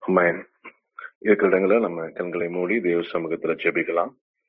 Amen இருக்கிற இடங்கள நம்ம கண்களை மூடி தேவ சமூகத்துல ஜெபிக்கலாம்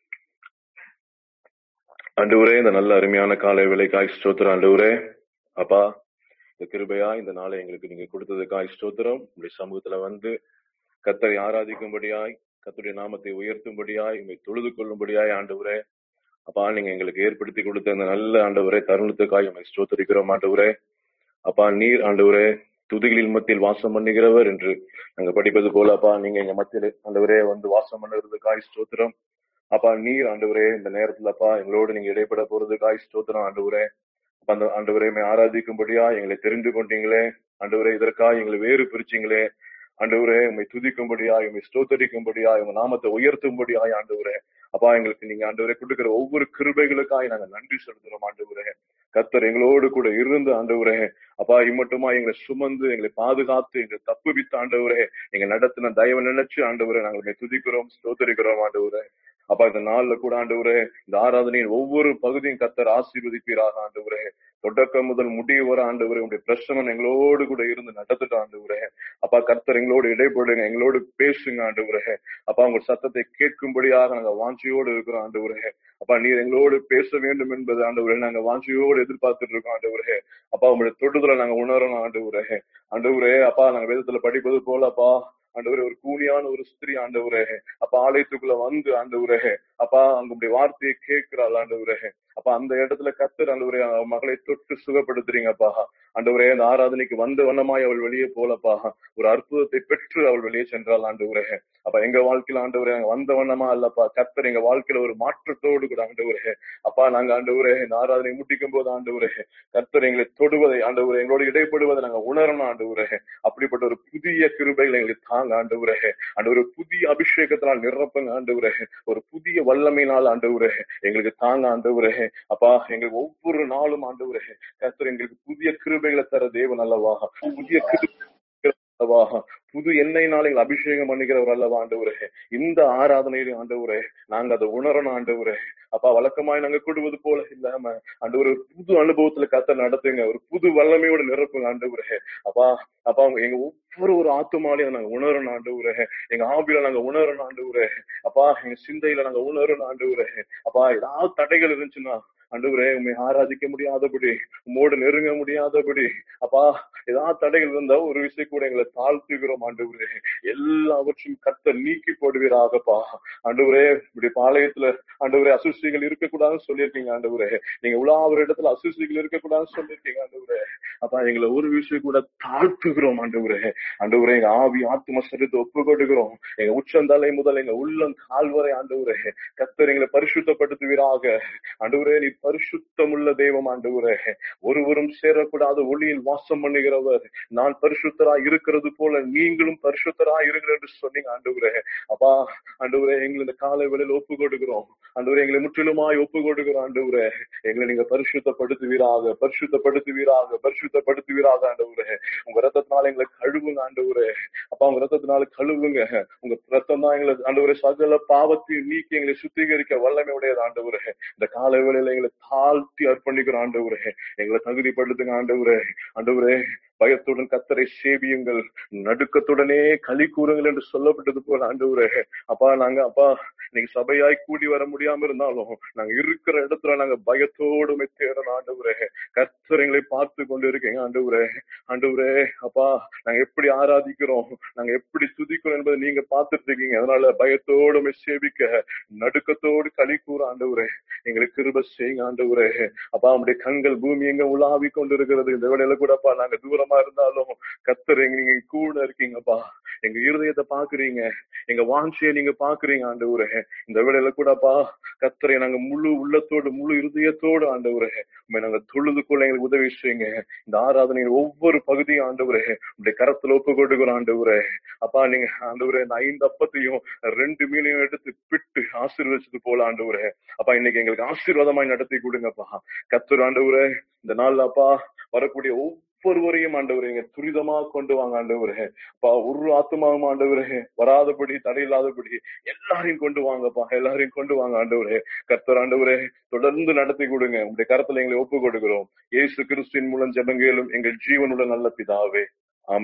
ஆண்டவரே இந்த நல்ல அருமையான காலை வேலைக்காய் ஸ்தோத்திரம் ஆண்டவரே அப்பா இந்த கிருபையா இந்த நாளை எங்களுக்கு நீங்க கொடுத்ததுக்காய் ஸ்தோத்திரம் உங்களுடைய சமூகத்துல வந்து கத்தரை ஆராதிக்கும்படியாய் கத்துடைய நாமத்தை உயர்த்தும்படியாய் உங்களை தொழுது கொள்ளும்படியாய் ஆண்டவரே அப்பா நீங்க எங்களுக்கு ஏற்படுத்தி கொடுத்த அந்த நல்ல ஆண்டவரே தருணத்துக்காய் உங்களை ஸ்தோத்தரிக்கிறோம் ஆண்டவரே அப்பா நீர் ஆண்டவரே துதிகளின் மத்தியில் வாசம் பண்ணுகிறவர் என்று நாங்க படிப்பது போல அப்பா நீங்க எங்க மத்தியில் ஆண்டவரே வந்து வாசம் பண்ணுறதுக்காய் ஸ்தோத்திரம் அப்பா நீர் ஆண்டவரே இந்த நேரத்துல அப்பா எங்களோடு நீங்க இடைப்பட போறதுக்காய் ஸ்தோத்திரம் ஆண்டவரே அப்ப அந்த ஆண்டவரே உம்மை ஆராதிக்கும்படியா எங்களை தெரிந்து கொண்டீங்களே ஆண்டவரே இதற்காக எங்களை வேறு பிரிச்சீங்களே ஆண்டவரே உண்மை துதிக்கும்படியா உண்மை ஸ்தோத்தரிக்கும்படியா உங்க நாமத்தை உயர்த்தும்படியாய் ஆண்டவரே அப்பா எங்களுக்கு நீங்க ஆண்டவரே கொடுக்கிற ஒவ்வொரு கிருபைகளுக்காய் நாங்க நன்றி செலுத்துறோம் ஆண்டவரே கர்த்தர் எங்களோடு கூட இருந்து ஆண்டவரே அப்பா இம்மட்டுமா எங்களை சுமந்து எங்களை பாதுகாத்து எங்களை தப்புவித்த ஆண்டவரே எங்க நடத்தின தயவு நினைச்சு ஆண்டவரே நாங்கள் உம்மை துதிக்கிறோம் ஸ்தோத்தரிக்கிறோம் ஆண்டவரே அப்பா இந்த நாள்ல கூட ஆண்டவரே இந்த ஆராதனையின் ஒவ்வொரு பகுதியும் கத்தர் ஆசீர்வதிப்பீராக ஆண்டவரே தொடக்கம் முதல் முடிவு வர ஆண்டவரே உங்களுடைய பிரசனம் எங்களோடு கூட இருந்து நடத்திட்டு ஆண்டவரே அப்பா கர்த்தர் எங்களோடு இடைப்படுங்க எங்களோடு பேசுங்க ஆண்டவரே அப்பா உங்க சத்தத்தை கேட்கும்படியாக நாங்க வாஞ்சியோடு இருக்கிறோம் ஆண்டவரே அப்பா நீர் எங்களோடு பேச வேண்டும் என்பது ஆண்டவரே நாங்க வாஞ்சியோடு எதிர்பார்த்துட்டு இருக்கோம் ஆண்டவரே அப்பா உங்களுடைய தொடுதலை நாங்க உணரணும் ஆண்டவரே ஆண்டவரே அப்பா நாங்க வேதத்துல படிப்பது போல அப்பா ஆண்டவரே ஒரு கூனியான ஒரு ஸ்திரீ ஆண்டவரே அப்ப ஆலயத்துக்குள்ள வந்து ஆண்டவரே அப்பா அங்குடைய வார்த்தையை கேட்கிறாள் ஆண்டவரே அப்ப அந்த இடத்துல கத்தர் ஆண்டவரே அவ மகளை தொட்டு சுகப்படுத்துறீங்கப்பா ஆண்டவரே அந்த ஆராதனைக்கு வந்த வண்ணமாய் அவள் வெளியே போலப்பா ஒரு அற்புதத்தை பெற்று அவள் வெளியே சென்றாள் ஆண்டவரே அப்ப எங்க வாழ்க்கையில ஆண்டவரே அங்க வந்த வண்ணமா இல்லப்பா கத்தர் எங்க வாழ்க்கையில ஒரு மாற்றத்தோடு கூட ஆண்டவரே அப்பா நாங்க ஆண்டவரே இந்த ஆராதனை முட்டிக்கும் போது ஆண்டவரே கத்தர் எங்களை தொடுவதை ஆண்டவரே எங்களோட இடைப்படுவதை நாங்க உணரணும் ஆண்டவரே அப்படிப்பட்ட ஒரு புதிய கிருபைகளை எங்களுக்கு தாங்க ஆண்டவரே ஆண்டவரே புதிய அபிஷேகத்தினால் நிரப்புங்க ஆண்டவரே ஒரு புதிய வல்லமையினால் ஆண்டவரே எங்களுக்கு தாங்க ஆண்டவரே அப்பா எங்களுக்கு ஒவ்வொரு நாளும் ஆண்டவரே கர்த்தர் எங்களுக்கு புதிய கிருபைகளை தர தேவன் அல்லவா புதிய கிருபை அல்லவா புது எண்ணெயினால எங்களை அபிஷேகம் பண்ணுகிறவர் அல்லவா ஆண்டவரே இந்த ஆராதனையில ஆண்டவரே நாங்க அதை உணரணும் ஆண்டவரே அப்பா வழக்கமாய் நாங்க கூடுவது போல இல்லாம ஆண்டவர் ஒரு புது அனுபவத்துல கத்த நடத்துங்க ஒரு புது வல்லமையோட நிரப்புங்க ஆண்டவரே அப்பா அப்பா எங்க ஒவ்வொரு ஒரு ஆத்துமாலையும் நாங்க உணரணும் ஆண்டவரே எங்க ஆவியில நாங்க உணரணும் ஆண்டவரே அப்பா எங்க சிந்தையில நாங்க உணரணும் ஆண்டவரே அப்பா ஏதாவது தடைகள் இருந்துச்சுன்னா ஆண்டவரே உண்மை ஆராதிக்க முடியாதபடி உம்மோடு நெருங்க முடியாதபடி அப்பா ஏதாவது தடைகள் இருந்தா ஒரு விஷயம் கூட எங்களை தாழ்த்துகிறோம் ஆண்டவரே எல்லாவற்றையும் கத்த நீக்கி போடுவீராகப்பா ஆண்டவரே இப்படி பாளையத்துல ஆண்டவரே அசுசிகள் இருக்கக்கூடாதுன்னு சொல்லியிருக்கீங்க ஆண்டவரே நீங்க உலாவர இடத்துல அசுசிகள் இருக்கக்கூடாதுன்னு சொல்லியிருக்கீங்க ஆண்டவரே அப்பா எங்களை ஒரு விஷயம் கூட தாழ்த்துகிறோம் ஆண்டவரே ஆண்டவரே எங்க ஆவி ஆத்ம சரித்தை ஒப்பு கொடுக்கிறோம் எங்க உச்சந்தலை முதல் எங்க உள்ளம் கால்வரை ஆண்டவரே கத்தர் எங்களை பரிசுத்தப்படுத்துவீராக ஆண்டவரே நீ பரிசுத்தமுள்ள தெய்வம் ஆண்டவரே ஒருவரும் சேரக்கூடாத ஒளியில் வாசம் பண்ணுகிறவர் நான் பரிசுத்தராய் இருக்கிறது போல நீங்களும் பரிசுத்தராய் இருக்கிற என்று சொன்னீங்க ஆண்டவரே அப்பா ஆண்டவரே எங்களை இந்த காலை வேளையில் ஒப்பு கொடுக்கிறோம் ஆண்டவரே எங்களை முற்றிலுமாய் ஒப்பு கொடுக்கிறோம் ஆண்டவரே எங்களை நீங்க பரிசுத்தப்படுத்துவீராக பரிசுத்தப்படுத்துவீராக பரிசுத்தப்படுத்துவீராக ஆண்டவரே உங்க ரத்தத்தினால எங்களை கழுவுங்க ஆண்டவரே அப்பா உங்க ரத்தத்தினால கழுவுங்க உங்க ரத்தம் தான் எங்களை ஆண்டவரே சகல பாவத்தையும் நீக்கி எங்களை சுத்திகரிக்க வல்லமை உடையது ஆண்டவரே இந்த காலை வேளையில எங்களை தாழ்த்தி அர்ப்பணிக்கிறோம் ஆண்டவரே எங்களை தகுதிப்படுத்துங்க ஆண்டவரே ஆண்டவரே பயத்துடன் கத்தரை சேவியுங்கள் நடுக்கத்துடனே களி கூறுங்கள் என்று சொல்லப்பட்டது போல ஆண்டவரே அப்பா நாங்க அப்பா இன்னைக்கு சபையாய் கூடி வர முடியாம இருந்தாலும் நாங்க இருக்கிற இடத்துல நாங்க பயத்தோடு தேடணும் ஆண்டவரே கத்தர் எங்களை பார்த்து கொண்டு இருக்கீங்க ஆண்டவரே ஆண்டவரே அப்பா நாங்க எப்படி ஆராதிக்கிறோம் நாங்க எப்படி துதிக்கிறோம் என்பதை நீங்க பார்த்துட்டு இருக்கீங்க அதனால பயத்தோடு சேவிக்க நடுக்கத்தோடு களி கூற ஆண்டவரே எங்களுக்கு கிருப செய்யுங்க ஆண்டவரே அப்பா நம்முடைய கண்கள் பூமி எங்க உலாவி கொண்டு இருக்கிறது இந்த வேலையில கூடப்பா நாங்க தூரமா இருந்தாலும் கத்தர் எங்க நீங்க கூட இருக்கீங்கப்பா எங்க இருதயத்தை பாக்குறீங்க எங்க வாஞ்சியை நீங்க பாக்குறீங்க ஆண்டவரே இந்த வேலையில கூடப்பா கத்தரை நாங்க முழு உள்ளத்தோடு முழு இருதயத்தோடு ஆண்டவரே உண்மை நாங்க தொழுது கொள்ள எங்களுக்கு உதவி செய்யுங்க இந்த ஆராதனையின் ஒவ்வொரு பகுதியும் ஆண்டவரே உடைய கரத்துல ஒப்பு கொடுக்கிறோம் ஆண்டவரே அப்பா நீங்க ஆண்டவரே இந்த ஐந்து அப்பத்தையும் ரெண்டு மீனையும் எடுத்து பிட்டு ஆசீர்வதிச்சது போல ஆண்டவரே அப்பா இன்னைக்கு எங்களுக்கு ஆசீர்வாதமாய் நடத்தி கொடுங்கப்பா கத்தர் ஆண்டவரே இந்த நாள்ல அப்பா வரக்கூடிய ஒவ்வொருவரையும் ஆண்டவரே இங்க துரிதமா கொண்டு வாங்க ஆண்டவரே அப்பா ஒரு ஆத்மாவும் ஆண்டவரே வராதபடி தடையில்லாதபடி எல்லாரையும் கொண்டு வாங்கப்பா எல்லாரையும் கொண்டு வாங்க ஆண்டவரே கர்த்தர் ஆண்டவரே தொடர்ந்து நடத்தி கொடுங்க உங்களுடைய கரத்துல எங்களை ஒப்பு கொடுக்கிறோம் இயேசு கிறிஸ்துவின் மூலம் ஜெபங்கேலும் எங்கள் ஜீவனுள்ள நல்ல பிதாவே ஆமென்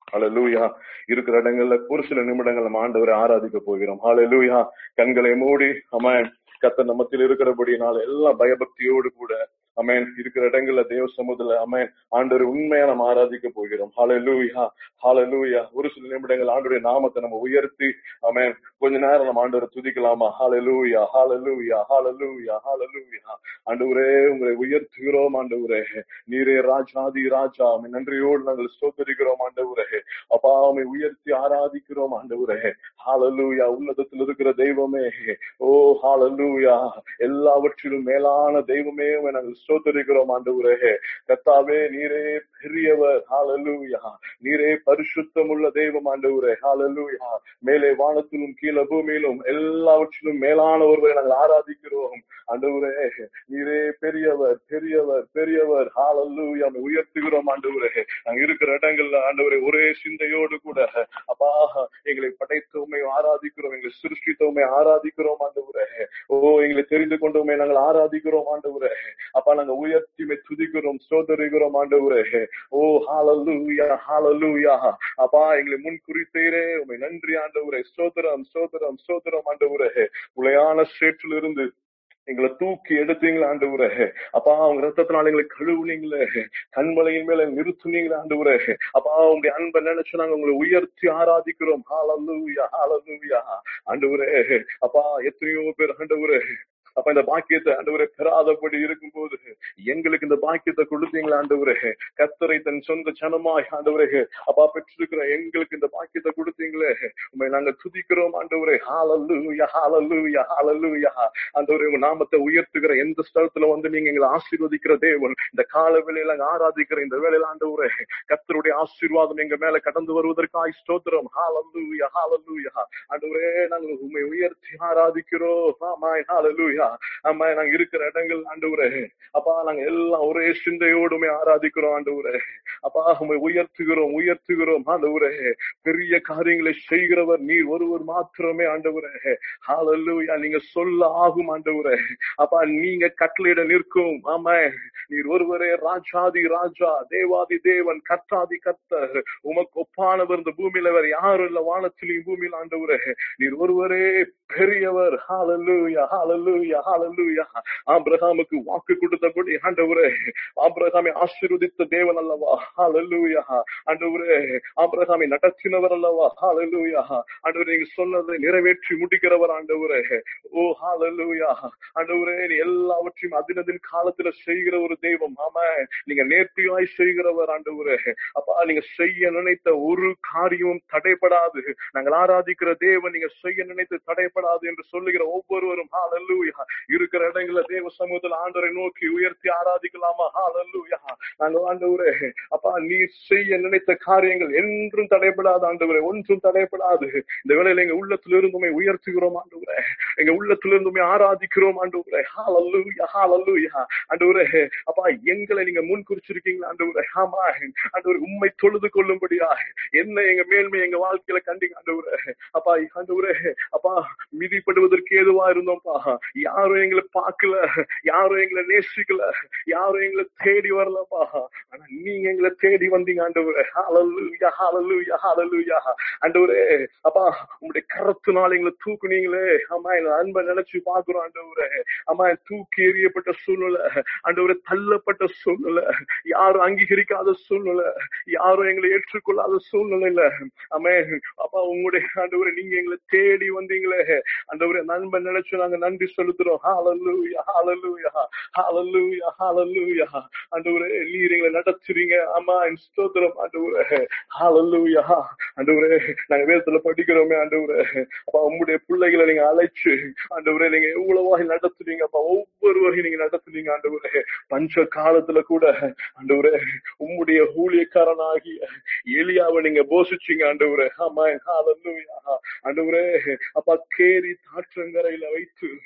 ஹalleluya இருக்கிற இடங்கள்ல ஒரு சில நிமிடங்கள் நம்ம ஆண்டவரை ஆராதிக்க போகிறோம் ஹalleluya கண்களை மூடி அமேன் கத்த நம்மத்தில் இருக்கிறபடினால எல்லாம் பயபக்தியோடு கூட அமேன் இருக்கிற இடங்கள்ல தேவ சமுதிர அமேன் ஆண்டவர் உண்மையா நம்ம ஆராதிக்க போகிறோம் ஹalleluya ஹalleluya ஒரு சில நிமிடங்கள் ஆண்டவருடைய நாமத்தை நம்ம உயர்த்தி அமேன் கொஞ்ச நேரம் நம்ம ஆண்டவரை துதிக்கலாமா ஹalleluya ஹalleluya ஹalleluya ஹalleluya ஆண்டவரே உங்களை உயர்த்துகிறோம் ஆண்டவரே நீரே ராஜாதி ராஜா உம்மை நன்றியோடு நாங்கள் ஸ்தோத்தரிக்கிறோம் ஆண்டவரே அப்பா உம்மை உயர்த்தி ஆராதிக்கிறோம் ஆண்டவரே ஹalleluya உன்னதத்தில் இருக்கிற தெய்வமே ஓ ஹalleluya எல்லாவற்றிலும் மேலான தெய்வமே உம்மை நாங்கள் ஸ்தோத்தரிக்கிறோம் ஆண்டவரே கர்த்தாவே நீரே பெரியவர் ஹalleluya நீரே பரிசுத்தம் உள்ள தெய்வம் ஆண்டவரே ஹalleluya மேலே வானத்திலும் கீழே பூமியிலும் எல்லாவற்றிலும் மேலான ஒருவரை நாங்கள் ஆராதிக்கிறோம் ஆண்டவரே நீரே பெரியவர் பெரியவர் பெரியவர் ஹalleluya உம்மை உயர்த்துகிறோம் ஆண்டவரே நாங்க இருக்கிற இடங்கள்ல ஆண்டவரே ஒரே சிந்தையோடு கூட அப்பா எங்களை படைத்தவுமை ஆராதிக்கிறோம் எங்களை சிருஷ்டித்தவுமை ஆராதிக்கிறோம் ஆண்டவரே ஓ எங்களை தெரிந்து கொண்டவுமே நாங்கள் ஆராதிக்கிறோம் ஆண்டவரே அப்பா நாங்க உயர்த்தி உம்மை துதிக்கிறோம் சோதரிக்கிறோம் ஆண்டவரே ஓ ஹalleluya ஹalleluya அப்பா எங்களை முன் குறித்தீரே உம்மை நன்றி ஆண்டவரே ஸ்தோத்திரம் ஸ்தோத்திரம் ஸ்தோத்திரம் ஆண்டவரே உளையான சேற்றிலிருந்து எங்களை தூக்கி எடுத்தீங்களா ஆண்டவரே அப்பா அவங்க ரத்தத்தினால எங்களை கழுவுனீங்களே கண்மலையின் மேல நிறுத்துனீங்களா ஆண்டவரே அப்பா உங்களுடைய அன்பை நினைச்சு நாங்க உங்களை உயர்த்தி ஆராதிக்கிறோம் ஹalleluya ஹalleluya ஆண்டவரே அப்பா எத்தனையோ பேர் ஆண்டவரே அப்ப இந்த பாக்கியத்தை ஆண்டவரே பெறாதபடி இருக்கும்போது எங்களுக்கு இந்த பாக்கியத்தை கொடுத்தீங்களா ஆண்டவரே கத்தரை தன் சொந்த ஜனமாய் ஆண்டவரே அப்பா பெற்றிருக்கிற எங்களுக்கு இந்த பாக்கியத்தை கொடுத்தீங்களே உண்மை நாங்க துதிக்கிறோம் ஆண்டவரே ஹalleluya ஹalleluya ஹalleluya ஆண்டவரே உங்க நாமத்தை உயர்த்துகிற எந்த ஸ்தலத்துல வந்து நீங்க எங்களை ஆசீர்வதிக்கிற தேவன் இந்த கால வேளையில நாங்க ஆராதிக்கிற இந்த வேளையில ஆண்டவரே கத்தருடைய ஆசீர்வாதம் எங்க மேல கடந்து வருவதற்காய் ஸ்தோத்திரம் ஹalleluya ஹalleluya ஆண்டவரே நாங்கள் உண்மை உயர்த்தி ஆராதிக்கிறோம் ஆமாய் ஹalleluya ஆமா நாங்க இருக்கிற இடங்கள் ஆண்டவரே அப்பா நாங்க எல்லாம் ஒரே சிந்தையோடுமே ஆராதிக்கிறோம் ஆண்டவரே அப்பா உண்மை உயர்த்துகிறோம் உயர்த்துகிறோம் ஆண்டவரே பெரிய காரியங்களை செய்கிறவர் நீர் ஒருவர் மாத்திரமே ஆண்டவரே ஹalleluya நீங்க சொல்ல ஆகும் ஆண்டவரே அப்பா நீங்க கட்டளையிட நிற்கும் ஆமா நீர் ஒருவரே ராஜாதி ராஜா தேவாதி தேவன் கர்த்தாதி கர்த்தர் உமக்கு ஒப்பானவர் இந்த பூமியில வேற யாரும் இல்ல வானத்திலையும் பூமியில் ஆண்டவரே நீர் ஒருவரே பெரியவர் ஹalleluya ஹalleluya ஹalleluya ஆபிரகாமுக்கு வாக்கு கொடுத்தபடி ஆண்டவரே ஆபிரகாமை ஆசீர்வதித்த தேவன் அல்லவா ஹalleluya ஆண்டவரே ஆபிரகாமை நடத்தினவர் அல்லவா ஹalleluya ஆண்டவரே நீங்க சொன்னதை நிறைவேற்றி முடிக்கிறவர் ஆண்டவரே ஓ ஹalleluya ஆண்டவரே நீ எல்லாவற்றையும் அதினதின் காலத்துல செய்கிற ஒரு தெய்வம் ஆமா நீங்க நேர்த்தியாய் செய்கிறவர் ஆண்டவரே அப்பா நீங்க செய்ய நினைத்த ஒரு காரியமும் தடைபடாது நாங்கள் ஆராதிக்கிற தேவன் நீங்க செய்ய நினைத்து தடைபடாது என்று சொல்லுகிற ஒவ்வொருவரும் ஹalleluya இருக்கிற இடங்கள்ல தேவ சமூகத்தில் ஆண்டவரை நோக்கி உயர்த்தி ஆராதிக்கலாமா ஹalleluya நாங்கள் ஆண்டவரே அப்பா நீ செய்ய நினைத்த காரியங்கள் என்றும் தடைபடாது ஆண்டவரே ஒன்றும் தடைபடாது இந்த வேளையில எங்க உள்ளத்துல இருந்துமே உயர்த்துகிறோம் ஆண்டவரே எங்க உள்ளத்துல இருந்துமே ஆராதிக்கிறோம் ஆண்டவரே ஹalleluya ஹalleluya ஆண்டவரே அப்பா எங்களை நீங்க முன் குறிச்சிருக்கீங்களா ஆண்டவரே ஆமா ஆண்டவரே உண்மை தொழுது கொள்ளும்படியா என்ன எங்க மேன்மை எங்க வாழ்க்கையில கண்டீங்க ஆண்டவரே அப்பா ஆண்டவரே அப்பா மிதிப்படுவதற்கு ஏதுவா இருந்தோம்ப்பா யாரும் எங்களை பார்க்கல யாரும் எங்களை நேசிக்கல யாரும் எங்களை தேடி வரலப்பா ஆனா நீங்க எங்களை தேடி வந்தீங்க ஆண்டவரே ஹalleluya ஹalleluya ஹalleluya ஆண்டவரே அப்பா உங்களுடைய கரத்தினால எங்களை தூக்குனீங்களே ஆமா எங்க அன்பை நினைச்சு பாக்குறோம் ஆண்டவரே ஆமா தூக்கி எறியப்பட்ட சூழ்நிலை ஆண்டவரே தள்ளப்பட்ட சூழ்நிலை யாரும் அங்கீகரிக்காத சூழ்நிலை யாரும் எங்களை ஏற்றுக்கொள்ளாத சூழ்நிலையில ஆமே அப்பா உங்களுடைய ஆண்டவரே நீங்க எங்களை தேடி வந்தீங்களே ஆண்டவரே நண்பன் நினைச்சு நாங்க நன்றி செலுத்துறோம் ஹalleluya ஹalleluya ஹalleluya ஹalleluya ஆண்டவரே நீர் எங்களை நடத்துறீங்க ஆமா என் ஸ்தோத்திரம் ஆண்டவரே ஹalleluya ஆண்டவரே நாங்க வேதத்துல படிக்கிறோமே ஆண்டவரே அப்பா உங்களுடைய பிள்ளைகளை நீங்க அழைச்சு ஆண்டவரே நீங்க எவ்வளவா நடத்துறீங்க அப்பா ஒவ்வொருவரையும் நீங்க நடத்துறீங்க ஆண்டவரே பஞ்ச காலத்துல கூட ஆண்டவரே உம்முடைய ஊழியக்காரனாகிய எலியாவை நீங்க போஷிச்சீங்க ஆண்டவரே ஆமா ஹalleluya ஆண்டவரே அப்பா கேரி தாற்றங்கரையில வைத்து ஆண்டவரே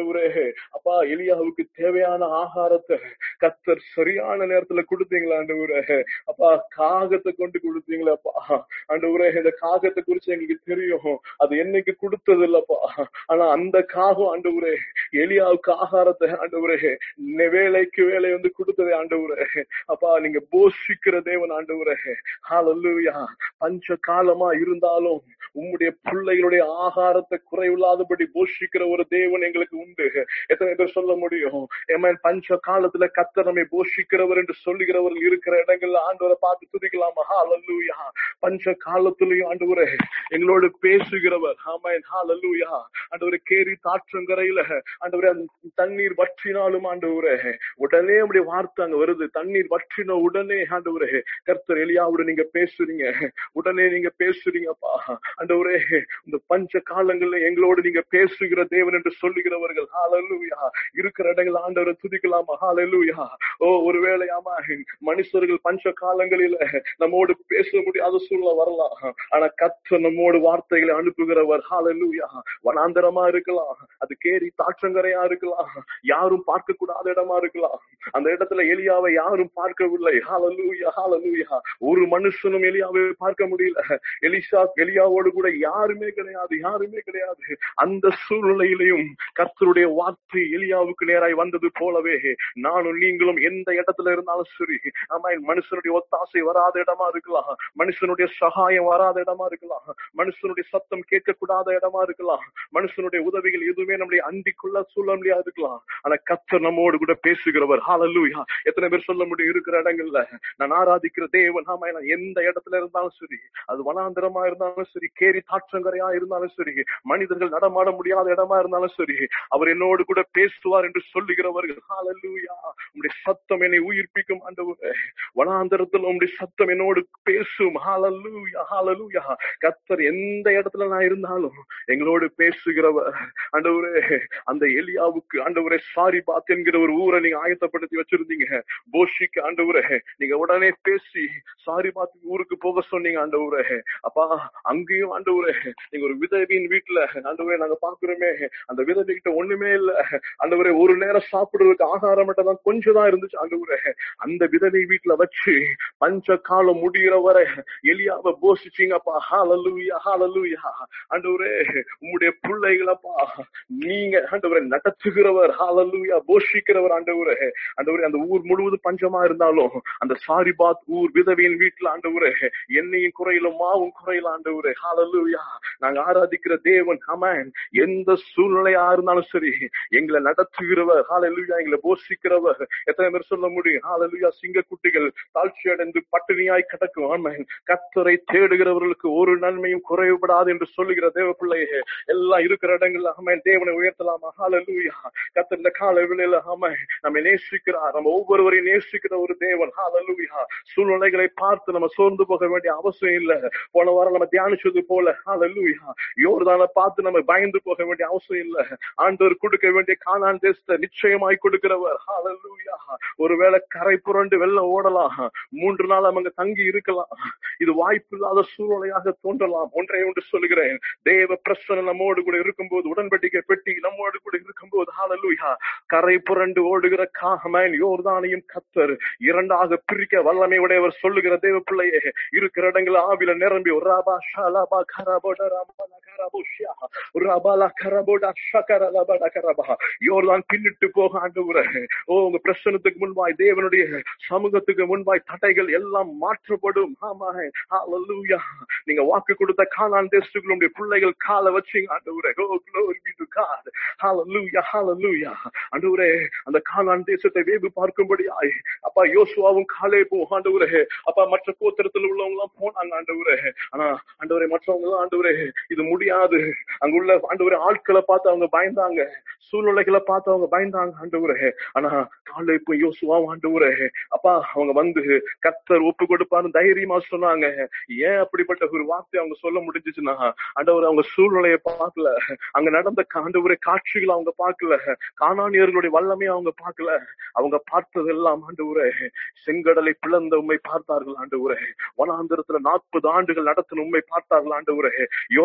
ஆண்டவரே அப்பா எலியாவுக்கு தேவையான ஆகாரத்தை கத்தர் சரியான நேரத்துல கொடுத்தீங்களா ஆண்டவரே அப்பா காகத்தை கொண்டு கொடுத்தீங்களப்பா ஆண்டவரே இந்த காகத்தை குறிச்சு எங்களுக்கு தெரியும் அது என்னைக்கு கொடுத்தது இல்லப்பா ஆனா அந்த காகம் ஆண்டவரே எலியாவுக்கு ஆகாரத்தை ஆண்டவரே நெ- வேலைக்கு வேலை வந்து கொடுத்ததே ஆண்டவரே அப்பா நீங்க போஷிக்கிற தேவன் ஆண்டவரே ஹalleluya பஞ்ச காலமா இருந்தாலும் உம்முடைய பிள்ளைகளுடைய ஆகாரத்தை குறைவில்லாதபடி போஷிக்கிற ஒரு தேவன் எங்களுக்கு உண்டு எத்தனை பேர் சொல்ல முடியும் ஏமேன் பஞ்ச காலத்துல கத்த நம்மை போஷிக்கிறவர் என்று சொல்லுகிறவர்கள் இருக்கிற இடங்கள்ல ஆண்டவரை பார்த்து துதிக்கலாமா ஹalleluya பஞ்ச காலத்திலையும் ஆண்டவரே எங்களோடு பேசுகிறவர் ஆமென் ஹalleluya ஆண்டவரே கேரி தாற்றங்கரையில ஆண்டவரே அந்த தண்ணீர் வற்றினாலும் ஆண்டவரே உடனே அப்படி வார்த்தை அங்க வருது தண்ணீர் வற்றின உடனே ஆண்டவரே கர்த்தர் எலியாவோட நீங்க பேசுறீங்க உடனே நீங்க பேசுறீங்கப்பா ஆண்டவரே இந்த பஞ்ச காலங்கள்ல எங்களோடு நீங்க பேசுகிற தேவன் என்று சொல்லுகிறவர்கள் ஹalleluya இருக்கிற இடங்கள் ஆண்டவரை துதிக்கலாமா ஹalleluya ஓ ஒருவேளை ஆமா மனுஷர்கள் பஞ்ச காலங்களில நம்மோடு பேச முடியாத சூழ்நிலை வரலாம் ஆனா கர்த்தர் நம்மோடு வார்த்தைகளை அனுப்புகிறவர் ஹalleluya வனாந்தரமா இருக்கலாம் அது கேரி தாற்றங்கரையா இருக்கலாம் யாரும் பார்க்க கூடாத இடமா இருக்கலாம் அந்த இடத்துல எலியாவை யாரும் பார்க்கவில்லை ஹalleluya ஹalleluya ஒரு மனுஷனும் எலியாவை பார்க்க முடியல எலிசா எலியாவோடு கூட யாருமே கிடையாது யாருமே கிடையாது அந்த சூழ்நிலையிலையும் கர்த்தருடைய வார்த்தை எலியாவுக்கு நேராய் வந்தது போலவே நானும் நீங்களும் எந்த இடத்துல இருந்தாலும் சரி ஆமா மனுஷனுடைய ஒத்தாசை வராத இடமா இருக்கலாம் மனுஷனுடைய சகாயம் வராத இடமா இருக்கலாம் மனுஷனுடைய சத்தம் கேட்கக்கூடாத இடமா இருக்கலாம் மனுஷனுடைய உதவிகள் எதுவுமே நம்முடைய அண்டிக்குள்ள சூழ்நிலையா இருக்கலாம் ஆனா கர்த்தர் நம்மோடு கூட பேசுகிறவர் ஹalleluya எத்தனை பேர் சொல்ல முடியும் இருக்கிற இடங்கள்ல நான் ஆராதிக்கிற தேவன் ஆமா நான் எந்த இடத்துல இருந்தாலும் சரி அது வனாந்திரமா இருந்தாலும் சரி கேரி தாற்றங்கரையா இருந்தாலும் சரி மனிதர்கள் நடமாட முடியாத இடமா இருந்தாலும் சரி அவர் என்னோடு கூட பேசுவார் என்று சொல்லுகிறவர்கள் ஹalleluya உம்முடைய சத்தம் என்னை உயிர்ப்பிக்கும் ஆண்டவரே வனாந்தரத்தில் உம்முடைய சத்தம் என்னோடு பேசும் ஹalleluya ஹalleluya கர்த்தர் எந்த இடத்துல நான் இருந்தாலும் எங்களோடு பேசுகிறவர் ஆண்டவரே அந்த எலியாவுக்கு ஆண்டவரே சாரி பாத் என்கிற ஒரு ஊரை நீங்க ஆயத்தப்படுத்தி வச்சிருந்தீங்க போஷிக்கு ஆண்டவரே நீங்க உடனே பேசி சாரி பாத்து ஊருக்கு போக சொன்னீங்க ஆண்டவரே அப்பா அங்கேயும் ஆண்டவரே நீங்க ஒரு விதவியின் வீட்டுல ஆண்டவரே நாங்க பாக்குறோமே அந்த விதவை கிட்ட ஒண்ணுமே இல்ல ஆண்டவரே ஒரு நேரம் சாப்பிடுறதுக்கு ஆகாரம் மட்டும் தான் கொஞ்சம் தான் இருந்துச்சு ஆண்டவரே அந்த விதவை வீட்டுல வச்சு பஞ்ச காலம் முடிகிற வரை எலியாவை போஷிச்சீங்கப்பா ஹalleluya ஹalleluya ஆண்டவரே உம்முடைய பிள்ளைகளப்பா நீங்க ஆண்டவரே நடத்துகிறவர் ஹalleluya போஷிக்கிறவர் ஆண்டவரே ஆண்டவரே அந்த ஊர் முழுவதும் பஞ்சமா இருந்தாலும் அந்த சாரிபாத் ஊர் விதவையின் வீட்டுல ஆண்டவரே எண்ணெயும் குறையில மாவும் குறையில ஆண்டவரே ஹalleluya நாங்க ஆராதிக்கிற தேவன் ஆமென் எந்த சூழ்நிலையா இருந்தாலும் சரி எங்களை நடத்துகிறவர் ஹalleluya எங்களை போஷிக்கிறவர் எத்தனை பேர் சொல்ல முடியும் ஹalleluya சிங்கக்குட்டிகள் தாழ்ச்சி அடைந்து பட்டினியாய் கிடக்கும் ஆமென் கத்தரை தேடுகிறவர்களுக்கு ஒரு நன்மையும் குறைவுபடாது என்று சொல்லுகிற தேவ பிள்ளையே எல்லாம் இருக்கிற இடங்கள்ல ஆமென் தேவனை உயர்த்தலாமா ஹalleluya கத்தர் இந்த கால வேளையில ஆமென் நம்மை நேசிக்கிறார் நம்ம ஒவ்வொருவரையும் நேசிக்கிற ஒரு தேவன் ஹalleluya சூழ்நிலைகளை பார்த்து நம்ம சோர்ந்து போக வேண்டிய அவசியம் இல்ல போன வாரம் நம்ம தியானிச்சது போல ஹalleluya யோர்தானை பார்த்து நம்ம பயந்து போக வேண்டிய அவசியம் இல்ல ஆண்டவர் கொடுக்க வேண்டிய கானான் தேசத்தை நிச்சயமாய் கொடுக்கிறவர் ஹalleluya ஒருவேளை கரை புரண்டு வெள்ளம் ஓடலாம் மூன்று நாள் அவங்க தங்கி இருக்கலாம் இது வாய்ப்பு இல்லாத சூழ்நிலையாக தோன்றலாம் ஒன்றை ஒன்று சொல்லுகிறேன் தேவ பிரசன நம்மோடு கூட இருக்கும்போது உடன்படிக்கை பெட்டி நம்மோடு கூட இருக்கும்போது ஹalleluya கரை புரண்டு ஓடுகிற காகமேன் யோர்தானையும் கத்தர் இரண்டாக பிரிக்க வல்லமை உடையவர் சொல்லுகிற தேவ பிள்ளையே இருக்கிற இடங்கள் ஆவில நிரம்பி ராபா ஷாலாபா கரபோட ராபா கரபோஷியா ராபாலா கரபோடா ஷகரலபட கரபா யோர்தான் பின்னிட்டு போக ஆண்டவரே ஓ உங்க பிரசனத்துக்கு முன்பாய் தேவனுடைய சமூகத்துக்கு முன்பாய் தடைகள் எல்லாம் மாற்றப்படும் ஆமா ஹalleluya நீங்க வாக்கு கொடுத்த கானான் தேசத்துக்குள்ள பிள்ளைகள் காலை வச்சீங்க ஆண்டவரே ஓ glory be to God hallelujah hallelujah ஆண்டவரே அந்த கானான் தேசத்தை வேவு பார்க்கும்படியாய் அப்பா யோசுவாவும் காலேபும் ஆண்டவரே அப்பா மற்ற கோத்திரத்தில் உள்ளவங்க எல்லாம் போனாங்க ஆண்டவரே ஆனா ஆண்டவரே மற்றவங்க எல்லாம் ஆண்டவரே இது முடியாது அங்குள்ள ஆண்டவரே ஆட்களை பார்த்து அவங்க பயந்தாங்க சூழ்நிலைகளை பார்த்து அவங்க பயந்தாங்க ஆண்டவரே ஆனா காலேபும் யோசுவாவும் ஆண்டவரே அப்பா அவங்க வந்து கத்தர் ஒப்பு கொடுப்பான்னு தைரியமா சொன்னாங்க ஏன் அப்படிப்பட்ட ஒரு வார்த்தை அவங்க சொல்ல முடிஞ்சுச்சுன்னா ஆண்டவர் அவங்க சூழ்நிலையை பார்க்கல அங்க நடந்த ஆண்டவரே காட்சிகளை அவங்க பார்க்கல காணானியர்களுடைய வல்லமையை அவங்க பார்க்கல அவங்க பார்த்ததெல்லாம் ஆண்டவரே செங்கடலை பிளந்த உண்மை பார்த்தார்கள் ஆண்டவரே வனாந்திரத்துல நாற்பது ஆண்டுகள் நடத்தின உண்மை பார்த்தார்கள் ஆண்டவரே யோர்தானை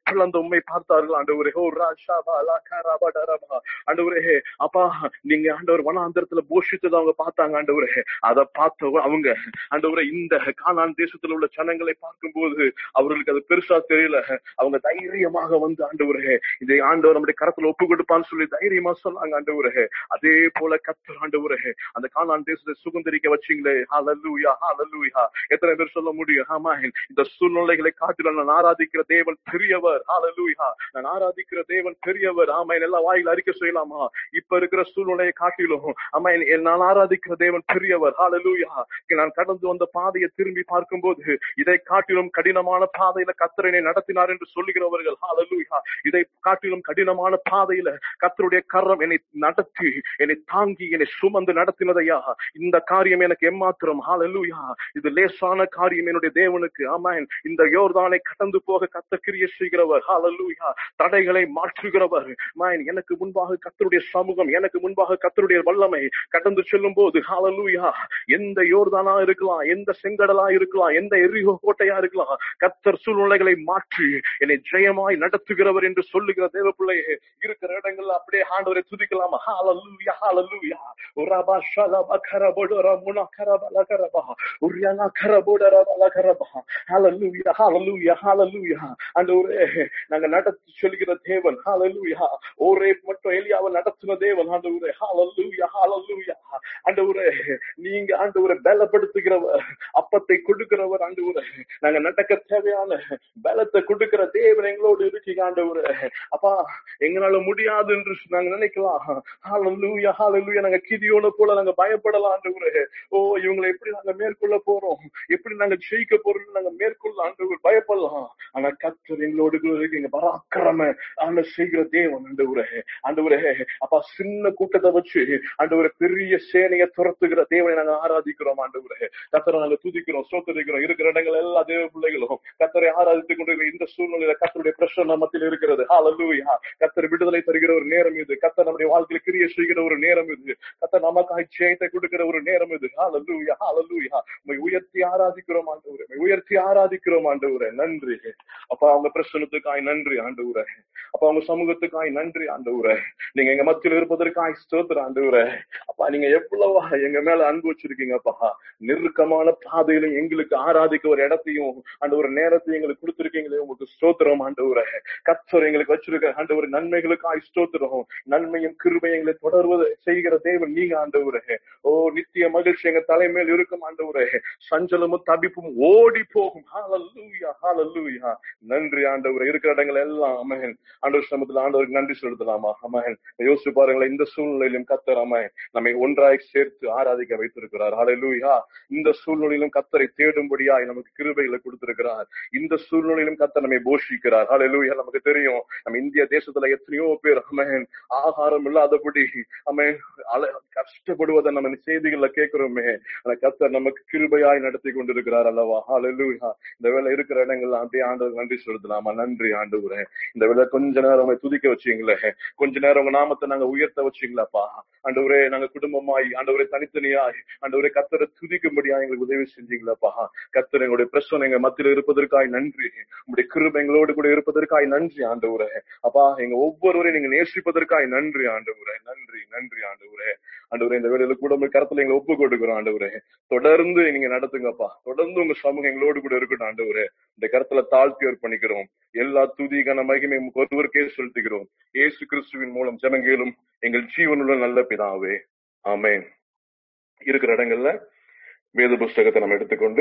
பிளந்து உண்மை பார்த்தார்கள் ஆண்டவரே ஓ ராஷா பாலா கராபா டரபா ஆண்டவரே அப்பா நீங்க ஆண்டவர் வனாந்தரத்துல போஷித்ததை அவங்க பார்த்தாங்க ஆண்டவரே அதை பார்த்த அவங்க ஆண்டவரே இந்த கானான் தேசத்துல உள்ள ஜனங்களை பார்க்கும்போது அவர்களுக்கு அது பெருசா தெரியல அவங்க தைரியமாக வந்து ஆண்டவரே இதை ஆண்டவர் நம்முடைய கரத்துல ஒப்பு கொடுப்பான்னு சொல்லி தைரியமா சொன்னாங்க ஆண்டவரே அதே போல கத்தர் ஆண்டவரே அந்த கானான் தேசத்தை சுதந்திரிக்க வச்சீங்களே ஹalleluya ஹalleluya எத்தனை பேர் சொல்ல முடியும் ஆமா இந்த சூழ்நிலைகளை காட்டிலும் நான் ஆராதிக்கிற தேவன் பெரியவர் ஹalleluya நான் ஆராதிக்கிற தேவன் பெரியவர் ஆமா எல்லா வாயில் அறிக்கை செய்யலாமா இப்ப இருக்கிற சூழ்நிலையை காட்டிலும் ஆமா நான் ஆராதிக்கிற தேவன் பெரியவர் ஹalleluya நான் கடந்து வந்த பாதையை திரும்பி பார்க்கும்போது இதை காட்டிலும் கடினமான பாதையில கத்தரனை நடத்தினார் என்று சொல்லுகிறவர்கள் ஹalleluya இதை காட்டிலும் கடினமான பாதையில கத்தருடைய கரம் என்னை நடத்தி என்னை தாங்கி என்னை சுமந்து நடத்தினதையா இந்த காரியம் எனக்கு எம்மாத்திரம் ஹalleluya இது லேசான காரியம் என்னுடைய தேவனுக்கு ஆமென் இந்த யோர்தானை கடந்து போக கத்த கிரிய செய்கிறவர் ஹalleluya தடைகளை மாற்றுகிறவர் ஆமென் எனக்கு முன்பாக கத்தருடைய சமூகம் எனக்கு முன்பாக கத்தருடைய வல்லமை கடந்து செல்லும் போது ஹalleluya எந்த யோர்தானா இருக்கலாம் எந்த செங்கடலா இருக்கலாம் எந்த எரிகோ கோட்டையா இருக்கலாம் கத்தர் சூழ்நிலைகளை மாற்றி என்னை ஜெயமாய் நடத்துகிறவர் என்று சொல்லுகிற தேவ பிள்ளையே இருக்கிற இடங்கள்ல அப்படியே ஆண்டவரை துதிக்கலாமா ஹalleluya ஹalleluya உரபா ஷலபா கரபோடரா முனா கரபல கரபா உரியனா கரபோடரா பல கரபா ஹalleluya ஹalleluya ஹalleluya ஆண்டவரே நாங்க நடத்தி சொல்கிற தேவன் ஹalleluya ஒரே மட்டும் எலியாவை நடத்தின தேவன் ஆண்டவரே ஹalleluya ஹalleluya ஆண்டவரே நீங்க ஆண்டவரை பலப்படுத்துகிறவர் அப்பத்தை கொடுக்கிறவர் ஆண்டவரே நாங்க நடக்க தேவையான பலத்தை கொடுக்கிற தேவன் எங்களோடு இருக்கீங்க ஆண்டவரே அப்பா எங்களால முடியாது என்று நாங்க நினைக்கலாம் ஹalleluya ஹalleluya நாங்க கிதியோன போல நாங்க பயப்படலாம் ஆண்டவரே ஓ இவங்களை எப்படி நாங்க மேற்கொள்ள போறோம் எப்படி நாங்க ஜெயிக்க போறோம் நாங்க மேற்கொள்ள ஆண்டவர் பயப்படலாம் ஆனா கத்தர் எங்களோடு கூட இருக்கீங்க பராக்கிரம ஆன செய்கிற தேவன் ஆண்டவரே ஆண்டவரே அப்பா சின்ன கூட்டத்தை வச்சு ஆண்டவரே பெரிய சேனையை துரத்துகிற தேவனை நாங்க ஆராதிக்கிறோம் ஆண்டவரே கத்தரை நாங்க துதிக்கிறோம் சோத்தரிக்கிறோம் இருக்கிற இடங்கள் எல்லா தேவ பிள்ளைகளும் கத்தரை ஆராதித்துக் கொண்டிருக்கிற இந்த சூழ்நிலையில கத்தருடைய பிரச்சனை மத்தியில் இருக்கிறது ஹalleluya கத்தர் விடுதலை தருகிற ஒரு நேரம் இது கத்தர் நம்முடைய வாழ்க்கையில் கிரிய செய்கிற ஒரு நேரம் இது கத்தர் நமக்காக ஜெயத்தை கொடுக்கிற ஒரு நேரம் இது ஹalleluya ஹalleluya உம்மை உயர்த்தி ஆராதிக்கிறோம் ஆண்டவரே உம்மை உயர்த்தி ஆராதிக்கிறோம் ஆண்டவரே நன்றி அப்பா அவங்க பிரச்சனத்துக்காய் நன்றி ஆண்டவரே அப்பா அவங்க சமூகத்துக்காய் நன்றி ஆண்டவரே நீங்க எங்க மத்தியில் இருப்பதற்காய் ஸ்தோத்திரம் ஆண்டவரே அப்பா நீங்க எவ்வளவா எங்க மேல அன்பு வச்சிருக்கீங்கப்பா நெருக்கமான பாதையிலும் எங்களுக்கு ஆராதிக்க ஒரு இடத்தையும் அந்த ஒரு நேரத்தையும் எங்களுக்கு கொடுத்திருக்கீங்களே உங்களுக்கு ஸ்தோத்திரம் ஆண்டவரே கத்தர் எங்களுக்கு வச்சிருக்க ஆண்டவர் நன்மைகளுக்காய் ஸ்தோத்திரம் நன்மையும் கிருபை எங்களை தொடர்வது செய்கிற தேவன் நீங்க ஆண்டவரே ஓ நித்திய மகிழ்ச்சி எங்க தலைமையில் இருக்கும் ஆண்டவரே சஞ்சலமும் தபிப்பும் ஓடி போகும் ஹalleluya ஹalleluya நன்றி ஆண்டவரே இருக்கிற இடங்கள் எல்லாம் அமேன் ஆண்டவர் சமத்துல ஆண்டவருக்கு நன்றி செலுத்தலாமா அமேன் யோசிச்சு பாருங்களேன் இந்த சூழ்நிலையிலும் கத்தர் அமேன் நம்மை ஒன்றாய் சேர்த்து ஆராதிக்க வைத்திருக்கிறார் ஹalleluya இந்த சூழ்நிலையிலும் கத்தரை தேடும்படியாய் நமக்கு கிருபைகளை கொடுத்திருக்கிறார் இந்த சூழ்நிலையிலும் கத்தர் நம்மை போஷிக்கிறார் ஹalleluya நமக்கு தெரியும் நம்ம இந்திய தேசத்துல எத்தனையோ பேர் அமேன் ஆகாரம் இல்லாதபடி அமேன் அல- கஷ்டப்படுவதை நம்ம செய்திகள்ல கேட்கிறோமே ஆனா கத்தர் நமக்கு கிருபையாய் நடத்தி கொண்டிருக்கிறார் அல்லவா ஹalleluya இந்த வேலை இருக்கிற இடங்கள்ல அப்படியே ஆண்டவர் நன்றி செலுத்தலாமா நன்றி ஆண்டவரே இந்த வேலை கொஞ்ச நேரம் உங்களை துதிக்க வச்சீங்களே கொஞ்ச நேரம் உங்க நாமத்தை நாங்க உயர்த்த வச்சீங்களாப்பா ஆண்டவரே நாங்க குடும்பமாய் ஆண்டவரே தனித்தனியாய் ஆண்டவரே கத்தரை துதிக்கும்படியா எங்களுக்கு உதவி செஞ்சீங்களாப்பா கத்தர் எங்களுடைய பிரச்சனை எங்க மத்தியில இருப்பதற்காய் நன்றி உங்களுடைய கிருபை எங்களோடு கூட இருப்பதற்காய் நன்றி ஆண்டவரே அப்பா எங்க ஒவ்வொருவரையும் நீங்க நேசிப்பதற்காய் நன்றி ஆண்டவரே நன்றி நன்றி ஆண்டவரே ஆண்டவரே இந்த வேலையில கூட உங்க கருத்துல எங்களை ஒப்பு கொடுக்கிறோம் ஆண்டவரே தொடர்ந்து நீங்க நடத்துங்கப்பா தொடர்ந்து உங்க சமூகம் எங்களோடு கூட இருக்கட்டும் ஆண்டவரே இந்த கருத்துல தாழ்த்தி பண்ணிக்கிறோம் எல்லா துதி கன மகிமை உமக்கு ஒருவருக்கே செலுத்துகிறோம் இயேசு கிறிஸ்துவின் மூலம் ஜனங்கேலும் எங்கள் ஜீவனுள்ள நல்ல பிதாவே ஆமென் இருக்கிற இடங்கள்ல வேத புஸ்தகத்தை நம்ம எடுத்துக்கொண்டு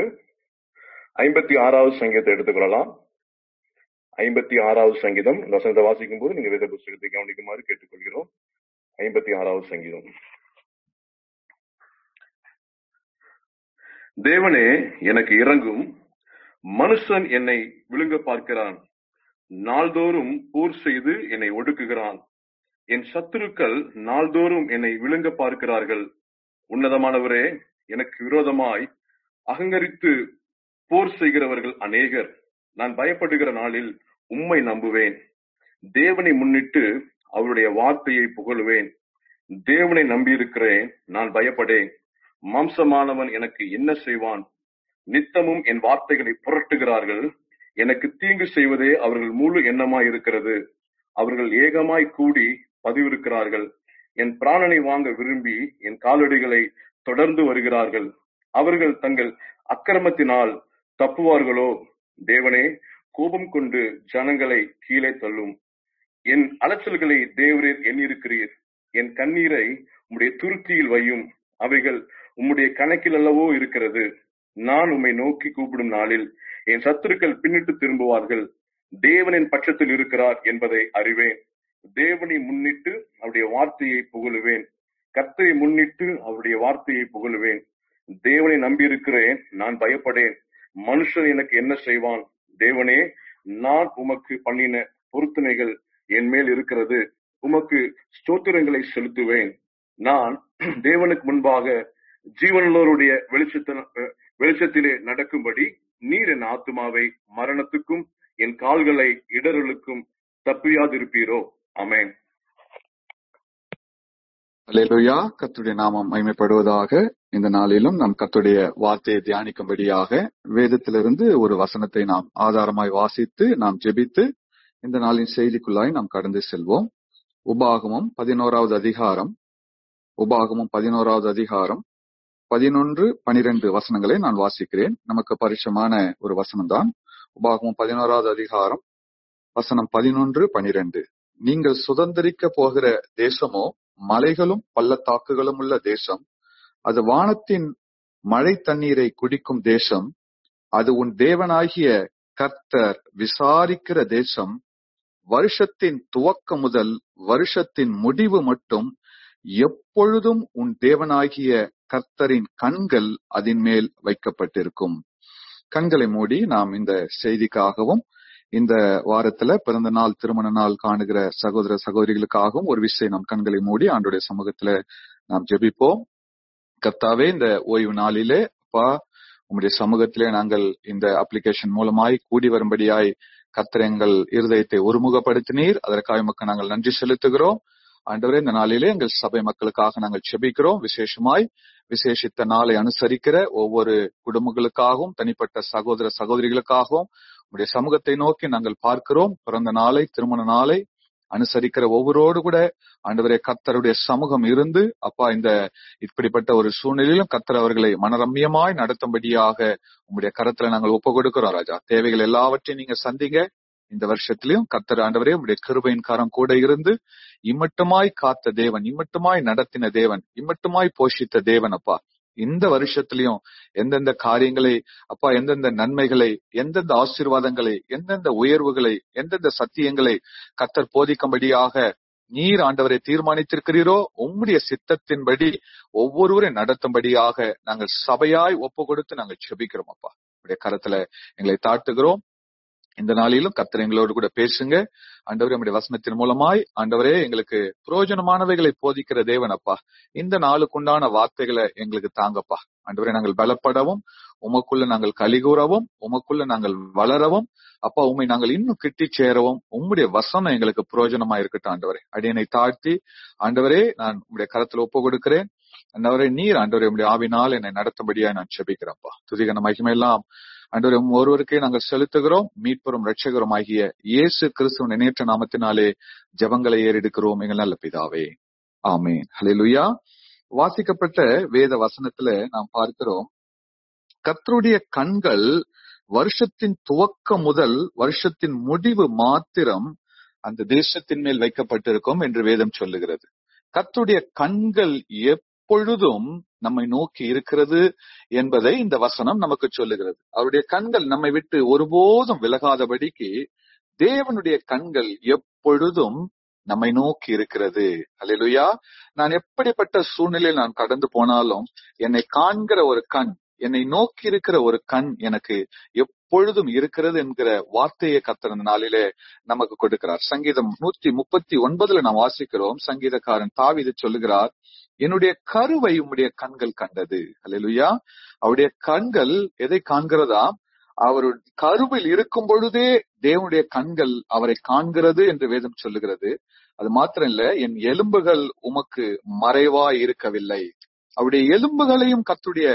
ஐம்பத்தி ஆறாவது சங்கீதத்தை எடுத்துக்கொள்ளலாம் ஐம்பத்தி ஆறாவது சங்கீதம் இந்த வசனத்தை வாசிக்கும் போது நீங்க வேத புஸ்தகத்தை கவனிக்குமாறு கேட்டுக்கொள்கிறோம் ஐம்பத்தி ஆறாவது சங்கீதம் தேவனே எனக்கு இறங்கும் மனுஷன் என்னை விழுங்க பார்க்கிறான் நாள்தோறும் போர் செய்து என்னை ஒடுக்குகிறான் என் சத்துருக்கள் நாள்தோறும் என்னை விழுங்க பார்க்கிறார்கள் உன்னதமானவரே எனக்கு விரோதமாய் அகங்கரித்து போர் செய்கிறவர்கள் அநேகர் நான் பயப்படுகிற நாளில் உம்மை நம்புவேன் தேவனை முன்னிட்டு அவருடைய வார்த்தையை புகழுவேன் தேவனை நம்பியிருக்கிறேன் நான் பயப்படேன் மாம்சமானவன் எனக்கு என்ன செய்வான் நித்தமும் என் வார்த்தைகளை புரட்டுகிறார்கள் எனக்கு தீங்கு செய்வதே அவர்கள் முழு எண்ணமாய் இருக்கிறது அவர்கள் ஏகமாய் கூடி பதிவிருக்கிறார்கள் என் பிராணனை வாங்க விரும்பி என் காலடிகளை தொடர்ந்து வருகிறார்கள் அவர்கள் தங்கள் அக்கிரமத்தினால் தப்புவார்களோ தேவனே கோபம் கொண்டு ஜனங்களை கீழே தள்ளும் என் அலைச்சல்களை தேவரீர் எண்ணிருக்கிறீர் என் கண்ணீரை உம்முடைய துருத்தியில் வையும் அவைகள் உம்முடைய கணக்கில் அல்லவோ இருக்கிறது நான் உம்மை நோக்கி கூப்பிடும் நாளில் என் சத்துருக்கள் பின்னிட்டு திரும்புவார்கள் தேவனின் பட்சத்தில் இருக்கிறார் என்பதை அறிவேன் தேவனை முன்னிட்டு அவருடைய வார்த்தையை புகழுவேன் கர்த்தரை முன்னிட்டு அவருடைய வார்த்தையை புகழுவேன் தேவனை நம்பியிருக்கிறேன் நான் பயப்படேன் மனுஷன் எனக்கு என்ன செய்வான் தேவனே நான் உமக்கு பண்ணின பொருத்தனைகள் என் மேல் இருக்கிறது உமக்கு ஸ்தோத்திரங்களை செலுத்துவேன் நான் தேவனுக்கு முன்பாக ஜீவனுள்ளவருடைய வெளிச்சத்தில் வெளிச்சத்திலே நடக்கும்படி நீர் என் ஆத்துமாவை மரணத்துக்கும் என் கால்களை இடருளுக்கும் தப்பியாதிருப்பீரோ அமேன் அல்லேலூயா கர்த்தருடைய நாமம் மகிமைப்படுவதாக இந்த நாளிலும் நாம் கர்த்தருடைய வார்த்தையை தியானிக்கும்படியாக வேதத்திலிருந்து ஒரு வசனத்தை நாம் ஆதாரமாய் வாசித்து நாம் ஜெபித்து இந்த நாளின் செய்திக்குள்ளாய் நாம் கடந்து செல்வோம் உபாகமம் பதினோராவது அதிகாரம் உபாகமம் பதினோராவது அதிகாரம் பதினொன்று பனிரெண்டு வசனங்களை நான் வாசிக்கிறேன் நமக்கு பரிச்சயமான ஒரு வசனம் தான் உபாகமம் பதினோராவது அதிகாரம் வசனம் பதினொன்று பனிரெண்டு நீங்கள் சுதந்திரிக்க போகிற தேசமோ மலைகளும் பள்ளத்தாக்குகளும் உள்ள தேசம் அது வானத்தின் மழை தண்ணீரை குடிக்கும் தேசம் அது உன் தேவனாகிய கர்த்தர் விசாரிக்கிற தேசம் வருஷத்தின் துவக்கம் முதல் வருஷத்தின் முடிவு மட்டும் எப்பொழுதும் உன் தேவனாகிய கர்த்தரின் கண்கள் அதன் மேல் வைக்கப்பட்டிருக்கும் கண்களை மூடி நாம் இந்த செய்திக்காகவும் இந்த வாரத்துல பிறந்த நாள் திருமண நாள் காணுகிற சகோதர சகோதரிகளுக்காகவும் ஒரு விஷயம் நம் கண்களை மூடி ஆண்டுடைய சமூகத்துல நாம் ஜெபிப்போம் கர்த்தாவே இந்த ஓய்வு நாளிலே அப்பா உங்களுடைய சமூகத்திலே நாங்கள் இந்த அப்ளிகேஷன் மூலமாய் கூடி வரும்படியாய் கர்த்தர் எங்கள் இருதயத்தை ஒருமுகப்படுத்தினீர் அதற்காக மக்கள் நாங்கள் நன்றி செலுத்துகிறோம் ஆண்டவரே இந்த நாளிலே எங்கள் சபை மக்களுக்காக நாங்கள் செபிக்கிறோம் விசேஷமாய் விசேஷித்த நாளை அனுசரிக்கிற ஒவ்வொரு குடும்பங்களுக்காகவும் தனிப்பட்ட சகோதர சகோதரிகளுக்காகவும் உடைய சமூகத்தை நோக்கி நாங்கள் பார்க்கிறோம் பிறந்த நாளை திருமண நாளை அனுசரிக்கிற ஒவ்வொருவோடு கூட ஆண்டவரே கர்த்தருடைய சமூகம் இருந்து அப்பா இந்த இப்படிப்பட்ட ஒரு சூழ்நிலையிலும் கர்த்தர் அவர்களை மனரம்யமாய் நடத்தும்படியாக உங்களுடைய கரத்துல நாங்கள் ஒப்பு கொடுக்கிறோம் ராஜா தேவைகள் எல்லாவற்றையும் நீங்க சந்திங்க இந்த வருஷத்திலையும் கர்த்தர் ஆண்டவரே உங்களுடைய கிருபையின் காரம் கூட இருந்து இம்மட்டுமாய் காத்த தேவன் இம்மட்டுமாய் நடத்தின தேவன் இம்மட்டுமாய் போஷித்த தேவன் அப்பா இந்த வருஷத்திலையும் எந்தெந்த காரியங்களை அப்பா எந்தெந்த நன்மைகளை எந்தெந்த ஆசீர்வாதங்களை எந்தெந்த உயர்வுகளை எந்தெந்த சத்தியங்களை கத்தர் போதிக்கும்படியாக நீர் ஆண்டவரை தீர்மானித்திருக்கிறீரோ உம்முடைய சித்தத்தின்படி ஒவ்வொருவரை நடத்தும்படியாக நாங்கள் சபையாய் ஒப்பு கொடுத்து நாங்கள் செபிக்கிறோம் அப்பா உடைய கரத்துல எங்களை தாட்டுகிறோம் இந்த நாளிலும் கர்த்தர் எங்களோடு கூட பேசுங்க ஆண்டவரே நம்முடைய வசனத்தின் மூலமாய் ஆண்டவரே எங்களுக்கு பிரயோஜனமானவைகளை போதிக்கிற தேவன் அப்பா இந்த நாளுக்குண்டான வார்த்தைகளை எங்களுக்கு தாங்கப்பா ஆண்டவரே நாங்கள் பலப்படவும் உமக்குள்ள நாங்கள் கலிகூறவும் உமக்குள்ள நாங்கள் வளரவும் அப்பா உண்மை நாங்கள் இன்னும் கிட்டி சேரவும் உம்முடைய வசனம் எங்களுக்கு பிரயோஜனமா இருக்கட்டும் ஆண்டவரே அடியனை தாழ்த்தி ஆண்டவரே நான் உங்களுடைய கரத்துல ஒப்பு கொடுக்கிறேன் ஆண்டவரே நீர் ஆண்டவரே உங்களுடைய ஆவினால் என்னை நடத்தும்படியா நான் செபிக்கிறேன்ப்பா துதிகன மகிமையெல்லாம் ஆண்டவரே ஒருவருக்கே நாங்கள் செலுத்துகிறோம் மீட்பெரும் ரட்சகரும் ஆகிய இயேசு கிறிஸ்துவின் நினைற்ற நாமத்தினாலே ஜபங்களை ஏறெடுக்கிறோம் எங்கள் நல்ல பிதாவே ஆமேன் ஹalleluya வாசிக்கப்பட்ட வேத வசனத்துல நாம் பார்க்கிறோம் கர்த்தருடைய கண்கள் வருஷத்தின் துவக்கம் முதல் வருஷத்தின் முடிவு மாத்திரம் அந்த தேசத்தின் மேல் வைக்கப்பட்டிருக்கும் என்று வேதம் சொல்லுகிறது கர்த்தருடைய கண்கள் எப்பொழுதும் நம்மை நோக்கி இருக்கிறது என்பதை இந்த வசனம் நமக்கு சொல்லுகிறது அவருடைய கண்கள் நம்மை விட்டு ஒருபோதும் விலகாதபடிக்கு தேவனுடைய கண்கள் எப்பொழுதும் நம்மை நோக்கி இருக்கிறது அல்லேலூயா நான் எப்படிப்பட்ட சூழ்நிலையில் நான் கடந்து போனாலும் என்னை காண்கிற ஒரு கண் என்னை நோக்கி இருக்கிற ஒரு கண் எனக்கு எப்பொழுதும் இருக்கிறது என்கிற வார்த்தையை கத்திருந்த நாளிலே நமக்கு கொடுக்கிறார் சங்கீதம் நூத்தி முப்பத்தி ஒன்பதுல நாம் வாசிக்கிறோம் சங்கீதக்காரன் தாவிது சொல்லுகிறார் என்னுடைய கருவை உம்முடைய கண்கள் கண்டது அல்லேலூயா அவருடைய கண்கள் எதை காண்கிறதா அவர் கருவில் இருக்கும் பொழுதே தேவனுடைய கண்கள் அவரை காண்கிறது என்று வேதம் சொல்லுகிறது அது மாத்திரம் இல்ல என் எலும்புகள் உமக்கு மறைவா இருக்கவில்லை அவருடைய எலும்புகளையும் கத்துடைய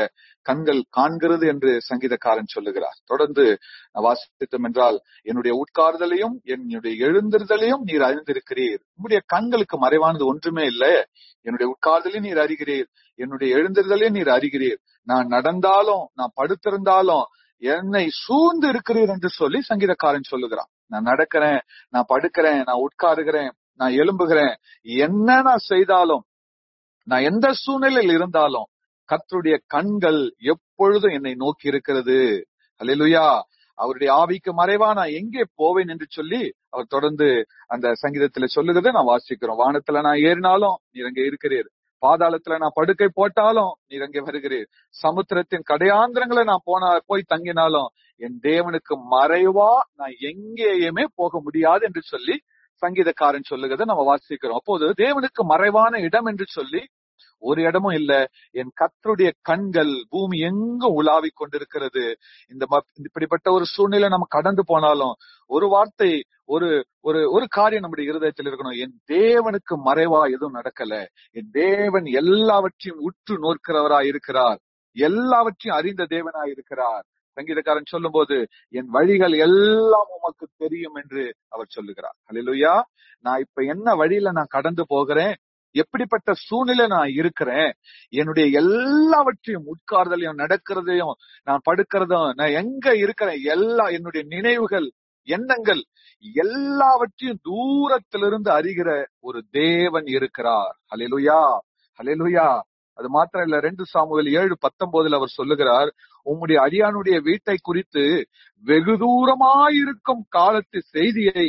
கண்கள் காண்கிறது என்று சங்கீதக்காரன் சொல்லுகிறார் தொடர்ந்து வாசித்தோம் என்றால் என்னுடைய உட்கார்தலையும் என்னுடைய எழுந்திருதலையும் நீர் அறிந்திருக்கிறீர் உங்களுடைய கண்களுக்கு மறைவானது ஒன்றுமே இல்லை என்னுடைய உட்கார்தலையும் நீர் அறிகிறீர் என்னுடைய எழுந்திருதலையும் நீர் அறிகிறீர் நான் நடந்தாலும் நான் படுத்திருந்தாலும் என்னை சூழ்ந்து இருக்கிறீர் என்று சொல்லி சங்கீதக்காரன் சொல்லுகிறான் நான் நடக்கிறேன் நான் படுக்கிறேன் நான் உட்காருகிறேன் நான் எலும்புகிறேன் என்ன நான் செய்தாலும் நான் எந்த சூழ்நிலையில் இருந்தாலும் கர்த்தருடைய கண்கள் எப்பொழுதும் என்னை நோக்கி இருக்கிறது அல்லேலூயா அவருடைய ஆவிக்கு மறைவா நான் எங்கே போவேன் என்று சொல்லி அவர் தொடர்ந்து அந்த சங்கீதத்துல சொல்லுகிறதை நான் வாசிக்கிறோம் வானத்துல நான் ஏறினாலும் நீர் அங்கே இருக்கிறீர் பாதாளத்துல நான் படுக்கை போட்டாலும் நீர் அங்கே வருகிறீர் சமுத்திரத்தின் கடையாந்திரங்களை நான் போனா போய் தங்கினாலும் என் தேவனுக்கு மறைவா நான் எங்கேயுமே போக முடியாது என்று சொல்லி சங்கீதக்காரன் சொல்லுகிறதை நம்ம வாசிக்கிறோம் அப்போது தேவனுக்கு மறைவான இடம் என்று சொல்லி ஒரு இடமும் இல்ல என் கத்தருடைய கண்கள் பூமி எங்கும் உலாவி கொண்டிருக்கிறது இந்த ம- இப்படிப்பட்ட ஒரு சூழ்நிலை நம்ம கடந்து போனாலும் ஒரு வார்த்தை ஒரு ஒரு ஒரு காரியம் நம்முடைய இருதயத்தில் இருக்கணும் என் தேவனுக்கு மறைவா எதுவும் நடக்கல என் தேவன் எல்லாவற்றையும் உற்று நோக்கிறவராய் இருக்கிறார் எல்லாவற்றையும் அறிந்த தேவனாய் இருக்கிறார் சங்கீதக்காரன் சொல்லும்போது என் வழிகள் எல்லாம் உமக்கு தெரியும் என்று அவர் சொல்லுகிறார் ஹalleluya நான் இப்ப என்ன வழியில நான் கடந்து போகிறேன் எப்படிப்பட்ட சூழ்நிலை நான் இருக்கிறேன் என்னுடைய எல்லாவற்றையும் உட்கார்தலையும் நடக்கிறதையும் நான் படுக்கிறதும் நான் எங்க இருக்கிறேன் எல்லா என்னுடைய நினைவுகள் எண்ணங்கள் எல்லாவற்றையும் தூரத்திலிருந்து அறிகிற ஒரு தேவன் இருக்கிறார் ஹalleluya ஹalleluya அது மாத்திரம் இல்ல ரெண்டு சாமுவேல் ஏழு பத்தொன்பதுல அவர் சொல்லுகிறார் உம்முடைய அடியானுடைய வீட்டை குறித்து வெகு தூரமாயிருக்கும் காலத்து செய்தியை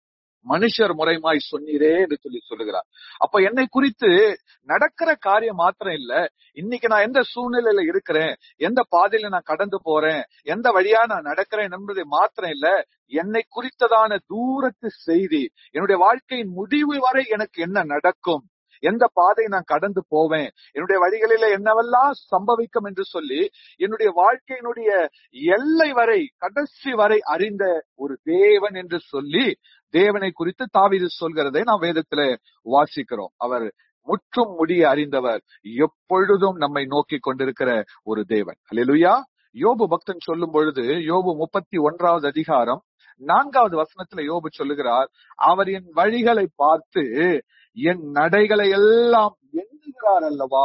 மனுஷர் முறைமாய் சொன்னீரே என்று சொல்லி சொல்லுகிறார் அப்ப என்னை குறித்து நடக்கிற காரியம் மாத்திரம் இல்ல இன்னைக்கு நான் எந்த சூழ்நிலையில இருக்கிறேன் எந்த பாதையில நான் கடந்து போறேன் எந்த வழியா நான் நடக்கிறேன் என்பதை மாத்திரம் இல்ல என்னை குறித்ததான தூரத்து செய்தி என்னுடைய வாழ்க்கையின் முடிவு வரை எனக்கு என்ன நடக்கும் எந்த பாதை நான் கடந்து போவேன் என்னுடைய வழிகளில என்னவெல்லாம் சம்பவிக்கும் என்று சொல்லி என்னுடைய வாழ்க்கையினுடைய எல்லை வரை கடைசி வரை அறிந்த ஒரு தேவன் என்று சொல்லி தேவனை குறித்து தாவீது சொல்கிறதை நாம் வேதத்துல வாசிக்கிறோம் அவர் முற்றும் முடிய அறிந்தவர் எப்பொழுதும் நம்மை நோக்கி கொண்டிருக்கிற ஒரு தேவன் அல்லேலூயா யோபு பக்தன் சொல்லும் பொழுது யோபு முப்பத்தி ஒன்றாவது அதிகாரம் நான்காவது வசனத்துல யோபு சொல்லுகிறார் அவர் என் வழிகளை பார்த்து என் நடைகளை எல்லாம் எண்ணுகிறார் அல்லவா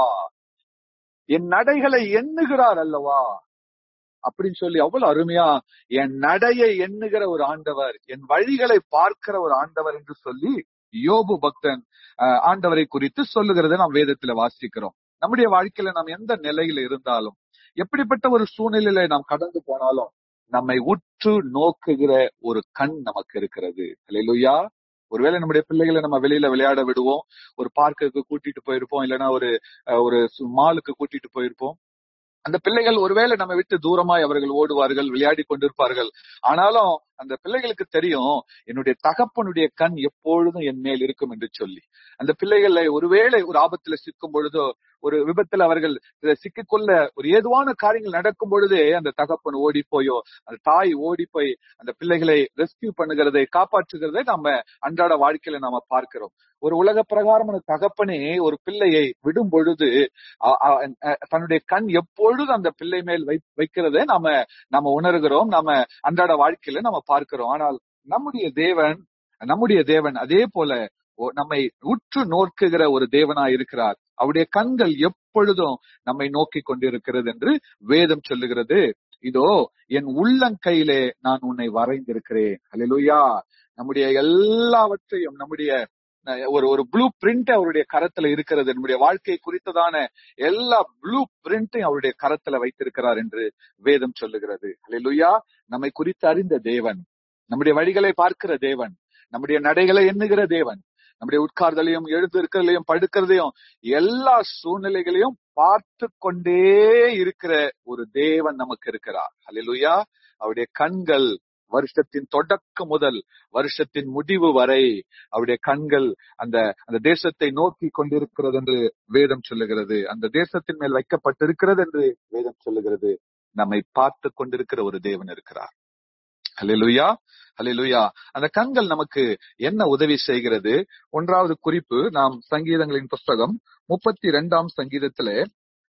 என் நடைகளை எண்ணுகிறார் அல்லவா அப்படின்னு சொல்லி அவ்வளவு அருமையா என் நடையை எண்ணுகிற ஒரு ஆண்டவர் என் வழிகளை பார்க்கிற ஒரு ஆண்டவர் என்று சொல்லி யோபு பக்தன் அஹ், ஆண்டவரை குறித்து சொல்லுகிறதை நாம் வேதத்துல வாசிக்கிறோம் நம்முடைய வாழ்க்கையில நாம் எந்த நிலையில இருந்தாலும் எப்படிப்பட்ட ஒரு சூழ்நிலையில நாம் கடந்து போனாலும் நம்மை உற்று நோக்குகிற ஒரு கண் நமக்கு இருக்கிறது அல்லேலூயா ஒருவேளை நம்முடைய பிள்ளைகளை நம்ம வெளியில விளையாட விடுவோம் ஒரு பார்க்குக்கு கூட்டிட்டு போயிருப்போம் இல்லைன்னா ஒரு அஹ், ஒரு மாலுக்கு கூட்டிட்டு போயிருப்போம் அந்த பிள்ளைகள் ஒருவேளை நம்ம விட்டு தூரமாய் அவர்கள் ஓடுவார்கள் விளையாடி கொண்டிருப்பார்கள் ஆனாலும் அந்த பிள்ளைகளுக்கு தெரியும் என்னுடைய தகப்பனுடைய கண் எப்பொழுதும் என் மேல் இருக்கும் என்று சொல்லி அந்த பிள்ளைகளை ஒருவேளை ஒரு ஆபத்துல சிக்கும் பொழுதோ ஒரு விபத்துல அவர்கள் இத சிக்கிக்கொள்ள ஒரு ஏதுவான காரியங்கள் நடக்கும் பொழுதே அந்த தகப்பன் ஓடி போயோ அந்த தாய் ஓடி போய் அந்த பிள்ளைகளை ரெஸ்கியூ பண்ணுகிறதை காப்பாற்றுகிறதை நாம அன்றாட வாழ்க்கையில நாம பார்க்கிறோம் ஒரு உலக பிரகாரமான தகப்பனே ஒரு பிள்ளையை விடும் பொழுது அ- அ- அ- தன்னுடைய கண் எப்பொழுது அந்த பிள்ளை மேல் வை வைக்கிறதை நாம நாம உணர்கிறோம் நாம அன்றாட வாழ்க்கையில நம்ம பார்க்கிறோம் ஆனால் நம்முடைய தேவன் நம்முடைய தேவன் அதே போல ஒ- நம்மை உற்று நோக்குகிற ஒரு தேவனாய் இருக்கிறார் அவருடைய கண்கள் எப்பொழுதும் நம்மை நோக்கி கொண்டிருக்கிறது என்று வேதம் சொல்லுகிறது இதோ என் உள்ளங்கையிலே நான் உன்னை வரைந்திருக்கிறேன் அல்லேலூயா நம்முடைய எல்லாவற்றையும் நம்முடைய அஹ், ஒரு ஒரு ப்ளூ பிரிண்ட் அவருடைய கரத்துல இருக்கிறது நம்முடைய வாழ்க்கை குறித்ததான எல்லா ப்ளூ பிரிண்ட்டையும் அவருடைய கரத்துல வைத்திருக்கிறார் என்று வேதம் சொல்லுகிறது அல்லேலூயா நம்மை குறித்து அறிந்த தேவன் நம்முடைய வழிகளை பார்க்கிற தேவன் நம்முடைய நடைகளை எண்ணுகிற தேவன் நம்முடைய உட்கார்தலையும் எழுந்திருக்கிறதையும் படுக்கிறதையும் எல்லா சூழ்நிலைகளையும் பார்த்து கொண்டே இருக்கிற ஒரு தேவன் நமக்கு இருக்கிறார் அல்லேலூயா அவருடைய கண்கள் வருஷத்தின் தொடக்கம் முதல் வருஷத்தின் முடிவு வரை அவருடைய கண்கள் அந்த அந்த தேசத்தை நோக்கி கொண்டிருக்கிறது என்று வேதம் சொல்லுகிறது அந்த தேசத்தின் மேல் வைக்கப்பட்டிருக்கிறது என்று வேதம் சொல்லுகிறது நம்மை பார்த்து கொண்டிருக்கிற ஒரு தேவன் இருக்கிறார் ஹalleluya ஹalleluya அந்த கண்கள் நமக்கு என்ன உதவி செய்கிறது ஒன்றாவது குறிப்பு நாம் சங்கீதங்களின் புஸ்தகம் முப்பத்தி இரண்டாம் சங்கீதத்திலே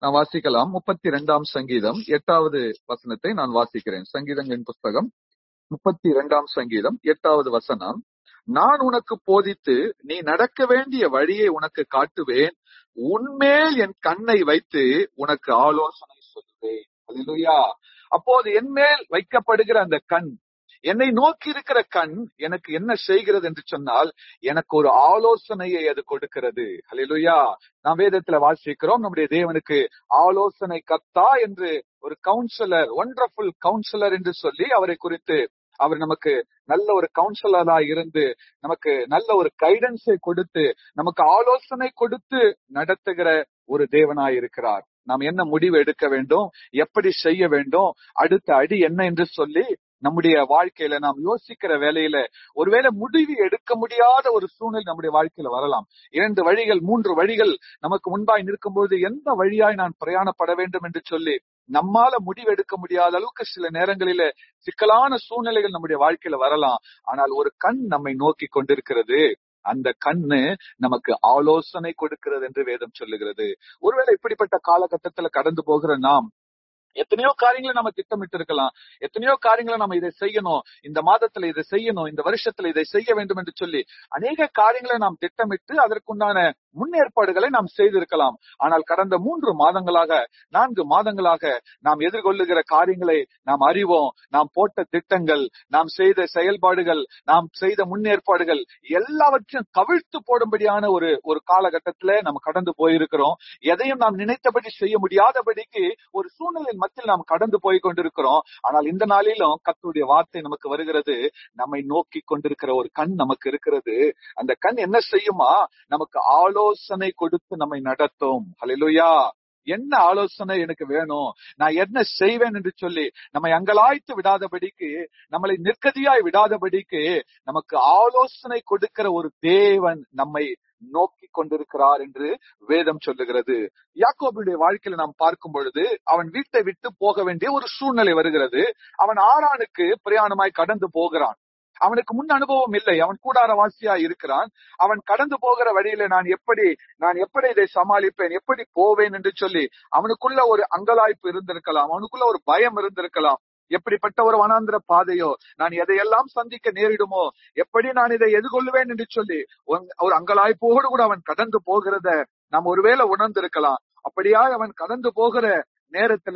நான் வாசிக்கலாம் முப்பத்தி இரண்டாம் சங்கீதம் எட்டாவது வசனத்தை நான் வாசிக்கிறேன் சங்கீதங்களின் புஸ்தகம் முப்பத்தி இரண்டாம் சங்கீதம் எட்டாவது வசனம் நான் உனக்கு போதித்து நீ நடக்க வேண்டிய வழியை உனக்கு காட்டுவேன் உன்மேல் என் கண்ணை வைத்து உனக்கு ஆலோசனை சொல்லுவேன் அல்லேலூயா அப்போது என் மேல் வைக்கப்படுகிற அந்த கண் என்னை நோக்கி இருக்கிற கண் எனக்கு என்ன செய்கிறது என்று சொன்னால் எனக்கு ஒரு ஆலோசனையை அது கொடுக்கிறது அல்லேலூயா நாம் வேதத்துல வாசிக்கிறோம் நம்முடைய தேவனுக்கு ஆலோசனை கத்தா என்று ஒரு கவுன்சிலர் ஒண்டர்ஃபுல் கவுன்சிலர் என்று சொல்லி அவரை குறித்து அவர் நமக்கு நல்ல ஒரு கவுன்சிலரா இருந்து நமக்கு நல்ல ஒரு கைடன்ஸை கொடுத்து நமக்கு ஆலோசனை கொடுத்து நடத்துகிற ஒரு தேவனாய் இருக்கிறார் நாம் என்ன முடிவு எடுக்க வேண்டும் எப்படி செய்ய வேண்டும் அடுத்த அடி என்ன என்று சொல்லி நம்முடைய வாழ்க்கையில நாம் யோசிக்கிற வேலையில ஒருவேளை முடிவு எடுக்க முடியாத ஒரு சூழ்நிலை நம்முடைய வாழ்க்கையில வரலாம் இரண்டு வழிகள் மூன்று வழிகள் நமக்கு முன்பாய் நிற்கும்போது எந்த வழியாய் நான் பிரயாணப்பட வேண்டும் என்று சொல்லி நம்மால முடிவு எடுக்க முடியாத அளவுக்கு சில நேரங்களில சிக்கலான சூழ்நிலைகள் நம்முடைய வாழ்க்கையில வரலாம் ஆனால் ஒரு கண் நம்மை நோக்கி கொண்டிருக்கிறது அந்த கண்ணு நமக்கு ஆலோசனை கொடுக்கிறது என்று வேதம் சொல்லுகிறது ஒருவேளை இப்படிப்பட்ட காலகட்டத்துல கடந்து போகிற நாம் எத்தனையோ காரியங்களை நம்ம திட்டமிட்டு இருக்கலாம் எத்தனையோ காரியங்களை நம்ம இதை செய்யணும் இந்த மாதத்துல இதை செய்யணும் இந்த வருஷத்துல இதை செய்ய வேண்டும் என்று சொல்லி அநேக காரியங்களை நாம் திட்டமிட்டு அதற்குண்டான முன்னேற்பாடுகளை நாம் செய்திருக்கலாம் ஆனால் கடந்த மூன்று மாதங்களாக நான்கு மாதங்களாக நாம் எதிர்கொள்ளுகிற காரியங்களை நாம் அறிவோம் நாம் போட்ட திட்டங்கள் நாம் செய்த செயல்பாடுகள் நாம் செய்த முன்னேற்பாடுகள் எல்லாவற்றையும் கவிழ்த்து போடும்படியான ஒரு ஒரு காலகட்டத்துல நம்ம கடந்து போயிருக்கிறோம் எதையும் நாம் நினைத்தபடி செய்ய முடியாதபடிக்கு ஒரு சூழ்நிலை மத்தியில் நாம் கடந்து போய் கொண்டிருக்கிறோம் ஆனால் இந்த நாளிலும் கர்த்தருடைய வார்த்தை நமக்கு வருகிறது நம்மை நோக்கி கொண்டிருக்கிற ஒரு கண் நமக்கு இருக்கிறது அந்த கண் என்ன செய்யுமா நமக்கு ஆலோசனை கொடுத்து நம்மை நடத்தும் ஹalleluya என்ன ஆலோசனை எனக்கு வேணும் நான் என்ன செய்வேன் என்று சொல்லி நம்மை அங்கலாய்த்து விடாதபடிக்கு நம்மளை நிற்கதியாய் விடாதபடிக்கு நமக்கு ஆலோசனை கொடுக்கிற ஒரு தேவன் நம்மை நோக்கி கொண்டிருக்கிறார் என்று வேதம் சொல்லுகிறது யாக்கோபுடைய வாழ்க்கையில நாம் பார்க்கும் பொழுது அவன் வீட்டை விட்டு போக வேண்டிய ஒரு சூழ்நிலை வருகிறது அவன் ஆறானுக்கு பிரயாணமாய் கடந்து போகிறான் அவனுக்கு முன் அனுபவம் இல்லை அவன் கூடாரவாசியா இருக்கிறான் அவன் கடந்து போகிற வழியில நான் எப்படி நான் எப்படி இதை சமாளிப்பேன் எப்படி போவேன் என்று சொல்லி அவனுக்குள்ள ஒரு அங்கலாய்ப்பு இருந்திருக்கலாம் அவனுக்குள்ள ஒரு பயம் இருந்திருக்கலாம் எப்படிப்பட்ட ஒரு வனாந்திர பாதையோ நான் எதையெல்லாம் சந்திக்க நேரிடுமோ எப்படி நான் இதை எதிர்கொள்வேன் என்று சொல்லி ஒரு- ஒரு அங்கலாய்ப்போடு கூட அவன் கடந்து போகிறத நாம் ஒருவேளை உணர்ந்திருக்கலாம் அப்படியா அவன் கடந்து போகிற நேரத்துல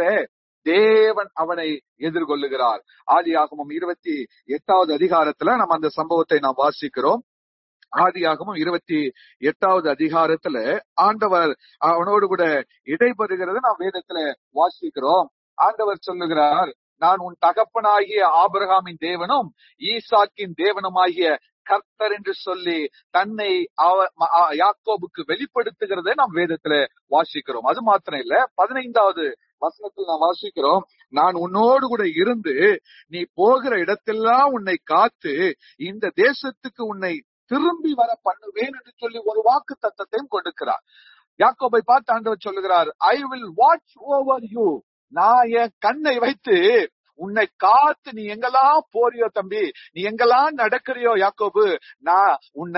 தேவன் அவனை எதிர்கொள்ளுகிறார் ஆதியாகமம் இருபத்தி எட்டாவது அதிகாரத்துல நம்ம அந்த சம்பவத்தை நாம் வாசிக்கிறோம் ஆதியாகமம் இருபத்தி எட்டாவது அதிகாரத்துல ஆண்டவர் அவனோடு கூட இடைபெறுகிறத நாம் வேதத்துல வாசிக்கிறோம் ஆண்டவர் சொல்லுகிறார் நான் உன் தகப்பனாகிய ஆபிரகாமின் தேவனும் ஈசாக்கின் தேவனுமாகிய கர்த்தர் என்று சொல்லி தன்னை அவ- ம- ஆ- யாக்கோபுக்கு வெளிப்படுத்துகிறதை நாம் வேதத்துல வாசிக்கிறோம் அது மாத்திரம் இல்ல பதினைந்தாவது வசனத்தில் நாம் வாசிக்கிறோம் நான் உன்னோடு கூட இருந்து நீ போகிற இடத்தெல்லாம் உன்னை காத்து இந்த தேசத்துக்கு உன்னை திரும்பி வர பண்ணுவேன் என்று சொல்லி ஒரு வாக்கு தத்தத்தையும் கொடுக்கிறார் யாக்கோபை பார்த்து ஆண்டவர் சொல்லுகிறார் I will watch over you நான் என் கண்ணை வைத்து உன்னை காத்து நீ எங்கெல்லாம் போறியோ தம்பி நீ எங்கெல்லாம் நடக்கிறியோ யாக்கோபு நான் உன்னை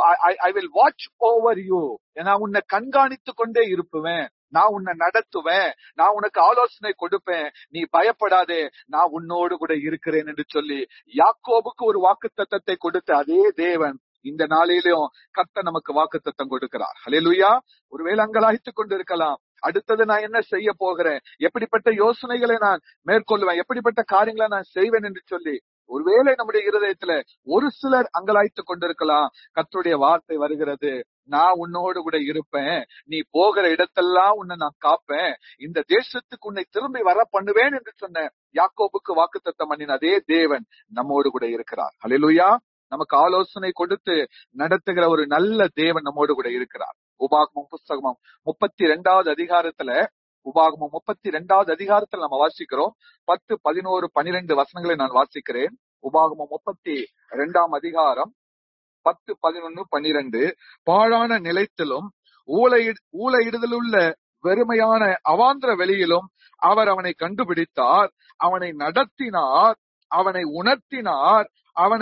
I will watch over you நான் உன்னை கண்காணித்து கொண்டே இருப்புவேன் நான் உன்னை நடத்துவேன் நான் உனக்கு ஆலோசனை கொடுப்பேன் நீ பயப்படாதே நான் உன்னோடு கூட இருக்கிறேன் என்று சொல்லி யாக்கோபுக்கு ஒரு வாக்குத்தத்தத்தை கொடுத்த அதே தேவன் இந்த நாளிலும் கர்த்தர் நமக்கு வாக்குத்தத்தம் கொடுக்கிறார் ஹalleluya ஒருவேளை அங்கலாய்த்து கொண்டிருக்கலாம் அடுத்தது நான் என்ன செய்ய போகிறேன் எப்படிப்பட்ட யோசனைகளை நான் மேற்கொள்வேன் எப்படிப்பட்ட காரியங்களை நான் செய்வேன் என்று சொல்லி ஒருவேளை நம்முடைய இருதயத்துல ஒரு சிலர் அங்கலாய்த்து கொண்டிருக்கலாம் கர்த்தருடைய வார்த்தை வருகிறது நான் உன்னோடு கூட இருப்பேன் நீ போகிற இடத்தெல்லாம் உன்னை நான் காப்பேன் இந்த தேசத்துக்கு உன்னை திரும்பி வர பண்ணுவேன் என்று சொன்ன யாக்கோபுக்கு வாக்குத்தத்தம் பண்ணின அதே தேவன் நம்மோடு கூட இருக்கிறார் ஹalleluya நமக்கு ஆலோசனை கொடுத்து நடத்துகிற ஒரு நல்ல தேவன் நம்மோடு கூட இருக்கிறார் உபாகமம் புஸ்தகமும் முப்பத்தி ரெண்டாவது அதிகாரத்துல உபாகமம் முப்பத்தி ரெண்டாவது அதிகாரத்துல நம்ம வாசிக்கிறோம் பத்து பதினோரு பனிரெண்டு வசனங்களை நான் வாசிக்கிறேன் உபாகமம் முப்பத்தி ரெண்டாம் அதிகாரம் பத்து பதினொன்னு பன்னிரண்டு பாழான நிலைத்திலும் ஊழை ஊழையிடுதலுள்ள வெறுமையான அவாந்திர வெளியிலும் அவர் அவனை கண்டுபிடித்தார் அவனை நடத்தினார் அவனை உணர்த்தினார் அவனை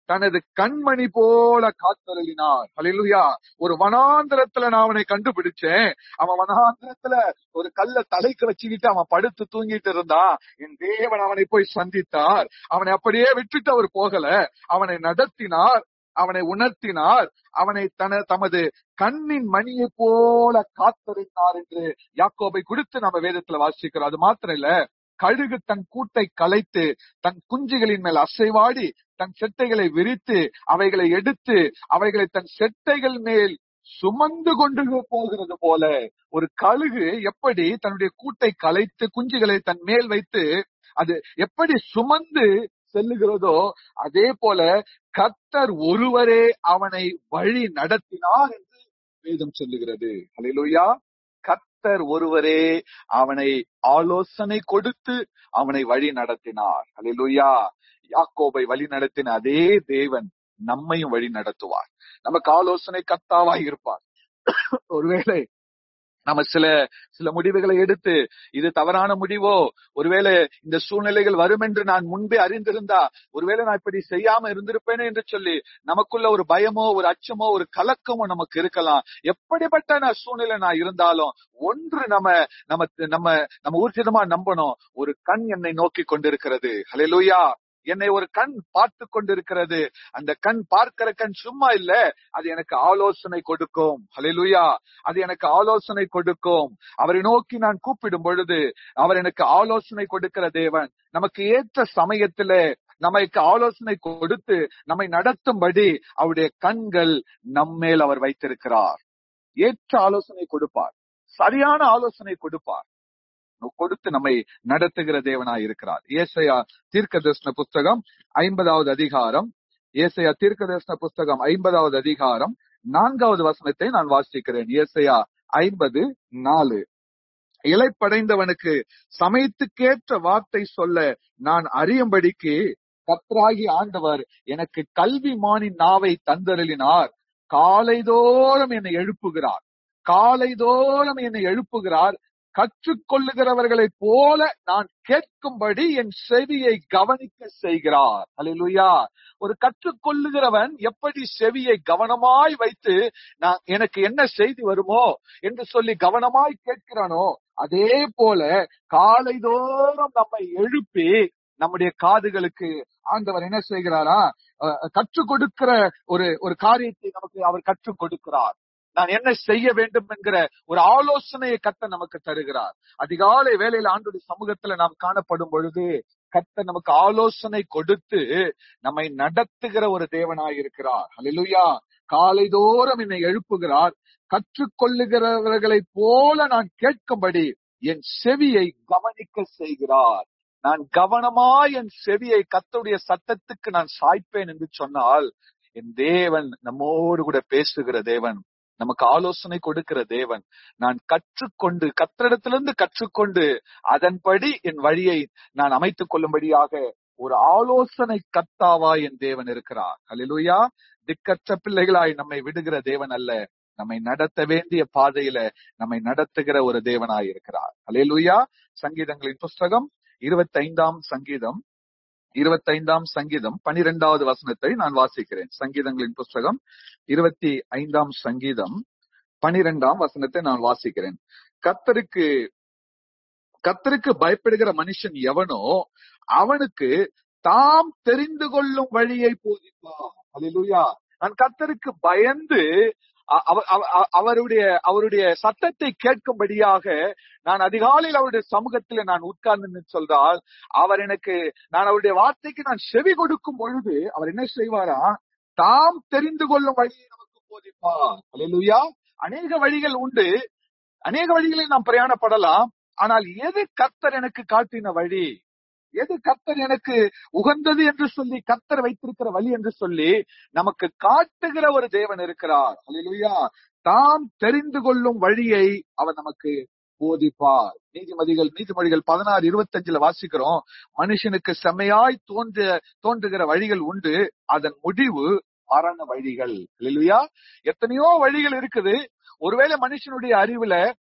தனது கண்மணி போல காத்தருளினார் ஹalleluya ஒரு வனாந்திரத்துல நான் அவனை கண்டுபிடிச்சேன் அவன் வனாந்திரத்துல ஒரு கல்ல தலைக்கு வச்சுக்கிட்டு அவன் படுத்து தூங்கிட்டு இருந்தான் என் தேவன் அவனை போய் சந்தித்தார் அவனை அப்படியே விட்டுட்டு அவர் போகல அவனை நடத்தினார் அவனை உணர்த்தினார் அவனை தன தமது கண்ணின் மணியை போல காத்தறிந்தார் என்று யாக்கோபை குறித்து நம்ம வேதத்துல வாசிக்கிறோம் அது மாத்திரம் இல்ல கழுகு தன் கூட்டை கலைத்து தன் குஞ்சுகளின் மேல் அசைவாடி தன் செட்டைகளை விரித்து அவைகளை எடுத்து அவைகளை தன் செட்டைகள் மேல் சுமந்து கொண்டு போகிறது போல ஒரு கழுகு எப்படி தன்னுடைய கூட்டை கலைத்து குஞ்சுகளை தன் மேல் வைத்து அது எப்படி சுமந்து செல்லுகிறதோ அதே போல கர்த்தர் ஒருவரே அவனை வழி நடத்தினார் என்று வேதம் சொல்லுகிறது ஹalleluya கர்த்தர் ஒருவரே அவனை ஆலோசனை கொடுத்து அவனை வழி நடத்தினார் ஹalleluya யாக்கோபை வழி நடத்தின அதே தேவன் நம்மையும் வழி நடத்துவார் நமக்கு ஆலோசனை கர்த்தாவாய் இருப்பார் ஒருவேளை நம்ம சில சில முடிவுகளை எடுத்து இது தவறான முடிவோ ஒருவேளை இந்த சூழ்நிலைகள் வரும் என்று நான் முன்பே அறிந்திருந்தா ஒருவேளை நான் இப்படி செய்யாம இருந்திருப்பேனே என்று சொல்லி நமக்குள்ள ஒரு பயமோ ஒரு அச்சமோ ஒரு கலக்கமோ நமக்கு இருக்கலாம் எப்படிப்பட்ட நான் சூழ்நிலை நான் இருந்தாலும் ஒன்று நம்ம நம்ம நம்ம நம்ம ஊர்ஜிதமா நம்பணும் ஒரு கண் என்னை நோக்கி கொண்டிருக்கிறது ஹalleluya என்னை ஒரு கண் பார்த்து கொண்டிருக்கிறது அந்த கண் பார்க்கிற கண் சும்மா இல்ல அது எனக்கு ஆலோசனை கொடுக்கும் ஹalleluya அது எனக்கு ஆலோசனை கொடுக்கும் அவரை நோக்கி நான் கூப்பிடும் பொழுது அவர் எனக்கு ஆலோசனை கொடுக்கிற தேவன் நமக்கு ஏற்ற சமயத்துல நமக்கு ஆலோசனை கொடுத்து நம்மை நடத்தும்படி அவருடைய கண்கள் நம்மேல் அவர் வைத்திருக்கிறார் ஏற்ற ஆலோசனை கொடுப்பார் சரியான ஆலோசனை கொடுப்பார் கொடுத்து நம்மை நடத்துகிற தேவனாய் இருக்கிறார் ஏசையா தீர்க்க தரிசன புஸ்தகம் ஐம்பதாவது அதிகாரம் ஏசையா தீர்க்க தரிசன புஸ்தகம் ஐம்பதாவது அதிகாரம் நான்காவது வசனத்தை நான் வாசிக்கிறேன் ஏசையா ஐம்பது நாலு இலைப்படைந்தவனுக்கு சமயத்துக்கேற்ற வார்த்தை சொல்ல நான் அறியும்படிக்கு கத்ராகி ஆண்டவர் எனக்கு கல்வி மானின் நாவை தந்தருளினார் காலைதோறும் என்னை எழுப்புகிறார் காலைதோறும் என்னை எழுப்புகிறார் கற்றுக்கொள்ளுகிறவர்களைப் போல நான் கேட்கும்படி என் செவியை கவனிக்க செய்கிறார் அல்லேலூயா ஒரு கற்றுக்கொள்ளுகிறவன் எப்படி செவியை கவனமாய் வைத்து நான் எனக்கு என்ன செய்தி வருமோ என்று சொல்லி கவனமாய் கேட்கிறானோ அதே போல காலைதோறும் நம்மை எழுப்பி நம்முடைய காதுகளுக்கு ஆண்டவர் என்ன செய்கிறாரா அஹ், கற்றுக் கொடுக்கிற ஒரு ஒரு காரியத்தை நமக்கு அவர் கற்றுக் கொடுக்கிறார் நான் என்ன செய்ய வேண்டும் என்கிற ஒரு ஆலோசனையை கத்த நமக்கு தருகிறார் அதிகாலை வேளையில ஆண்டுடைய சமூகத்துல நாம் காணப்படும் பொழுது கத்த நமக்கு ஆலோசனை கொடுத்து நம்மை நடத்துகிற ஒரு தேவனாய் இருக்கிறார் ஹalleluya காலைதோறும் என்னை எழுப்புகிறார் கற்றுக்கொள்ளுகிறவர்களைப் போல நான் கேட்கும்படி என் செவியை கவனிக்க செய்கிறார் நான் கவனமாய் என் செவியை கத்துடைய சத்தத்துக்கு நான் சாய்ப்பேன் என்று சொன்னால் என் தேவன் நம்மோடு கூட பேசுகிற தேவன் நமக்கு ஆலோசனை கொடுக்கிற தேவன் நான் கற்றுக்கொண்டு கத்திரிடத்திலிருந்து கற்றுக்கொண்டு அதன்படி என் வழியை நான் அமைத்துக் கொள்ளும்படியாக ஒரு ஆலோசனை கத்தாவா என் தேவன் இருக்கிறார் ஹalleluya திக்கற்ற பிள்ளைகளாய் நம்மை விடுகிற தேவன் அல்ல நம்மை நடத்த வேண்டிய பாதையில நம்மை நடத்துகிற ஒரு தேவனாய் இருக்கிறார் ஹalleluya சங்கீதங்களின் புஸ்தகம் இருபத்தைந்தாம் சங்கீதம் இருபத்தைந்தாம் சங்கீதம் பனிரெண்டாவது வசனத்தை நான் வாசிக்கிறேன் சங்கீதங்களின் புஸ்தகம் இருபத்தி ஐந்தாம் சங்கீதம் பனிரெண்டாம் வசனத்தை நான் வாசிக்கிறேன் கத்தருக்கு கத்தருக்கு பயப்படுகிற மனுஷன் எவனோ அவனுக்கு தாம் தெரிந்து கொள்ளும் வழியை போதிப்பார் அல்லேலூயா நான் கத்தருக்கு பயந்து அ- அவ- அவ- அவ- அவருடைய அவருடைய சத்தத்தை கேட்கும்படியாக நான் அதிகாலையில் அவருடைய சமூகத்துல நான் உட்கார்ந்து சொல்றால் அவர் எனக்கு நான் அவருடைய வார்த்தைக்கு நான் செவி கொடுக்கும் பொழுது அவர் என்ன செய்வாரா தாம் தெரிந்து கொள்ளும் வழியை நமக்கு போதிப்பார் அல்லேலூயா அநேக வழிகள் உண்டு அநேக வழிகளில் நாம் பிரயாணப்படலாம் ஆனால் எது கர்த்தர் எனக்கு காட்டின வழி எது கர்த்தர் எனக்கு உகந்தது என்று சொல்லி கர்த்தர் வைத்திருக்கிற வழி என்று சொல்லி நமக்கு காட்டுகிற ஒரு தேவன் இருக்கிறார் அல்லேலூயா தாம் தெரிந்து கொள்ளும் வழியை அவர் நமக்கு போதிப்பார் நீதிமதிகள் நீதிமொழிகள் பதினாறு இருபத்தஞ்சுல வாசிக்கிறோம் மனுஷனுக்கு செம்மையாய் தோன்ற தோன்றுகிற வழிகள் உண்டு அதன் முடிவு மரண வழிகள் இல்லையா எத்தனையோ வழிகள் இருக்குது ஒருவேளை மனுஷனுடைய அறிவுல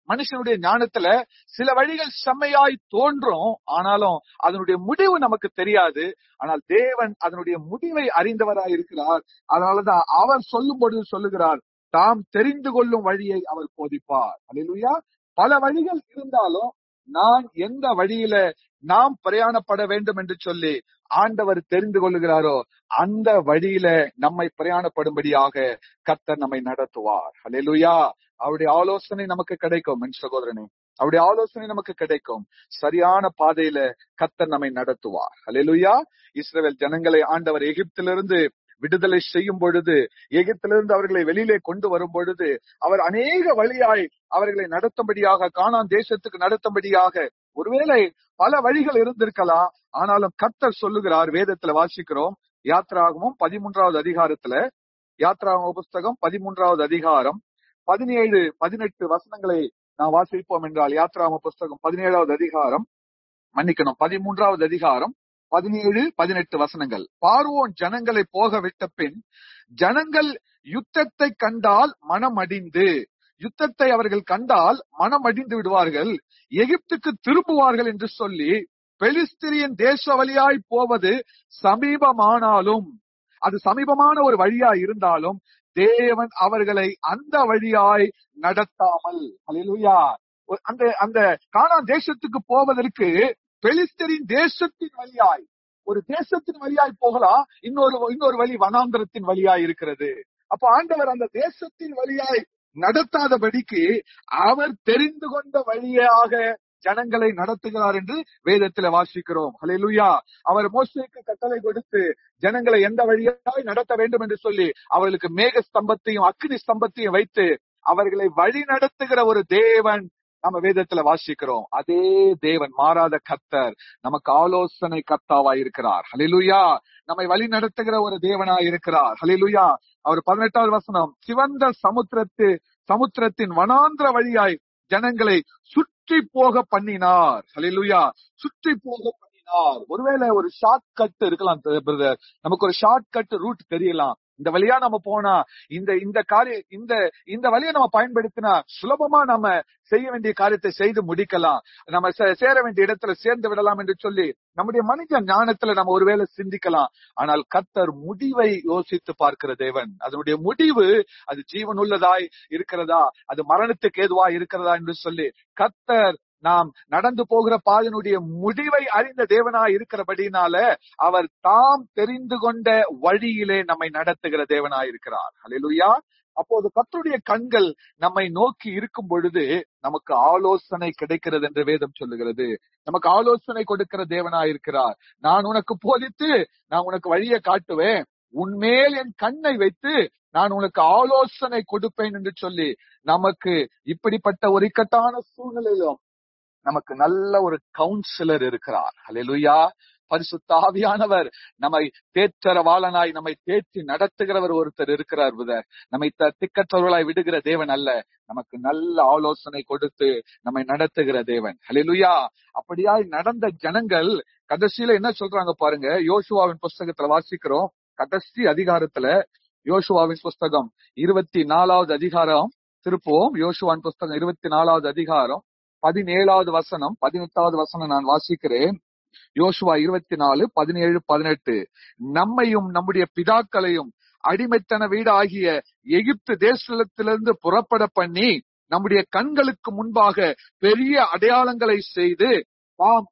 மனுஷனுடைய ஞானத்துல சில வழிகள் செம்மையாய் தோன்றும் ஆனாலும் அதனுடைய முடிவு நமக்கு தெரியாது ஆனால் தேவன் அதனுடைய முடிவை அறிந்தவராய் இருக்கிறார் அதனாலதான் அவர் சொல்லும் பொழுது சொல்லுகிறார் தாம் தெரிந்து கொள்ளும் வழியை அவர் போதிப்பார் அல்லேலூயா பல வழிகள் இருந்தாலும் நான் எந்த வழியில நாம் பிரயாணப்பட வேண்டும் என்று சொல்லி ஆண்டவர் தெரிந்து கொள்ளுகிறாரோ அந்த வழியில நம்மை பிரயாணப்படும்படியாக கர்த்தர் நம்மை நடத்துவார் அல்லேலூயா அவருடைய ஆலோசனை நமக்கு கிடைக்கும் என் சகோதரனே அவருடைய ஆலோசனை நமக்கு கிடைக்கும் சரியான பாதையில கர்த்தர் நம்மை நடத்துவார் அல்லேலூயா இஸ்ரவேல் ஜனங்களை ஆண்டவர் எகிப்திலிருந்து விடுதலை செய்யும் பொழுது எகிப்திலிருந்து அவர்களை வெளியிலே கொண்டு வரும் பொழுது அவர் அநேக வழியாய் அவர்களை நடத்தும்படியாக கானான் தேசத்துக்கு நடத்தும்படியாக ஒருவேளை பல வழிகள் இருந்திருக்கலாம் ஆனாலும் கர்த்தர் சொல்லுகிறார் வேதத்துல வாசிக்கிறோம் யாத்ராகமும் பதிமூன்றாவது அதிகாரத்துல யாத்ராகம புஸ்தகம் பதிமூன்றாவது அதிகாரம் பதினேழு பதினெட்டு வசனங்களை நான் வாசிப்போம் என்றால் யாத்ராம புஸ்தகம் பதினேழாவது அதிகாரம் மன்னிக்கணும் பதிமூன்றாவது அதிகாரம் பதினேழு பதினெட்டு வசனங்கள் பார்வோன் ஜனங்களை போக விட்ட பின் ஜனங்கள் யுத்தத்தை கண்டால் மனம் அடிந்து யுத்தத்தை அவர்கள் கண்டால் மனம் அடிந்து விடுவார்கள் எகிப்துக்கு திரும்புவார்கள் என்று சொல்லி பெலிஸ்திரியன் தேச வழியாய் போவது சமீபமானாலும் அது சமீபமான ஒரு வழியா இருந்தாலும் தேவன் அவர்களை அந்த வழியாய் நடத்தாமல் அல்லேலூயா ஒரு- அந்த அந்த கானான் தேசத்துக்கு போவதற்கு பெலிஸ்தரின் தேசத்தின் வழியாய் ஒரு தேசத்தின் வழியாய் போகலாம் இன்னொரு இன்னொரு வழி வனாந்திரத்தின் வழியாய் இருக்கிறது அப்ப ஆண்டவர் அந்த தேசத்தின் வழியாய் நடத்தாதபடிக்கு அவர் தெரிந்து கொண்ட வழியாக ஜனங்களை நடத்துகிறார் என்று வேதத்துல வாசிக்கிறோம் ஹalleluya அவர் மோசேக்கு கட்டளை கொடுத்து ஜனங்களை எந்த வழியாய் நடத்த வேண்டும் என்று சொல்லி அவர்களுக்கு மேக ஸ்தம்பத்தையும் அக்னி ஸ்தம்பத்தையும் வைத்து அவர்களை வழி நடத்துகிற ஒரு தேவன் நம்ம வேதத்துல வாசிக்கிறோம் அதே தேவன் மாறாத கத்தர் நமக்கு ஆலோசனை கர்த்தாவாய் இருக்கிறார் ஹalleluya நம்மை வழி நடத்துகிற ஒரு தேவனாய் இருக்கிறார் ஹalleluya அவர் பதினெட்டாவது வசனம் சிவந்த சமுத்திரத்து சமுத்திரத்தின் வனாந்திர வழியாய் ஜனங்களை சுற்றி போக பண்ணினார் ஹalleluya சுற்றி போக பண்ணினார் ஒருவேளை ஒரு ஷார்ட் கட் இருக்கலாம் பிரதர் நமக்கு ஒரு ஷார்ட் கட் ரூட் தெரியலாம் இந்த வழியா நம்ம போனா இந்த இந்த காரிய இந்த இந்த வழியை நம்ம பயன்படுத்தினா சுலபமா நம்ம செய்ய வேண்டிய காரியத்தை செய்து முடிக்கலாம் நம்ம சே- சேர வேண்டிய இடத்துல சேர்ந்து விடலாம் என்று சொல்லி நம்முடைய மனித ஞானத்துல நம்ம ஒருவேளை சிந்திக்கலாம் ஆனால் கர்த்தர் முடிவை யோசித்து பார்க்கிற தேவன் அதனுடைய முடிவு அது ஜீவனுள்ளதாய் இருக்கிறதா அது மரணத்துக்கு ஏதுவா இருக்கிறதா என்று சொல்லி கர்த்தர் நாம் நடந்து போகிற பாதனுடைய முடிவை அறிந்த தேவனாய் இருக்கிறபடினால அவர் தாம் தெரிந்து கொண்ட வழியிலே நம்மை நடத்துகிற தேவனாய் இருக்கிறார் ஹalleluya அப்போது கர்த்தருடைய கண்கள் நம்மை நோக்கி இருக்கும் பொழுது நமக்கு ஆலோசனை கிடைக்கிறது என்று வேதம் சொல்லுகிறது நமக்கு ஆலோசனை கொடுக்கிற தேவனாய் இருக்கிறார் நான் உனக்கு போதித்து நான் உனக்கு வழியை காட்டுவேன் உன்மேல் என் கண்ணை வைத்து நான் உனக்கு ஆலோசனை கொடுப்பேன் என்று சொல்லி நமக்கு இப்படிப்பட்ட ஒரு இக்கட்டான சூழ்நிலையிலும் நமக்கு நல்ல ஒரு கவுன்சிலர் இருக்கிறார் ஹalleluya பரிசுத்த ஆவியானவர் நம்மை தேற்றரவாளனாய் நம்மை தேற்றி நடத்துகிறவர் ஒருத்தர் இருக்கிறார் புதர் நம்மை த- திக்கற்றவர்களாய் விடுகிற தேவன் அல்ல நமக்கு நல்ல ஆலோசனை கொடுத்து நம்மை நடத்துகிற தேவன் ஹalleluya அப்படியாய் நடந்த ஜனங்கள் கடைசியில என்ன சொல்றாங்க பாருங்க யோசுவாவின் புஸ்தகத்துல வாசிக்கிறோம் கடைசி அதிகாரத்துல யோசுவாவின் புஸ்தகம் இருபத்தி நாலாவது அதிகாரம் திருப்போம் யோசுவான் புஸ்தகம் இருபத்தி நாலாவது அதிகாரம் பதினேழாவது வசனம் பதினெட்டாவது வசனம் நான் வாசிக்கிறேன் யோசுவா இருபத்தி நாலு பதினேழு பதினெட்டு நம்மையும் நம்முடைய பிதாக்களையும் அடிமைத்தன வீடு ஆகிய எகிப்து தேசத்திலிருந்து புறப்பட பண்ணி நம்முடைய கண்களுக்கு முன்பாக பெரிய அடையாளங்களை செய்து நாம்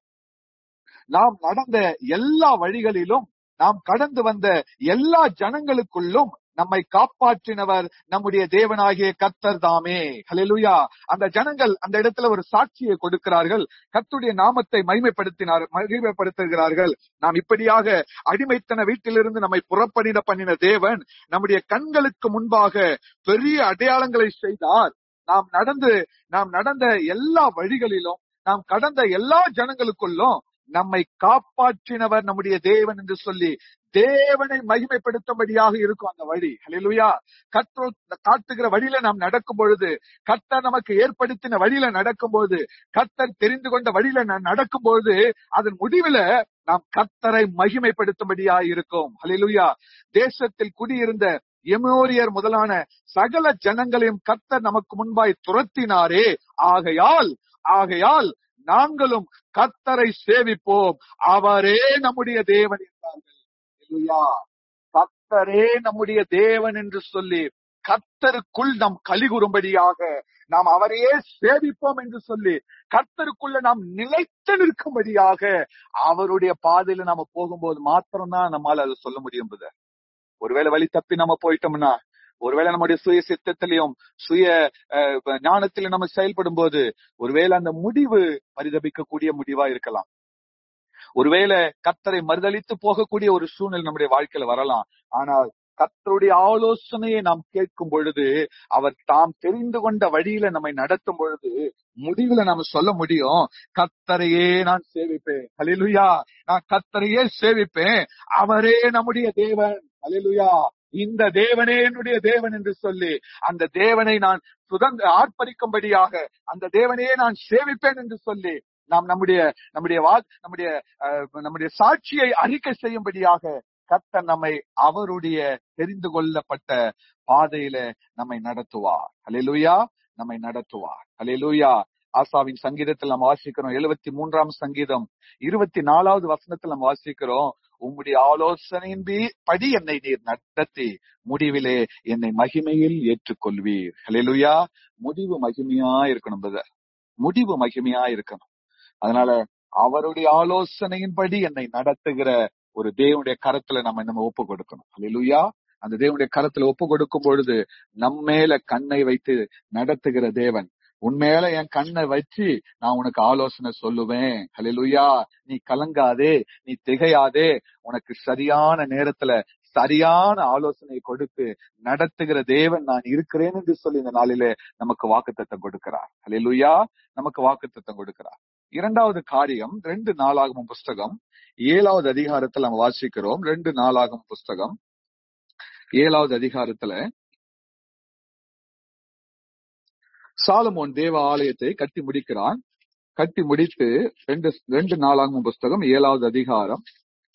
நாம் நடந்த எல்லா வழிகளிலும் நாம் கடந்து வந்த எல்லா ஜனங்களுக்குள்ளும் நம்மை காப்பாற்றினவர் நம்முடைய தேவனாகிய கர்த்தர் தாமே ஹalleluya அந்த ஜனங்கள் அந்த இடத்துல ஒரு சாட்சியை கொடுக்கிறார்கள் கர்த்தருடைய நாமத்தை மகிமைப்படுத்தினார் மகிமைப்படுத்துகிறார்கள் நாம் இப்படியாக அடிமைத்தன வீட்டிலிருந்து நம்மை புறப்படின பண்ணின தேவன் நம்முடைய கண்களுக்கு முன்பாக பெரிய அடையாளங்களை செய்தார் நாம் நடந்து நாம் நடந்த எல்லா வழிகளிலும் நாம் கடந்த எல்லா ஜனங்களுக்குள்ளும் நம்மை காப்பாற்றினவர் நம்முடைய தேவன் என்று சொல்லி தேவனை மகிமைப்படுத்தும்படியாக இருக்கும் அந்த வழி ஹalleluya கர்த்தர் காட்டுகிற வழியில நாம் நடக்கும் பொழுது கர்த்தர் நமக்கு ஏற்படுத்தின வழியில நடக்கும் பொழுது கர்த்தர் தெரிந்து கொண்ட வழியில நாம் நடக்கும் பொழுது அதன் முடிவில நாம் கர்த்தரை மகிமைப்படுத்தும்படியாக இருக்கும் ஹalleluya தேசத்தில் குடியிருந்த எமோரியர் முதலான சகல ஜனங்களையும் கர்த்தர் நமக்கு முன்பாய் துரத்தினாரே ஆகையால் ஆகையால் நாங்களும் கர்த்தரை சேவிப்போம் அவரே நம்முடைய தேவன் என்றார்கள் அல்லேலூயா. கர்த்தரே நம்முடைய தேவன் என்று சொல்லி கர்த்தருக்குள் நாம் கலிகுறும்படியாக நாம் அவரையே சேவிப்போம் என்று சொல்லி கர்த்தருக்குள்ள நாம் நிலைத்து நிற்கும்படியாக அவருடைய பாதையில நாம போகும்போது மாத்திரம்தான் நம்மால அதை சொல்ல முடியும் brother. ஒருவேளை வழி தப்பி நம்ம போயிட்டோம்னா ஒருவேளை நம்முடைய சுய சித்தத்திலையும் சுய அஹ், ஞானத்திலும் நம்ம செயல்படும் போது ஒருவேளை அந்த முடிவு பரிதபிக்கக்கூடிய முடிவா இருக்கலாம் ஒருவேளை கத்தரை மறுதளித்து போகக்கூடிய ஒரு சூழ்நிலை நம்முடைய வாழ்க்கையில வரலாம் ஆனால் கத்தருடைய ஆலோசனையை நாம் கேட்கும் பொழுது அவர் தாம் தெரிந்து கொண்ட வழியில நம்மை நடத்தும் பொழுது முடிவுல நாம சொல்ல முடியும் கத்தரையே நான் சேவிப்பேன் ஹalleluya நான் கத்தரையே சேவிப்பேன் அவரே நம்முடைய தேவன் ஹalleluya இந்த தேவனே என்னுடைய தேவன் என்று சொல்லி அந்த தேவனை நான் சுதந்திர ஆர்ப்பரிக்கும்படியாக அந்த தேவனையே நான் சேவிப்பேன் என்று சொல்லி நாம் நம்முடைய நம்முடைய வா நம்முடைய அஹ், நம்முடைய சாட்சியை அறிக்கை செய்யும்படியாக கர்த்தர் நம்மை அவருடைய தெரிந்து கொள்ளப்பட்ட பாதையில நம்மை நடத்துவார் ஹalleluya நம்மை நடத்துவார் ஹalleluya ஆசாவின் சங்கீதத்தில் நாம் வாசிக்கிறோம் எழுபத்தி மூன்றாம் சங்கீதம் இருபத்தி நாலாவது வசனத்தில் நாம் வாசிக்கிறோம் உம்முடைய ஆலோசனையின் பி- படி என்னை நீர் நடத்தி முடிவிலே என்னை மகிமையில் ஏற்றுக்கொள்வீர் ஹalleluya முடிவு மகிமையா இருக்கணும் brother. முடிவு மகிமையா இருக்கணும் அதனால அவருடைய ஆலோசனையின்படி என்னை நடத்துகிற ஒரு தேவனுடைய கரத்துல நம்ம நம்ம ஒப்பு கொடுக்கணும் ஹalleluya அந்த தேவனுடைய கரத்துல ஒப்பு கொடுக்கும் பொழுது நம்ம மேல கண்ணை வைத்து நடத்துகிற தேவன் உன்மேல என் கண்ணை வச்சு நான் உனக்கு ஆலோசனை சொல்லுவேன் ஹalleluya நீ கலங்காதே நீ திகையாதே உனக்கு சரியான நேரத்துல சரியான ஆலோசனை கொடுத்து நடத்துகிற தேவன் நான் இருக்கிறேன் என்று சொல்லி இந்த நாளிலே நமக்கு வாக்குத்தத்தம் கொடுக்கிறார் ஹalleluya நமக்கு வாக்குத்தத்தம் கொடுக்கிறார் இரண்டாவது காரியம் ரெண்டு நாளாகும் புஸ்தகம் ஏழாவது அதிகாரத்துல நம்ம வாசிக்கிறோம் ரெண்டு நாளாகும் புஸ்தகம் ஏழாவது அதிகாரத்துல சாலமோன் தேவ ஆலயத்தை கட்டி முடிக்கிறான் கட்டி முடித்து ரெண்டு ரெண்டு நாளாகும் புஸ்தகம் ஏழாவது அதிகாரம்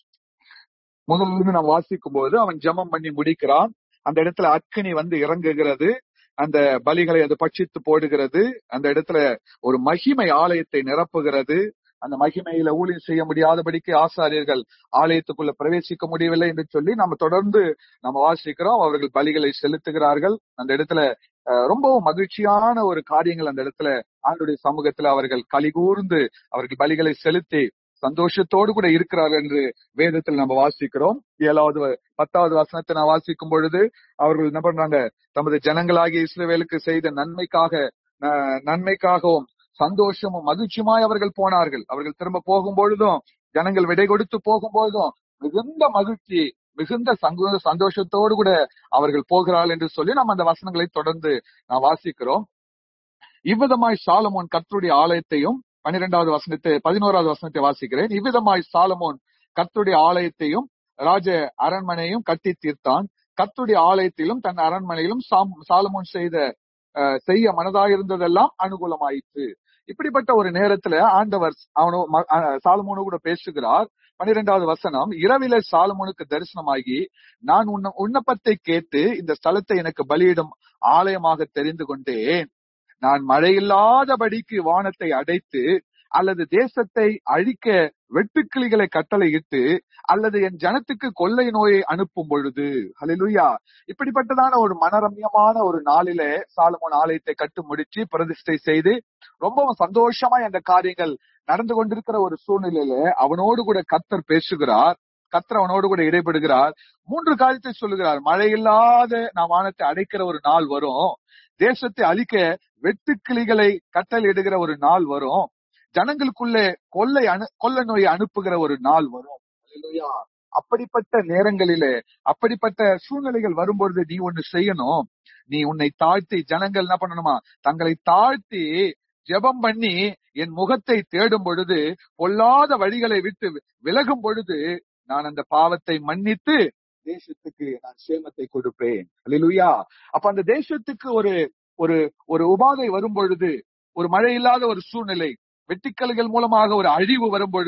முதல்ல இருந்து நாம் வாசிக்கும் போது அவன் ஜெபம் பண்ணி முடிக்கிறான் அந்த இடத்துல அக்கினி வந்து இறங்குகிறது அந்த பலிகளை அது பட்சித்து போடுகிறது அந்த இடத்துல ஒரு மகிமை ஆலயத்தை நிரப்புகிறது அந்த மகிமையில ஊழியம் செய்ய முடியாதபடிக்கு ஆசாரியர்கள் ஆலயத்துக்குள்ள பிரவேசிக்க முடியவில்லை என்று சொல்லி நம்ம தொடர்ந்து நம்ம வாசிக்கிறோம் அவர்கள் பலிகளை செலுத்துகிறார்கள் அந்த இடத்துல அஹ், ரொம்பவும் மகிழ்ச்சியான ஒரு காரியங்கள் அந்த இடத்துல ஆண்டுடைய சமூகத்துல அவர்கள் கலிகூர்ந்து அவர்கள் பலிகளை செலுத்தி சந்தோஷத்தோடு கூட இருக்கிறார்கள் என்று வேதத்தில் நம்ம வாசிக்கிறோம் ஏழாவது வ- பத்தாவது வசனத்தை நான் வாசிக்கும் பொழுது அவர்கள் என்ன பண்றாங்க தமது ஜனங்களாகிய இஸ்ரவேலுக்கு செய்த நன்மைக்காக ந- நன்மைக்காகவும் சந்தோஷமும் மகிழ்ச்சியுமாய் அவர்கள் போனார்கள் அவர்கள் திரும்ப போகும் பொழுதும் ஜனங்கள் விடை கொடுத்து போகும் பொழுதும் மிகுந்த மகிழ்ச்சி மிகுந்த சங்க- சந்தோஷத்தோடு கூட அவர்கள் போகிறார்கள் என்று சொல்லி நம்ம அந்த வசனங்களை தொடர்ந்து நான் வாசிக்கிறோம் இவ்விதமாய் சாலமோன் கர்த்தருடைய ஆலயத்தையும் பன்னிரெண்டாவது வசனத்தை பதினோராவது வசனத்தை வாசிக்கிறேன் இவ்விதமாய் சாலமோன் கர்த்தருடைய ஆலயத்தையும் ராஜ அரண்மனையும் கட்டி தீர்த்தான் கர்த்தருடைய ஆலயத்திலும் தன் அரண்மனையிலும் சாம்- சாலமோன் செய்த அஹ், செய்ய மனதாயிருந்ததெல்லாம் அனுகூலமாயிற்று இப்படிப்பட்ட ஒரு நேரத்துல ஆண்டவர் அவனோ ம- அஹ், சாலமோனு கூட பேசுகிறார் பன்னிரெண்டாவது வசனம் இரவிலே சாலமோனுக்கு தரிசனமாகி நான் உன்ன உன்னப்பத்தை கேட்டு இந்த ஸ்தலத்தை எனக்கு பலியிடும் ஆலயமாக தெரிந்து கொண்டேன் நான் மழையில்லாதபடிக்கு வானத்தை அடைத்து அல்லது தேசத்தை அழிக்க வெட்டுக்கிளிகளை கட்டளையிட்டு அல்லது என் ஜனத்துக்கு கொள்ளை நோயை அனுப்பும் பொழுது ஹalleluya இப்படிப்பட்டதான ஒரு மனரம்யமான ஒரு நாளிலே சாலமோன் ஆலயத்தை கட்டு முடிச்சு பிரதிஷ்டை செய்து ரொம்பவும் சந்தோஷமா அந்த காரியங்கள் நடந்து கொண்டிருக்கிற ஒரு சூழ்நிலையில அவனோடு கூட கத்தர் பேசுகிறார் கத்தர் அவனோடு கூட இடைபடுகிறார் மூன்று காரியத்தை சொல்லுகிறார் மழை இல்லாத நான் வானத்தை அடைக்கிற ஒரு நாள் வரும் தேசத்தை அழிக்க வெட்டுக்கிளிகளை கட்டளையிடுகிற ஒரு நாள் வரும் ஜனங்களுக்குள்ளே கொள்ளை அனு கொள்ள நோயை அனுப்புகிற ஒரு நாள் வரும் அல்லேலூயா. அப்படிப்பட்ட நேரங்களிலே அப்படிப்பட்ட சூழ்நிலைகள் வரும்பொழுது நீ ஒண்ணு செய்யணும் நீ உன்னை தாழ்த்தி ஜனங்கள் என்ன பண்ணணுமா தங்களை தாழ்த்தி ஜெபம் பண்ணி என் முகத்தை தேடும் பொழுது பொல்லாத வழிகளை விட்டு விலகும் பொழுது நான் அந்த பாவத்தை மன்னித்து தேசத்துக்கு நான் சேமத்தை கொடுப்பேன் அல்லேலூயா அப்ப அந்த தேசத்துக்கு ஒரு ஒரு ஒரு உபாதை வரும் பொழுது ஒரு மழை இல்லாத ஒரு சூழ்நிலை வெட்டிக்கல்கள் மூலமாக ஒரு அழிவு வரும் பொழுது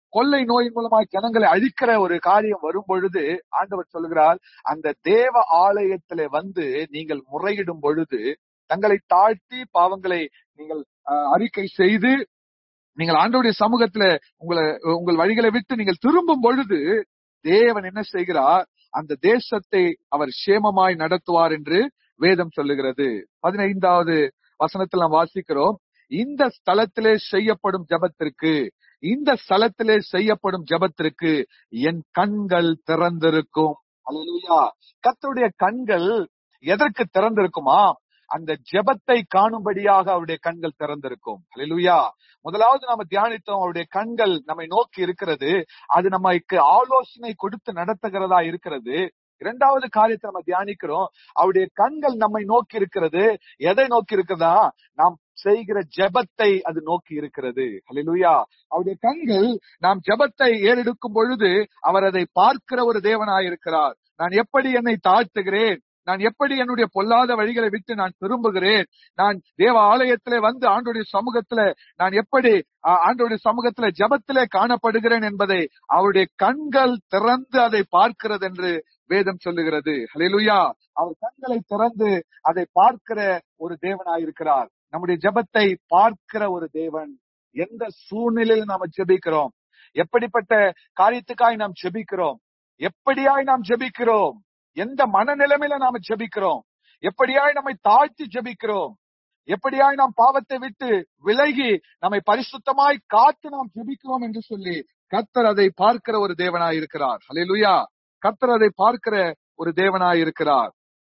கொள்ளை நோயின் மூலமாய் ஜனங்களை அழிக்கிற ஒரு காரியம் வரும் பொழுது ஆண்டவர் சொல்கிறார் அந்த தேவ ஆலயத்திலே வந்து நீங்கள் முறையிடும் பொழுது தங்களை தாழ்த்தி பாவங்களை நீங்கள் அஹ், அறிக்கை செய்து நீங்கள் ஆண்டவருடைய சமூகத்துல உங்களை உங்கள் வழிகளை விட்டு நீங்கள் திரும்பும் பொழுது தேவன் என்ன செய்கிறார் அந்த தேசத்தை அவர் சேமமாய் நடத்துவார் என்று வேதம் சொல்லுகிறது பதினைந்தாவது வசனத்தில் நாம் வாசிக்கிறோம் இந்த ஸ்தலத்திலே செய்யப்படும் ஜெபத்திற்கு இந்த ஸ்தலத்திலே செய்யப்படும் ஜெபத்திற்கு என் கண்கள் திறந்திருக்கும் அல்லேலூயா கர்த்தருடைய கண்கள் எதற்கு திறந்திருக்குமா அந்த ஜெபத்தை காணும்படியாக அவருடைய கண்கள் திறந்திருக்கும் அல்லேலூயா முதலாவது நாம தியானித்தோம் அவருடைய கண்கள் நம்மை நோக்கி இருக்கிறது அது நமக்கு ஆலோசனை கொடுத்து நடத்துகிறதா இருக்கிறது இரண்டாவது காரியத்தை நம்ம தியானிக்கிறோம் அவருடைய கண்கள் நம்மை நோக்கி இருக்கிறது எதை நோக்கி இருக்கிறதா நாம் செய்கிற ஜெபத்தை அது நோக்கி இருக்கிறது ஹalleluya அவருடைய கண்கள் நாம் ஜெபத்தை ஏறெடுக்கும் பொழுது அவர் அதை பார்க்கிற ஒரு தேவனாயிருக்கிறார் நான் எப்படி என்னை தாழ்த்துகிறேன் நான் எப்படி என்னுடைய பொல்லாத வழிகளை விட்டு நான் திரும்புகிறேன் நான் தேவ ஆலயத்திலே வந்து ஆண்டோடைய சமூகத்துல நான் எப்படி ஆ, ஆண்டவருடைய சமூகத்துல ஜெபத்திலே காணப்படுகிறேன் என்பதை அவருடைய கண்கள் திறந்து அதை பார்க்கிறது என்று வேதம் சொல்லுகிறது ஹalleluya அவர் கண்களை திறந்து அதை பார்க்கிற ஒரு தேவனாயிருக்கிறார் நம்முடைய ஜெபத்தை பார்க்கிற ஒரு தேவன் எந்த சூழ்நிலையில் நாம ஜெபிக்கிறோம் எப்படிப்பட்ட காரியத்துக்காய் நாம் ஜெபிக்கிறோம் எப்படியாய் நாம் ஜெபிக்கிறோம் எந்த மனநிலைமையில நாம ஜெபிக்கிறோம் எப்படியாய் நம்மை தாழ்த்தி ஜெபிக்கிறோம் எப்படியாய் நாம் பாவத்தை விட்டு விலகி நம்மை பரிசுத்தமாய் காத்து நாம் ஜெபிக்கிறோம் என்று சொல்லி கர்த்தர் அதை பார்க்கிற ஒரு தேவனாய் இருக்கிறார் ஹalleluya கர்த்தர் அதை பார்க்கிற ஒரு தேவனாய் இருக்கிறார்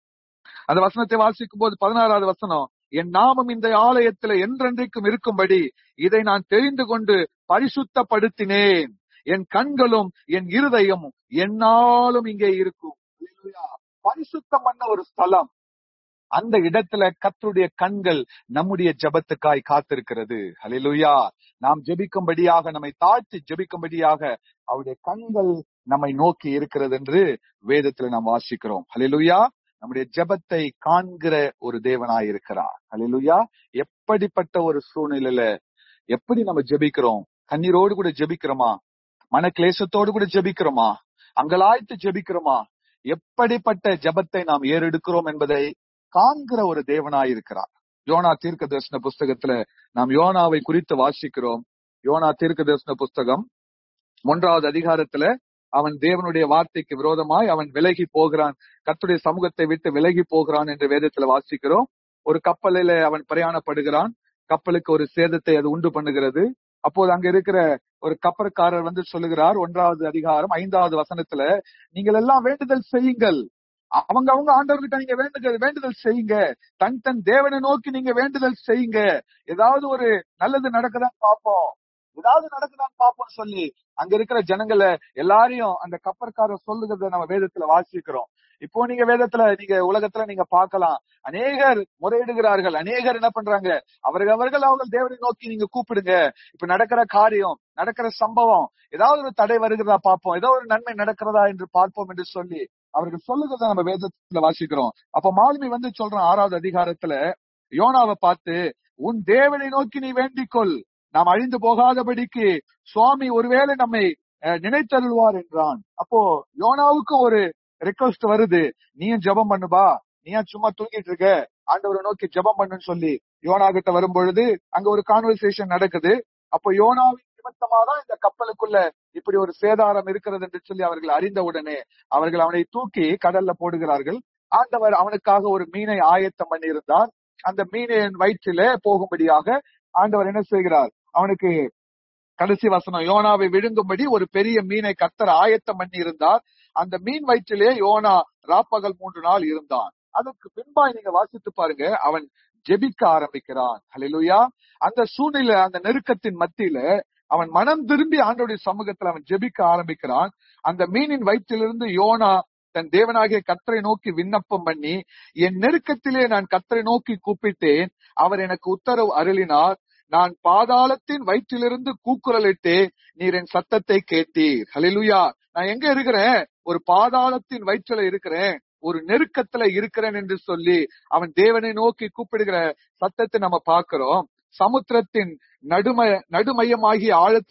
அந்த வசனத்தை வாசிக்கும் போது பதினாறாவது வசனம் என் நாமம் இந்த ஆலயத்துல என்றென்றைக்கும் இருக்கும்படி இதை நான் தெரிந்து கொண்டு பரிசுத்தப்படுத்தினேன் என் கண்களும் என் இருதயமும் என்னாலும் இங்கே இருக்கும் ஹalleluya. பரிசுத்தம் பண்ண ஒரு ஸ்தலம் அந்த இடத்துல கர்த்தருடைய கண்கள் நம்முடைய ஜெபத்துக்காய் காத்திருக்கிறது ஹalleluya நாம் ஜெபிக்கும்படியாக நம்மை தாழ்த்தி ஜெபிக்கும்படியாக அவருடைய கண்கள் நம்மை நோக்கி இருக்கிறது என்று வேதத்துல நாம் வாசிக்கிறோம் ஹalleluya நம்முடைய ஜெபத்தை காண்கிற ஒரு தேவனாய் இருக்கிறார் ஹalleluya எப்படிப்பட்ட ஒரு சூழ்நிலையில எப்படி நம்ம ஜெபிக்கிறோம் கண்ணீரோடு கூட ஜெபிக்கிறோமா மன கிளேசத்தோடு கூட ஜெபிக்கிறோமா அங்கலாய்த்து ஜெபிக்கிறோமா எப்படிப்பட்ட ஜெபத்தை நாம் ஏறெடுக்கிறோம் என்பதை காண்கிற ஒரு தேவனாய் இருக்கிறார் யோனா தீர்க்க தரிசன புஸ்தகத்துல நாம் யோனாவை குறித்து வாசிக்கிறோம் யோனா தீர்க்க தரிசன புஸ்தகம் ஒன்றாவது அதிகாரத்துல அவன் தேவனுடைய வார்த்தைக்கு விரோதமாய் அவன் விலகி போகிறான் கர்த்தருடைய சமூகத்தை விட்டு விலகி போகிறான் என்று வேதத்துல வாசிக்கிறோம் ஒரு கப்பலில அவன் பிரயாணப்படுகிறான் கப்பலுக்கு ஒரு சேதத்தை அது உண்டு பண்ணுகிறது அப்போது அங்க இருக்கிற ஒரு கப்பற்காரர் வந்து சொல்லுகிறார் ஒன்றாவது அதிகாரம் ஐந்தாவது வசனத்துல நீங்கள் எல்லாம் வேண்டுதல் செய்யுங்கள் அவங்க அவங்க ஆண்டவர்கிட்ட நீங்க வேண்டுதல் வேண்டுதல் செய்யுங்க தன் தன் தேவனை நோக்கி நீங்க வேண்டுதல் செய்யுங்க ஏதாவது ஒரு நல்லது நடக்குதான்னு பார்ப்போம் ஏதாவது நடக்குதான்னு பார்ப்போம் சொல்லி அங்க இருக்கிற ஜனங்களை எல்லாரையும் அந்த கப்பற்காரர் சொல்லுகிறத நம்ம வேதத்துல வாசிக்கிறோம் இப்போ நீங்க வேதத்துல நீங்க உலகத்துல நீங்க பார்க்கலாம் அநேகர் முறையிடுகிறார்கள் அநேகர் என்ன பண்றாங்க அவர்கள் அவர்கள் அவர்கள் தேவனை நோக்கி நீங்க கூப்பிடுங்க இப்ப நடக்கிற காரியம் நடக்கிற சம்பவம் ஏதாவது ஒரு தடை வருகிறதா பார்ப்போம் ஏதோ ஒரு நன்மை நடக்கிறதா என்று பார்ப்போம் என்று சொல்லி அவர்கள் சொல்லுகிறத நம்ம வேதத்துல வாசிக்கிறோம் அப்ப மாலுமி வந்து சொல்றான் ஆறாவது அதிகாரத்துல யோனாவை பார்த்து உன் தேவனை நோக்கி நீ வேண்டிக்கொள் நாம் அழிந்து போகாதபடிக்கு சுவாமி ஒருவேளை நம்மை அஹ், நினைத்தருள்வார் என்றான் அப்போ யோனாவுக்கு ஒரு ரெக்வஸ்ட் வருது நீயும் ஜெபம் பண்ணுபா நீ ஏன் சும்மா தூங்கிட்டு இருக்க ஆண்டவரை நோக்கி ஜெபம் பண்ணுன்னு சொல்லி யோனா கிட்ட வரும் பொழுது அங்க ஒரு கான்வர்சேஷன் நடக்குது அப்போ யோனாவின் நிமித்தமா தான் இந்த கப்பலுக்குள்ள இப்படி ஒரு சேதாரம் இருக்கிறது என்று சொல்லி அவர்கள் அறிந்த உடனே அவர்கள் அவனை தூக்கி கடல்ல போடுகிறார்கள் ஆண்டவர் அவனுக்காக ஒரு மீனை ஆயத்தம் பண்ணியிருந்தார் அந்த மீனின் வயிற்றிலே போகும்படியாக ஆண்டவர் என்ன செய்கிறார் அவனுக்கு கடைசி வசனம் யோனாவை விழுங்கும்படி ஒரு பெரிய மீனை கத்தர் ஆயத்தம் பண்ணி இருந்தார் அந்த மீன் வயிற்றிலே யோனா ராப்பகல் மூன்று நாள் இருந்தான் அதற்கு பின்பாய் நீங்க வாசித்து பாருங்க அவன் ஜெபிக்க ஆரம்பிக்கிறான் ஹalleluya அந்த சூழ்நிலை அந்த நெருக்கத்தின் மத்தியில அவன் மனம் திரும்பி ஆண்டோடைய சமூகத்துல அவன் ஜெபிக்க ஆரம்பிக்கிறான் அந்த மீனின் வயிற்றிலிருந்து யோனா தன் தேவனாகிய கத்தரை நோக்கி விண்ணப்பம் பண்ணி என் நெருக்கத்திலே நான் கத்தரை நோக்கி கூப்பிட்டேன் அவர் எனக்கு உத்தரவு அருளினார் நான் பாதாளத்தின் வயிற்றிலிருந்து கூக்குரலிட்டு நீர் என் சத்தத்தை கேட்டீர் ஹalleluya நான் எங்க இருக்கிறேன் ஒரு பாதாளத்தின் வயிற்றுல இருக்கிறேன் ஒரு நெருக்கத்துல இருக்கிறேன் என்று சொல்லி அவன் தேவனை நோக்கி கூப்பிடுகிற சத்தத்தை நம்ம பார்க்கிறோம் சமுத்திரத்தின் நடும நடுமையமாகிய ஆழத்திலே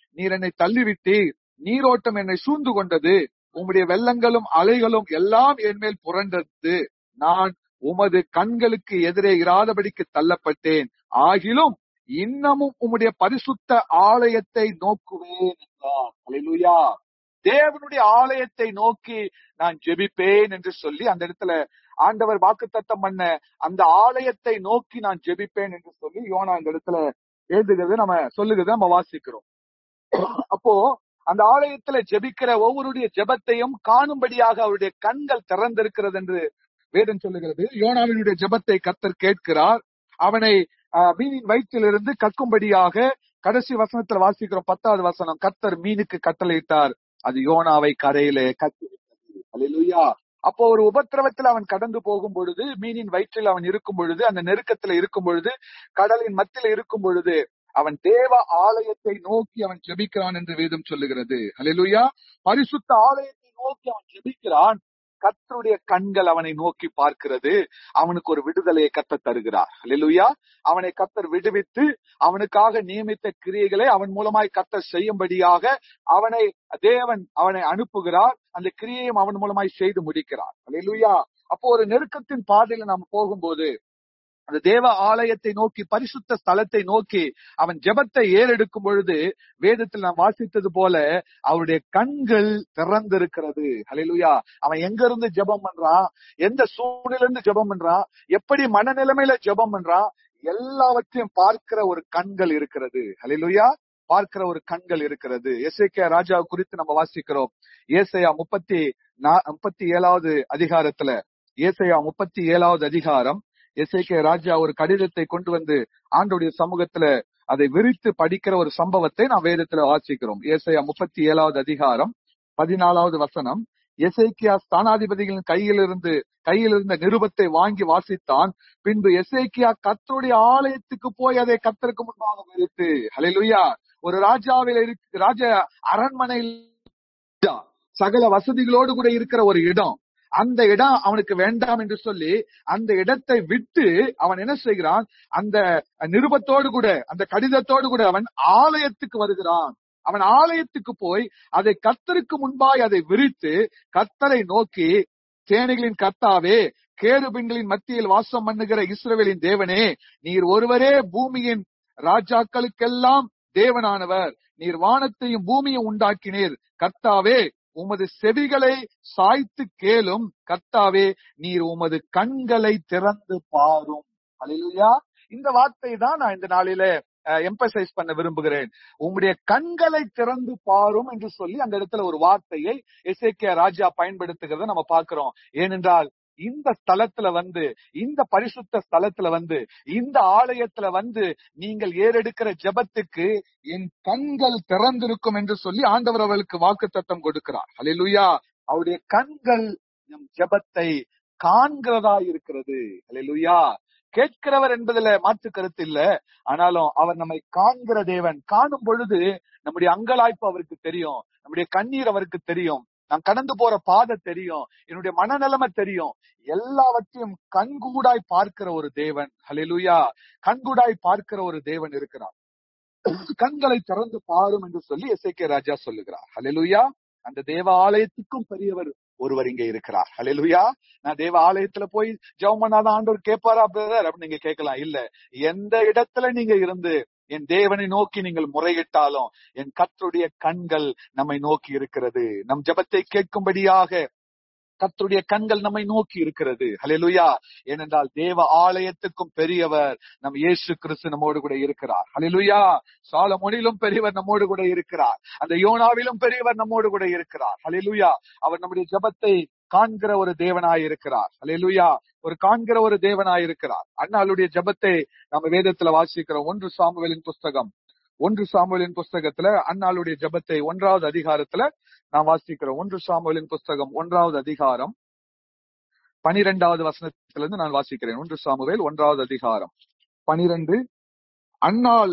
நீர் என்னை தள்ளிவிட்டீர் நீரோட்டம் என்னை சூழ்ந்து கொண்டது உம்முடைய வெள்ளங்களும் அலைகளும் எல்லாம் என் மேல் புரண்டது நான் உமது கண்களுக்கு எதிரே இராதபடிக்கு தள்ளப்பட்டேன் ஆகிலும் இன்னமும் உம்முடைய பரிசுத்த ஆலயத்தை நோக்குவேன் என்றார் அல்லேலூயா தேவனுடைய ஆலயத்தை நோக்கி நான் ஜெபிப்பேன் என்று சொல்லி அந்த இடத்துல ஆண்டவர் வாக்குத்தத்தம் பண்ண அந்த ஆலயத்தை நோக்கி நான் ஜெபிப்பேன் என்று சொல்லி யோனா அந்த இடத்துல எழுதுகிறது நம்ம சொல்லுகிறது நம்ம வாசிக்கிறோம் அப்போ அந்த ஆலயத்துல ஜெபிக்கிற ஒவ்வொருடைய ஜெபத்தையும் காணும்படியாக அவருடைய கண்கள் திறந்திருக்கிறது என்று வேதம் சொல்லுகிறது யோனாவினுடைய ஜெபத்தை கத்தர் கேட்கிறார் அவனை ஆஹ், மீனின் வயிற்றிலிருந்து கக்கும்படியாக கடைசி வசனத்துல வாசிக்கிறோம் பத்தாவது வசனம் கத்தர் மீனுக்கு கட்டளையிட்டார் அது யோனாவை கரையிலே கட்டி விட்டது அல்லேலூயா அப்போ ஒரு உபத்திரவத்தில் அவன் கடந்து போகும் பொழுது மீனின் வயிற்றில் அவன் இருக்கும் பொழுது அந்த நெருக்கத்துல இருக்கும் பொழுது கடலின் மத்தியில இருக்கும் பொழுது அவன் தேவ ஆலயத்தை நோக்கி அவன் ஜெபிக்கிறான் என்று வேதம் சொல்லுகிறது அல்லேலூயா பரிசுத்த ஆலயத்தை நோக்கி அவன் ஜெபிக்கிறான் கர்த்தருடைய கண்கள் அவனை நோக்கி பார்க்கிறது அவனுக்கு ஒரு விடுதலையை கத்த தருகிறார் அல்லேலூயா அவனை கத்தர் விடுவித்து அவனுக்காக நியமித்த கிரியைகளை அவன் மூலமாய் கத்தர் செய்யும்படியாக அவனை தேவன் அவனை அனுப்புகிறார் அந்த கிரியையும் அவன் மூலமாய் செய்து முடிக்கிறார் அல்லேலூயா அப்போ ஒரு நெருக்கத்தின் பாதையில நாம் போகும்போது அந்த தேவ ஆலயத்தை நோக்கி பரிசுத்த ஸ்தலத்தை நோக்கி அவன் ஜெபத்தை ஏறெடுக்கும் பொழுது வேதத்தில் நாம் வாசித்தது போல அவருடைய கண்கள் திறந்திருக்கிறது ஹalleluya அவன் எங்க இருந்து ஜெபம் பண்றான் எந்த சூழ்நிலை இருந்து ஜெபம் பண்றான் எப்படி மனநிலைமையில ஜெபம் பண்றான் எல்லாவற்றையும் பார்க்கிற ஒரு கண்கள் இருக்கிறது ஹalleluya பார்க்கிற ஒரு கண்கள் இருக்கிறது எசேக்கியா ராஜா குறித்து நம்ம வாசிக்கிறோம் ஏசையா முப்பத்தி நா- முப்பத்தி ஏழாவது அதிகாரத்துல ஏசையா முப்பத்தி ஏழாவது அதிகாரம் எசேக்கியா ராஜா ஒரு கடிதத்தை கொண்டு வந்து ஆண்டோடைய சமூகத்துல அதை விரித்து படிக்கிற ஒரு சம்பவத்தை நாம் வேதத்துல வாசிக்கிறோம் ஏசையா முப்பத்தி ஏழாவது அதிகாரம் பதினாலாவது வசனம் எசேக்கியா ஸ்தானாதிபதிகளின் கையிலிருந்து கையில் இருந்த நிருபத்தை வாங்கி வாசித்தான் பின்பு எசேக்கியா கர்த்தருடைய ஆலயத்துக்கு போய் அதை கர்த்தருக்கு முன்பாக விரித்து ஹalleluya ஒரு ராஜாவில் இருக்கு ராஜ அரண்மனையில் சகல வசதிகளோடு கூட இருக்கிற ஒரு இடம் அந்த இடம் அவனுக்கு வேண்டாம் என்று சொல்லி அந்த இடத்தை விட்டு அவன் என்ன செய்கிறான் அந்த நிருபத்தோடு கூட அந்த கடிதத்தோடு கூட அவன் ஆலயத்துக்கு வருகிறான் அவன் ஆலயத்துக்கு போய் அதை கர்த்தருக்கு முன்பாய் அதை விரித்து கர்த்தரை நோக்கி சேனைகளின் கர்த்தாவே கேருபின்களின் மத்தியில் வாசம் பண்ணுகிற இஸ்ரவேலின் தேவனே நீர் ஒருவரே பூமியின் ராஜாக்களுக்கெல்லாம் தேவனானவர் நீர் வானத்தையும் பூமியும் உண்டாக்கினீர் கர்த்தாவே உமது செவிகளை சாய்த்து கேளும் கர்த்தாவே நீர் உமது கண்களை திறந்து பாரும் அல்லேலூயா இந்த வார்த்தை தான் நான் இந்த நாளில எம்பசைஸ் பண்ண விரும்புகிறேன் உம்முடைய கண்களை திறந்து பாரும் என்று சொல்லி அந்த இடத்துல ஒரு வார்த்தையை எசேக்கியா ராஜா பயன்படுத்துகிறத நம்ம பார்க்கிறோம் ஏனென்றால் இந்த ஸ்தலத்துல வந்து இந்த பரிசுத்த ஸ்தலத்துல வந்து இந்த ஆலயத்துல வந்து நீங்கள் ஏறெடுக்கிற ஜெபத்துக்கு என் கண்கள் திறந்திருக்கும் என்று சொல்லி ஆண்டவர் அவளுக்கு வாக்குத்தத்தம் கொடுக்கிறார் அல்லேலூயா அவருடைய கண்கள் நம் ஜெபத்தை காண்கிறதா இருக்கிறது அல்லேலூயா கேட்கிறவர் என்பதுல மாற்று கருத்து இல்ல ஆனாலும் அவர் நம்மை காண்கிற தேவன் காணும் பொழுது நம்முடைய அங்கலாய்ப்பு அவருக்கு தெரியும் நம்முடைய கண்ணீர் அவருக்கு தெரியும் நான் கடந்து போற பாதை தெரியும் என்னுடைய மனநிலைமை தெரியும் எல்லாவற்றையும் கண்கூடாய் பார்க்கிற ஒரு தேவன் ஹalleluya கண்கூடாய் பார்க்கிற ஒரு தேவன் இருக்கிறார் கண்களை திறந்து பாரும் என்று சொல்லி எசேக்கியா ராஜா சொல்லுகிறார் ஹalleluya அந்த தேவ ஆலயத்துக்கும் பெரியவர் ஒருவர் இங்க இருக்கிறார் ஹalleluya நான் தேவ ஆலயத்துல போய் ஜெபம் பண்ணாதான் ஆண்டவர் கேட்பாரா பிரதர் அப்படின்னு நீங்க கேட்கலாம் இல்ல எந்த இடத்துல நீங்க இருந்து என் தேவனை நோக்கி நீங்கள் முறையிட்டாலும் என் கர்த்தருடைய கண்கள் நம்மை நோக்கி இருக்கிறது நம் ஜெபத்தை கேட்கும்படியாக கர்த்தருடைய கண்கள் நம்மை நோக்கி இருக்கிறது ஹalleluya ஏனென்றால் தேவ ஆலயத்துக்கும் பெரியவர் நம் இயேசு கிறிஸ்து நம்மோடு கூட இருக்கிறார் ஹalleluya சாலமோனிலும் பெரியவர் நம்மோடு கூட இருக்கிறார் அந்த யோனாவிலும் பெரியவர் நம்மோடு கூட இருக்கிறார் ஹalleluya அவர் நம்முடைய ஜெபத்தை காண்கிற ஒரு தேவனாய் இருக்கிறார் ஹalleluya ஒரு காண்கிற ஒரு தேவனாய் இருக்கிறார் அண்ணாளுடைய ஜெபத்தை நம்ம வேதத்துல வாசிக்கிறோம் ஒன்று சாமுவேலின் புஸ்தகம் ஒன்று சாமுவேலின் புஸ்தகத்துல அண்ணாளுடைய ஜெபத்தை ஒன்றாவது அதிகாரத்துல நாம் வாசிக்கிறோம் ஒன்று சாமுவேலின் புஸ்தகம் ஒன்றாவது அதிகாரம் பனிரெண்டாவது வசனத்திலிருந்து நான் வாசிக்கிறேன் ஒன்று சாமுவேல் ஒன்றாவது அதிகாரம் பனிரெண்டு அன்னாள்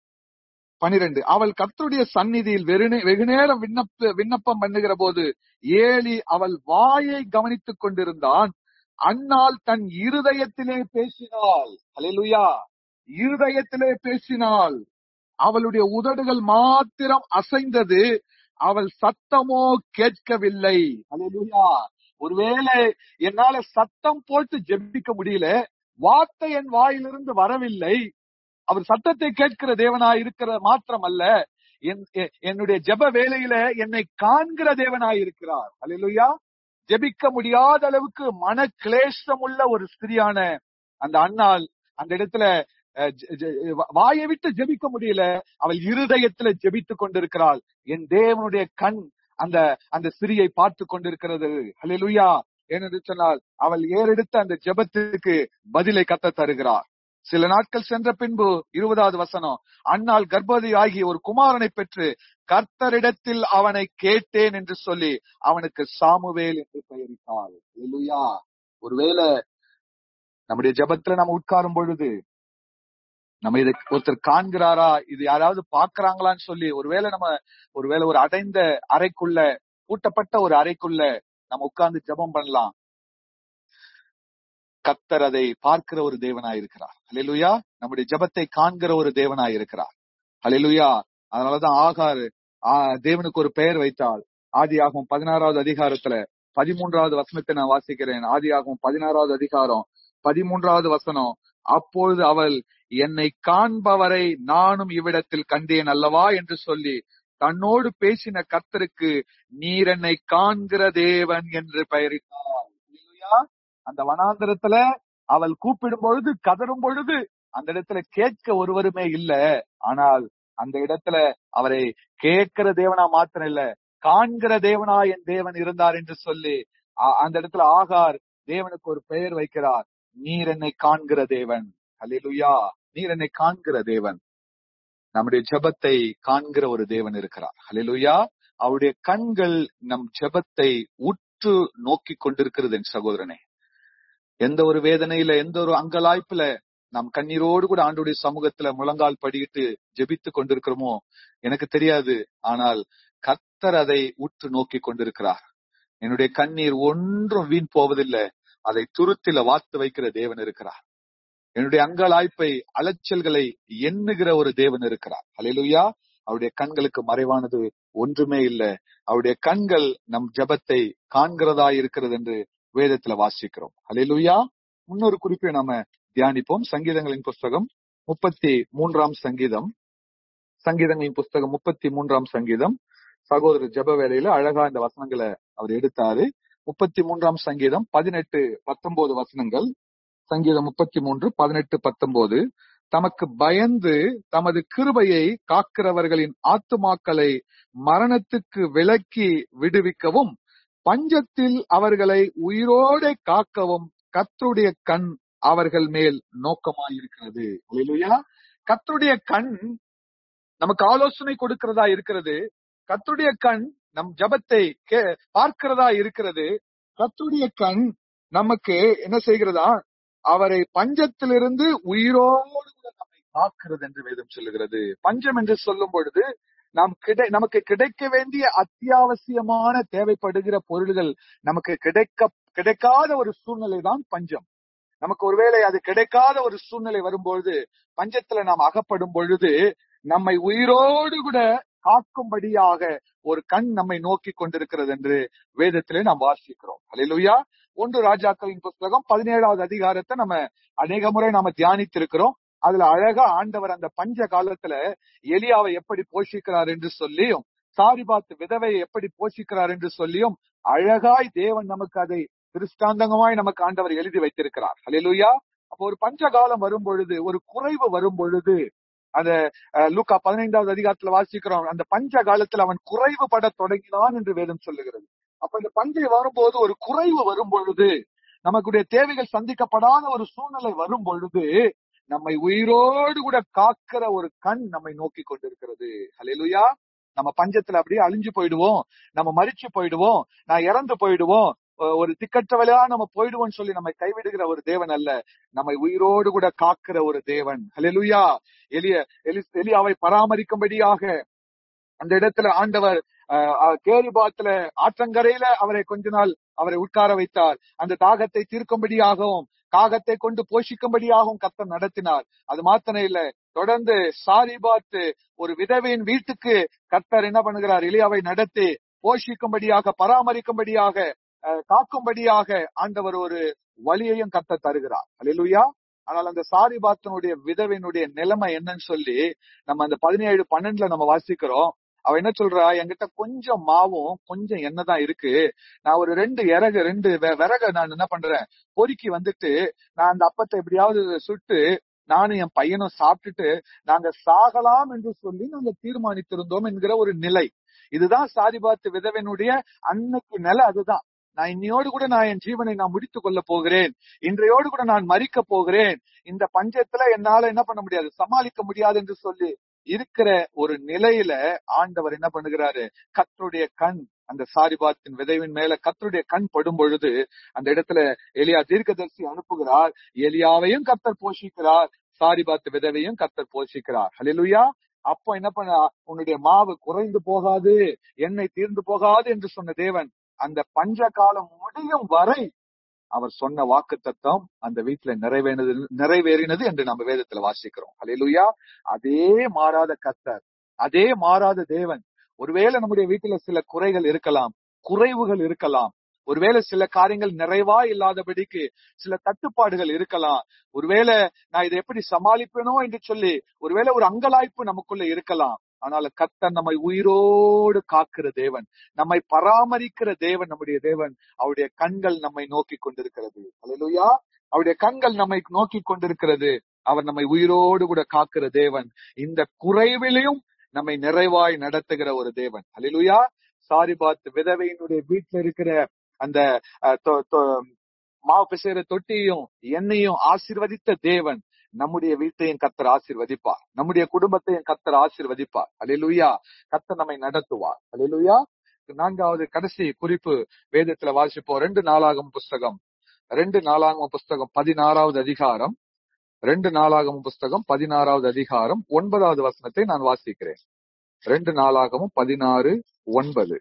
பனிரெண்டு அவள் கர்த்தருடைய சந்நிதியில் வெறுநே வெகு நேரம் விண்ணப்ப விண்ணப்பம் பண்ணுகிற போது ஏலி அவள் வாயை கவனித்துக் கொண்டிருந்தான் அன்னாள் தன் இருதயத்திலே பேசினாள் ஹalleluya இருதயத்திலே பேசினாள் அவளுடைய உதடுகள் மாத்திரம் அசைந்தது அவள் சத்தமோ கேட்கவில்லை அல்லேலூயா ஒருவேளை என்னால சத்தம் போட்டு ஜெபிக்க முடியல வார்த்தை என் வாயிலிருந்து வரவில்லை அவர் சத்தத்தை கேட்கிற தேவனாய் இருக்கிற மாத்திரம் அல்ல என்- எ- என்னுடைய ஜெப வேலையில என்னை காண்கிற தேவனாய் இருக்கிறார் அல்லேலூயா ஜெபிக்க முடியாத அளவுக்கு மன கிளேசம் உள்ள ஒரு ஸ்திரியான அந்த அண்ணாள் அந்த இடத்துல அஹ், ஜெ- ஜெ- வா- வாயை விட்டு ஜெபிக்க முடியல அவள் இருதயத்துல ஜெபித்துக் கொண்டிருக்கிறாள் என் தேவனுடைய கண் அந்த அந்த சிறியை பார்த்து கொண்டிருக்கிறது ஹalleluya ஏனென்று சொன்னால் அவள் ஏறெடுத்த அந்த ஜெபத்துக்கு பதிலை கத்த தருகிறார் சில நாட்கள் சென்ற பின்பு இருபதாவது வசனம் அன்னாள் கர்ப்பவதி ஆகி ஒரு குமாரனை பெற்று கர்த்தரிடத்தில் அவனை கேட்டேன் என்று சொல்லி அவனுக்கு சாமுவேல் என்று பெயரிட்டாள் ஹalleluya ஒருவேளை நம்முடைய ஜெபத்துல நம்ம உட்காரும் பொழுது நம்ம இதை ஒருத்தர் காண்கிறாரா இது யாராவது பாக்குறாங்களான்னு சொல்லி ஒருவேளை நம்ம ஒருவேளை ஒரு அடைந்த அறைக்குள்ள பூட்டப்பட்ட ஒரு அறைக்குள்ள நம்ம உட்கார்ந்து ஜெபம் பண்ணலாம் கத்தர் அதை பார்க்கிற ஒரு தேவனாய் இருக்கிறார் ஹalleluya நம்முடைய ஜெபத்தை காண்கிற ஒரு தேவனாய் இருக்கிறார் ஹalleluya அதனாலதான் ஆகார் ஆ, தேவனுக்கு ஒரு பெயர் வைத்தாள் ஆதியாகும் பதினாறாவது அதிகாரத்துல பதிமூன்றாவது வசனத்தை நான் வாசிக்கிறேன் ஆதியாகும் பதினாறாவது அதிகாரம் பதிமூன்றாவது வசனம் அப்பொழுது அவள் என்னை காண்பவரை நானும் இவ்விடத்தில் கண்டேன் அல்லவா என்று சொல்லி தன்னோடு பேசின கர்த்தருக்கு நீர் என்னை காண்கிற தேவன் என்று பெயரிட்டாள் ஹalleluya. அந்த வனாந்தரத்துல அவள் கூப்பிடும் பொழுது கதறும் பொழுது அந்த இடத்துல கேட்க ஒருவருமே இல்ல ஆனால் அந்த இடத்துல அவரை கேட்கிற தேவனா மாத்திரம் இல்ல காண்கிற தேவனா என் தேவன் இருந்தார் என்று சொல்லி அ- அந்த இடத்துல ஆகார் தேவனுக்கு ஒரு பெயர் வைக்கிறார் நீர் என்னை காண்கிற தேவன் ஹalleluya நீர் என்னை காண்கிற தேவன் நம்முடைய ஜெபத்தை காண்கிற ஒரு தேவன் இருக்கிறார் ஹalleluya அவருடைய கண்கள் நம் ஜெபத்தை உற்று நோக்கி கொண்டிருக்கிறது என் சகோதரனே எந்த ஒரு வேதனையில எந்த ஒரு அங்கலாய்ப்புல நாம் கண்ணீரோடு கூட ஆண்டுடைய சமூகத்துல முழங்கால் படியிட்டு ஜெபித்து கொண்டிருக்கிறோமோ எனக்கு தெரியாது ஆனால் கர்த்தர் அதை உற்று நோக்கி கொண்டிருக்கிறார் என்னுடைய கண்ணீர் ஒன்றும் வீண் போவதில்லை அதை துருத்தில வாத்து வைக்கிற தேவன் இருக்கிறார் என்னுடைய அங்கலாய்ப்பை அலைச்சல்களை எண்ணுகிற ஒரு தேவன் இருக்கிறார் ஹalleluya அவருடைய கண்களுக்கு மறைவானது ஒன்றுமே இல்லை அவருடைய கண்கள் நம் ஜெபத்தை காண்கிறதா இருக்கிறது என்று வேதத்துல வாசிக்கிறோம் ஹalleluya இன்னொரு குறிப்பை நாம தியானிப்போம் சங்கீதங்களின் புஸ்தகம் முப்பத்தி மூன்றாம் சங்கீதம் சங்கீதங்களின் புஸ்தகம் முப்பத்தி மூன்றாம் சங்கீதம் சகோதரர் ஜெப வேலையில அழகா இந்த வசனங்களை அவர் எடுத்தாரு முப்பத்தி மூன்றாம் சங்கீதம் பதினெட்டு பத்தொன்பது வசனங்கள் சங்கீதம் முப்பத்தி மூன்று பதினெட்டு பத்தொன்பது தமக்கு பயந்து தமது கிருபையை காக்கிறவர்களின் ஆத்துமாக்களை மரணத்துக்கு விலக்கி விடுவிக்கவும் பஞ்சத்தில் அவர்களை உயிரோட காக்கவும் கர்த்தருடைய கண் அவர்கள் மேல் நோக்கமாயிருக்கிறது அல்லேலூயா கர்த்தருடைய கண் நமக்கு ஆலோசனை கொடுக்கிறதா இருக்கிறது கர்த்தருடைய கண் நம் ஜபத்தை கே- பார்க்கிறதா இருக்கிறது கர்த்தருடைய கண் நமக்கு என்ன செய்கிறதா அவரை பஞ்சத்திலிருந்து உயிரோடு கூட நம்மை காக்கிறது என்று வேதம் சொல்லுகிறது பஞ்சம் என்று சொல்லும் பொழுது நாம் கிடை நமக்கு கிடைக்க வேண்டிய அத்தியாவசியமான தேவைப்படுகிற பொருள்கள் நமக்கு கிடைக்க கிடைக்காத ஒரு சூழ்நிலை தான் பஞ்சம் நமக்கு ஒருவேளை அது கிடைக்காத ஒரு சூழ்நிலை வரும்பொழுது பஞ்சத்துல நாம் அகப்படும் பொழுது நம்மை உயிரோடு கூட காக்கும்படியாக ஒரு கண் நம்மை நோக்கி கொண்டிருக்கிறது என்று வேதத்திலே நாம் வாசிக்கிறோம் அல்லேலூயா ஒன்று ராஜாக்களின் புஸ்தகம் பதினேழாவது அதிகாரத்தை நம்ம அநேக முறை நாம தியானித்திருக்கிறோம் அதுல அழகா ஆண்டவர் அந்த பஞ்ச காலத்துல எலியாவை எப்படி போஷிக்கிறார் என்று சொல்லியும் சாரிபாத் விதவையை எப்படி போஷிக்கிறார் என்று சொல்லியும் அழகாய் தேவன் நமக்கு அதை திருஷ்டாந்தங்கமாய் நமக்கு ஆண்டவர் எழுதி வைத்திருக்கிறார் ஹalleluya அப்போ ஒரு பஞ்ச காலம் வரும் பொழுது ஒரு குறைவு வரும் பொழுது அந்த அஹ், லூக்கா பதினைந்தாவது அதிகாரத்துல வாசிக்கிறோம் அந்த பஞ்ச காலத்துல அவன் குறைவுபட தொடங்கினான் என்று வேதம் சொல்லுகிறது அப்ப இந்த பஞ்சை வரும்போது ஒரு குறைவு வரும் பொழுது நமக்குடைய தேவைகள் சந்திக்கப்படாத ஒரு சூழ்நிலை வரும் பொழுது நம்மை உயிரோடு கூட காக்கிற ஒரு கண் நம்மை நோக்கி கொண்டிருக்கிறது ஹalleluya நம்ம பஞ்சத்துல அப்படியே அழிஞ்சு போயிடுவோம் நம்ம மரிச்சு போயிடுவோம் நான் இறந்து போயிடுவோம் அஹ் ஒரு திக்கற்றவளா நம்ம போயிடுவோம்னு சொல்லி நம்மை கைவிடுகிற ஒரு தேவன் அல்ல நம்மை உயிரோடு கூட காக்கிற ஒரு தேவன் ஹalleluya எலிய எலி எலியாவை பராமரிக்கும்படியாக அந்த இடத்துல ஆண்டவர் அஹ், அஹ், கேரிபாத்துல ஆற்றங்கரையில அவரை கொஞ்ச நாள் அவரை உட்கார வைத்தார் அந்த தாகத்தை தீர்க்கும்படியாகவும் காகத்தை கொண்டு போஷிக்கும்படியாகவும் கர்த்தர் நடத்தினார் அது மாத்திரம் இல்ல தொடர்ந்து சாரி பார்த்து ஒரு விதவையின் வீட்டுக்கு கர்த்தர் என்ன பண்ணுகிறார் எலியாவை நடத்தி போஷிக்கும்படியாக பராமரிக்கும்படியாக அஹ், காக்கும்படியாக ஆண்டவர் ஒரு வழியையும் கர்த்தர் தருகிறார் அல்லேலூயா ஆனால் அந்த சாரிபாத்தனுடைய விதவையினுடைய நிலைமை என்னன்னு சொல்லி நம்ம அந்த பதினேழு பன்னெண்டுல நம்ம வாசிக்கிறோம் அவ என்ன சொல்றா என்கிட்ட கொஞ்சம் மாவும் கொஞ்சம் எண்ணெய் தான் இருக்கு நான் ஒரு ரெண்டு இறகு ரெண்டு வெ- விறக நான் என்ன பண்றேன் பொறுக்கி வந்துட்டு நான் அந்த அப்பத்தை எப்படியாவது சுட்டு நானும் என் பையனும் சாப்பிட்டுட்டு நாங்க சாகலாம் என்று சொல்லி நாங்க தீர்மானித்திருந்தோம் என்கிற ஒரு நிலை இதுதான் சாரிபாத்து விதவனுடைய அன்னைக்கு நிலை அதுதான் நான் இன்னையோடு கூட நான் என் ஜீவனை நான் முடித்துக் கொள்ள போகிறேன் இன்றையோடு கூட நான் மறிக்க போகிறேன் இந்த பஞ்சத்துல என்னால என்ன பண்ண முடியாது சமாளிக்க முடியாது என்று சொல்லி இருக்கிற ஒரு நிலையில ஆண்டவர் என்ன பண்ணுகிறாரு கத்தருடைய கண் அந்த சாரிபாத்தின் விதைவின் மேல கத்தருடைய கண் படும் பொழுது அந்த இடத்துல எலியா தீர்க்கதரிசி அனுப்புகிறார் எலியாவையும் கத்தர் போஷிக்கிறார் சாரிபாத்து விதவையும் கத்தர் போஷிக்கிறார் ஹalleluya அப்போ என்ன பண்ண உன்னுடைய மாவு குறைந்து போகாது எண்ணெய் தீர்ந்து போகாது என்று சொன்ன தேவன் அந்த பஞ்ச காலம் முடியும் வரை அவர் சொன்ன வாக்கு தத்துவம் அந்த வீட்டுல நிறைவேறினது நிறைவேறினது என்று நம்ம வேதத்துல வாசிக்கிறோம் ஹalleluya அதே மாறாத கத்தர் அதே மாறாத தேவன் ஒருவேளை நம்முடைய வீட்டுல சில குறைகள் இருக்கலாம் குறைவுகள் இருக்கலாம் ஒருவேளை சில காரியங்கள் நிறைவா இல்லாதபடிக்கு சில தட்டுப்பாடுகள் இருக்கலாம் ஒருவேளை நான் இதை எப்படி சமாளிப்பேனோ என்று சொல்லி ஒருவேளை ஒரு அங்கலாய்ப்பு நமக்குள்ள இருக்கலாம் ஆனால் கர்த்தர் நம்மை உயிரோடு காக்கிற தேவன் நம்மை பராமரிக்கிற தேவன் நம்முடைய தேவன் அவருடைய கண்கள் நம்மை நோக்கி கொண்டிருக்கிறது அல்லேலூயா அவருடைய கண்கள் நம்மை நோக்கி கொண்டிருக்கிறது அவர் நம்மை உயிரோடு கூட காக்கிற தேவன் இந்த குறைவிலையும் நம்மை நிறைவாய் நடத்துகிற ஒரு தேவன் அல்லேலூயா சாரி பார்த்து விதவையினுடைய வீட்டுல இருக்கிற அந்த அஹ், தொ- தொ- மாவு பிசைற தொட்டியையும் எண்ணெயும் ஆசீர்வதித்த தேவன் நம்முடைய வீட்டையும் கத்தர் ஆசீர்வதிப்பார் நம்முடைய குடும்பத்தையும் கத்தர் ஆசீர்வதிப்பார் அல்லேலூயா கத்தர் நம்மை நடத்துவார் அல்லேலூயா நான்காவது கடைசி குறிப்பு வேதத்துல வாசிப்போம் ரெண்டு நாளாகும் புஸ்தகம் ரெண்டு நாளாகும் புஸ்தகம் பதினாறாவது அதிகாரம் ரெண்டு நாளாகும் புஸ்தகம் பதினாறாவது அதிகாரம் ஒன்பதாவது வசனத்தை நான் வாசிக்கிறேன் ரெண்டு நாளாகவும் பதினாறு ஒன்பது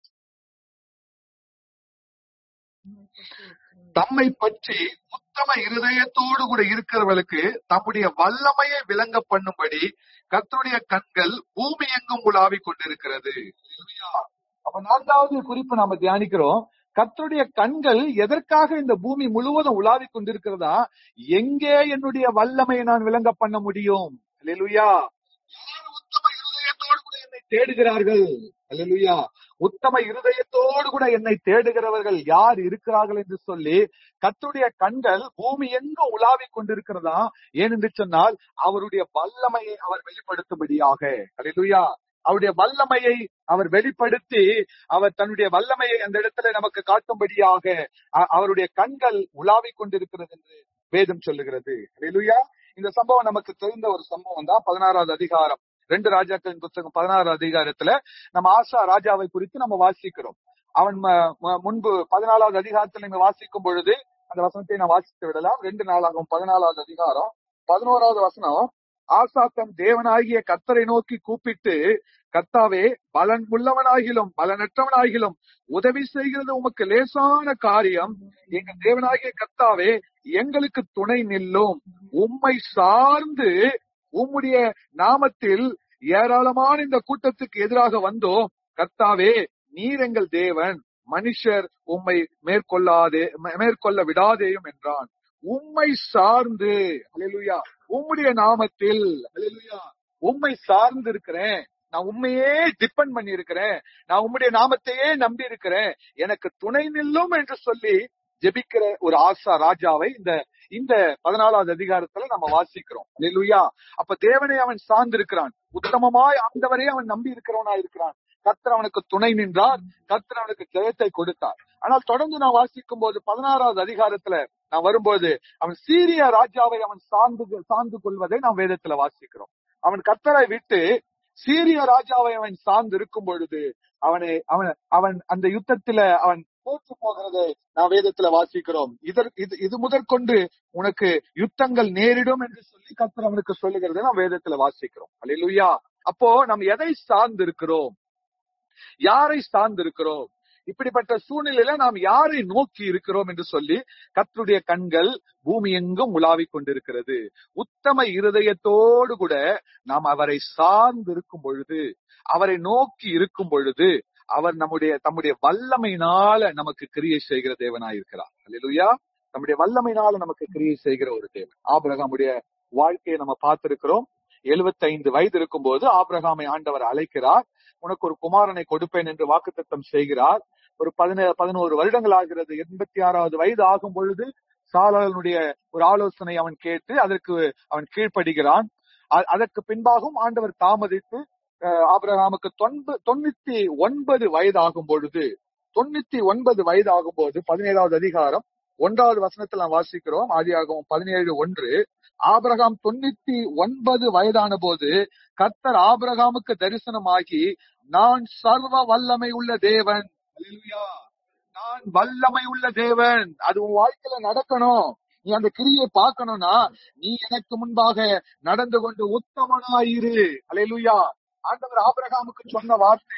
தம்மை பற்றி உத்தம இருதயத்தோடு கூட இருக்கிறவர்களுக்கு தம்முடைய வல்லமையை விளங்க பண்ணும்படி கர்த்தருடைய கண்கள் பூமி எங்கும் உலாவிக் கொண்டிருக்கிறது ஹalleluya. அப்ப நான்காவது குறிப்பு நாம தியானிக்கிறோம் கர்த்தருடைய கண்கள் எதற்காக இந்த பூமி முழுவதும் உலாவிக் கொண்டிருக்கிறதா எங்கே என்னுடைய வல்லமையை நான் விளங்க பண்ண முடியும் ஹalleluya. யார் உத்தம இருதயத்தோடு கூட என்னை தேடுகிறார்கள் ஹalleluya. உத்தம இருதயத்தோடு கூட என்னை தேடுகிறவர்கள் யார் இருக்கிறார்கள் என்று சொல்லி கர்த்தருடைய கண்கள் பூமி எங்கும் உலாவிக் கொண்டிருக்கிறதா ஏனென்று சொன்னால் அவருடைய வல்லமையை அவர் வெளிப்படுத்தும்படியாக ஹalleluya. அவருடைய வல்லமையை அவர் வெளிப்படுத்தி அவர் தன்னுடைய வல்லமையை அந்த இடத்துல நமக்கு காட்டும்படியாக அ- அவருடைய கண்கள் உலாவிக் கொண்டிருக்கிறது என்று வேதம் சொல்லுகிறது ஹalleluya. இந்த சம்பவம் நமக்கு தெரிந்த ஒரு சம்பவம் தான் பதினாறாவது அதிகாரம் ரெண்டு ராஜாக்களின் புத்தகம் பதினாறாவது அதிகாரத்துல நம்ம ஆசா ராஜாவை குறித்து நம்ம வாசிக்கிறோம் அவன் ம- ம- முன்பு பதினாலாவது அதிகாரத்தில் நீங்க வாசிக்கும் பொழுது அந்த வசனத்தை நான் வாசித்து விடலாம் ரெண்டு நாளாகும் பதினாலாவது அதிகாரம் பதினோராவது வசனம் ஆசா தம் தேவனாகிய கர்த்தரை நோக்கி கூப்பிட்டு கர்த்தாவே பலன் உள்ளவனாகிலும் பலனற்றவனாகிலும் உதவி செய்கிறது உமக்கு லேசான காரியம் எங்க தேவனாகிய கர்த்தாவே எங்களுக்கு துணை நில்லும் உம்மை சார்ந்து உம்முடைய நாமத்தில் ஏராளமான இந்த கூட்டத்துக்கு எதிராக வந்தோம் கர்த்தாவே நீர் எங்கள் தேவன் மனுஷர் உம்மை மேற்கொள்ளாதே மே- மேற்கொள்ள விடாதேயும் என்றான் உம்மை சார்ந்து அல்லேலூயா உம்முடைய நாமத்தில் அல்லேலூயா உம்மை சார்ந்து இருக்கிறேன் நான் உண்மையே டிபெண்ட் பண்ணி இருக்கிறேன் நான் உம்முடைய நாமத்தையே நம்பி இருக்கிறேன் எனக்கு துணை நில்லும் என்று சொல்லி ஜெபிக்கிற ஒரு ஆசா ராஜாவை இந்த இந்த பதினாலாவது அதிகாரத்துல நம்ம வாசிக்கிறோம் அல்லேலூயா அப்ப தேவனை அவன் சார்ந்திருக்கிறான் உத்தமமாய் ஆண்டவரே அவன் நம்பி இருக்கிறவனா இருக்கிறான் கர்த்தர் அவனுக்கு துணை நின்றார் கர்த்தர் அவனுக்கு ஜெயத்தை கொடுத்தார் ஆனால் தொடர்ந்து நான் வாசிக்கும் போது பதினாறாவது அதிகாரத்துல நான் வரும்போது அவன் சீரிய ராஜாவை அவன் சார்ந்து சார்ந்து கொள்வதை நாம் வேதத்துல வாசிக்கிறோம் அவன் கர்த்தரை விட்டு சீரிய ராஜாவை அவன் சார்ந்து இருக்கும் பொழுது அவனை அவன் அவன் அந்த யுத்தத்துல அவன் தோற்று போகிறதை நான் வேதத்துல வாசிக்கிறோம் இதர் இது இது முதற்கொண்டு உனக்கு யுத்தங்கள் நேரிடும் என்று சொல்லி கர்த்தர் அவனுக்கு சொல்லுகிறதை நாம் வேதத்துல வாசிக்கிறோம் அல்லேலூயா அப்போ நம்ம எதை சார்ந்து இருக்கிறோம் யாரை சார்ந்து இருக்கிறோம் இப்படிப்பட்ட சூழ்நிலையில நாம் யாரை நோக்கி இருக்கிறோம் என்று சொல்லி கர்த்தருடைய கண்கள் பூமி எங்கும் உலாவிக் கொண்டிருக்கிறது உத்தம இருதயத்தோடு கூட நாம் அவரை சார்ந்து இருக்கும் பொழுது அவரை நோக்கி இருக்கும் பொழுது அவர் நம்முடைய தம்முடைய வல்லமையினால நமக்கு கிரியை செய்கிற தேவனாயிருக்கிறார் அல்லேலூயா நம்முடைய வல்லமையினால நமக்கு கிரியை செய்கிற ஒரு தேவன் ஆபிரகாமுடைய வாழ்க்கையை நம்ம பார்த்திருக்கிறோம் 75 வயது இருக்கும்போது ஆபிரகாமை ஆண்டவர் அழைக்கிறார் உனக்கு ஒரு குமாரனை கொடுப்பேன் என்று வாக்குத்தத்தம் செய்கிறார் ஒரு பதினே பதினோரு வருடங்கள் ஆகிறது எண்பத்தி ஆறாவது வயது ஆகும் பொழுது சாலனுடைய ஒரு ஆலோசனை அவன் கேட்டு அதற்கு அவன் கீழ்ப்படுகிறான் அ- அதற்கு பின்பாகவும் ஆண்டவர் தாமதித்து அஹ், ஆபிரகாமுக்கு தொன்ப தொண்ணூத்தி ஒன்பது வயது ஆகும் பொழுது தொண்ணூத்தி ஒன்பது வயது ஆகும் போது பதினேழாவது அதிகாரம் ஒன்றாவது வசனத்தில் நாம் வாசிக்கிறோம் ஆதியாகமம் பதினேழு ஒன்று ஆபிரகாம் தொண்ணூத்தி ஒன்பது வயதான போது கர்த்தர் ஆபிரகாமுக்கு தரிசனமாகி நான் சர்வ வல்லமை உள்ள தேவன் அல்லேலூயா. நான் வல்லமை உள்ள தேவன் அது உன் வாழ்க்கையில நடக்கணும் நீ அந்த கிரியை பார்க்கணும்னா நீ எனக்கு முன்பாக நடந்து கொண்டு உத்தமனாயிரு அல்லேலூயா ஆண்டவர் ஆபிரகாமுக்கு சொன்ன வார்த்தை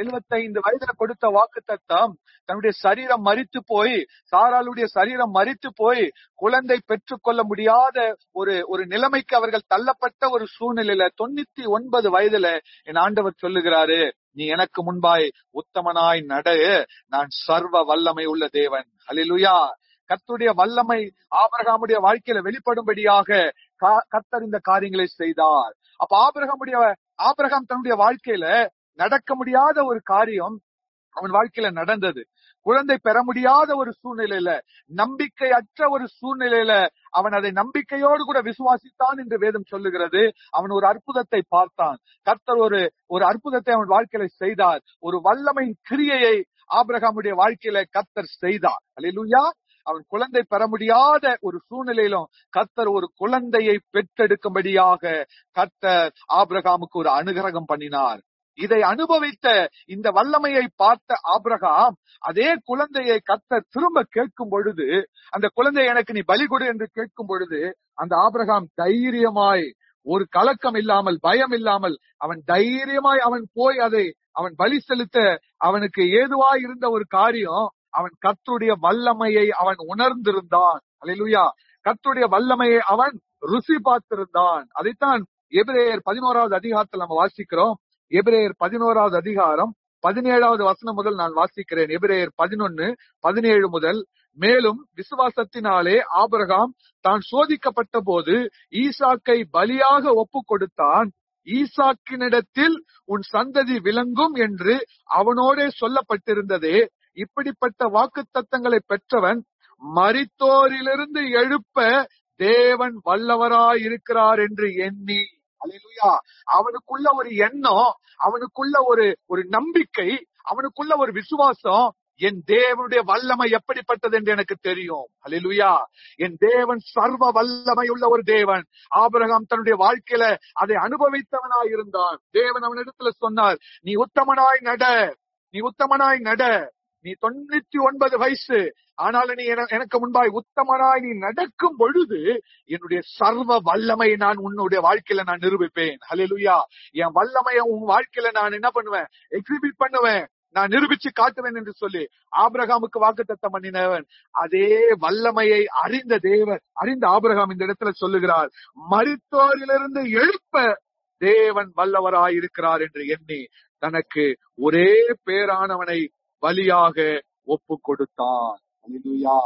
75 வயதுல கொடுத்த வாக்கு தத்தம் தன்னுடைய சரீரம் மரித்து போய் சாராளுடைய சரீரம் மரித்து போய் குழந்தை பெற்றுக்கொள்ள முடியாத ஒரு ஒரு நிலைமைக்கு அவர்கள் தள்ளப்பட்ட ஒரு சூழ்நிலையில தொண்ணூத்தி ஒன்பது வயதுல என் ஆண்டவர் சொல்லுகிறாரு நீ எனக்கு முன்பாய் உத்தமனாய் நட நான் சர்வ வல்லமை உள்ள தேவன் அல்லேலூயா கர்த்தருடைய வல்லமை ஆபிரகாமுடைய வாழ்க்கையில வெளிப்படும்படியாக கா- கர்த்தர் இந்த காரியங்களை செய்தார் அப்ப ஆபிரகாமுடைய ஆபிரகாம் தன்னுடைய வாழ்க்கையில நடக்க முடியாத ஒரு காரியம் அவன் வாழ்க்கையில நடந்தது குழந்தை பெற முடியாத ஒரு சூழ்நிலையில நம்பிக்கையற்ற ஒரு சூழ்நிலையில அவன் அதை நம்பிக்கையோடு கூட விசுவாசித்தான் என்று வேதம் சொல்லுகிறது அவன் ஒரு அற்புதத்தை பார்த்தான் கர்த்தர் ஒரு ஒரு அற்புதத்தை அவன் வாழ்க்கையில செய்தார் ஒரு வல்லமையின் கிரியையை ஆபிரகாமுடைய வாழ்க்கையில கர்த்தர் செய்தார் அல்லேலூயா அவன் குழந்தை பெற முடியாத ஒரு சூழ்நிலையிலும் கர்த்தர் ஒரு குழந்தையை பெற்றெடுக்கும்படியாக கர்த்தர் ஆபிரகாமுக்கு ஒரு அனுகிரகம் பண்ணினார் இதை அனுபவித்த இந்த வல்லமையை பார்த்த ஆபிரகாம் அதே குழந்தையை கர்த்தர் திரும்ப கேட்கும் பொழுது அந்த குழந்தை எனக்கு நீ பலி கொடு என்று கேட்கும் பொழுது அந்த ஆபிரகாம் தைரியமாய் ஒரு கலக்கம் இல்லாமல் பயம் இல்லாமல் அவன் தைரியமாய் அவன் போய் அதை அவன் பலி செலுத்த அவனுக்கு ஏதுவாய் இருந்த ஒரு காரியம் அவன் கர்த்தருடைய வல்லமையை அவன் உணர்ந்திருந்தான் அல்லேலூயா கர்த்தருடைய வல்லமையை அவன் ருசி பார்த்திருந்தான் அதைத்தான் எபிரேயர் பதினோராவது அதிகாரத்தில் நம்ம வாசிக்கிறோம் எபிரேயர் பதினோராவது அதிகாரம் பதினேழாவது வசனம் முதல் நான் வாசிக்கிறேன் எபிரேயர் பதினொன்னு பதினேழு முதல் மேலும் விசுவாசத்தினாலே ஆபிரகாம் தான் சோதிக்கப்பட்ட போது ஈசாக்கை பலியாக ஒப்பு கொடுத்தான் ஈசாக்கினிடத்தில் உன் சந்ததி விளங்கும் என்று அவனோடே சொல்லப்பட்டிருந்ததே இப்படிப்பட்ட வாக்குத்தத்தங்களை பெற்றவன் மரித்தோரிலிருந்து எழுப்ப தேவன் வல்லவராய் இருக்கிறார் என்று எண்ணி அல்லேலூயா அவனுக்குள்ள ஒரு எண்ணம் அவனுக்குள்ள ஒரு ஒரு நம்பிக்கை அவனுக்குள்ள ஒரு விசுவாசம் என் தேவனுடைய வல்லமை எப்படிப்பட்டது என்று எனக்கு தெரியும் அல்லேலூயா என் தேவன் சர்வ வல்லமை உள்ள ஒரு தேவன் ஆபிரகாம் தன்னுடைய வாழ்க்கையில அதை அனுபவித்தவனாய் இருந்தான் தேவன் அவனிடத்துல சொன்னார் நீ உத்தமனாய் நட நீ உத்தமனாய் நட நீ தொண்ணூத்தி ஒன்பது வயசு ஆனாலும் நீ என- எனக்கு முன்பாய் உத்தமனாய் நீ நடக்கும் பொழுது என்னுடைய சர்வ வல்லமையை நான் உன்னுடைய வாழ்க்கையில நான் நிரூபிப்பேன் ஹalleluya என் வல்லமையை உன் வாழ்க்கையில நான் என்ன பண்ணுவேன் எக்ஸிபிட் பண்ணுவேன் நான் நிரூபிச்சு காட்டுவேன் என்று சொல்லி ஆபிரகாமுக்கு வாக்குத்தத்தம் பண்ணினவன் அதே வல்லமையை அறிந்த தேவன் அறிந்த ஆபிரகாம் இந்த இடத்துல சொல்லுகிறார் மரித்தோரிலிருந்து எழுப்ப தேவன் வல்லவராய் இருக்கிறார் என்று எண்ணி தனக்கு ஒரே பேரானவனை பலியாக ஒப்பு கொடுத்தான் அல்லேலூயா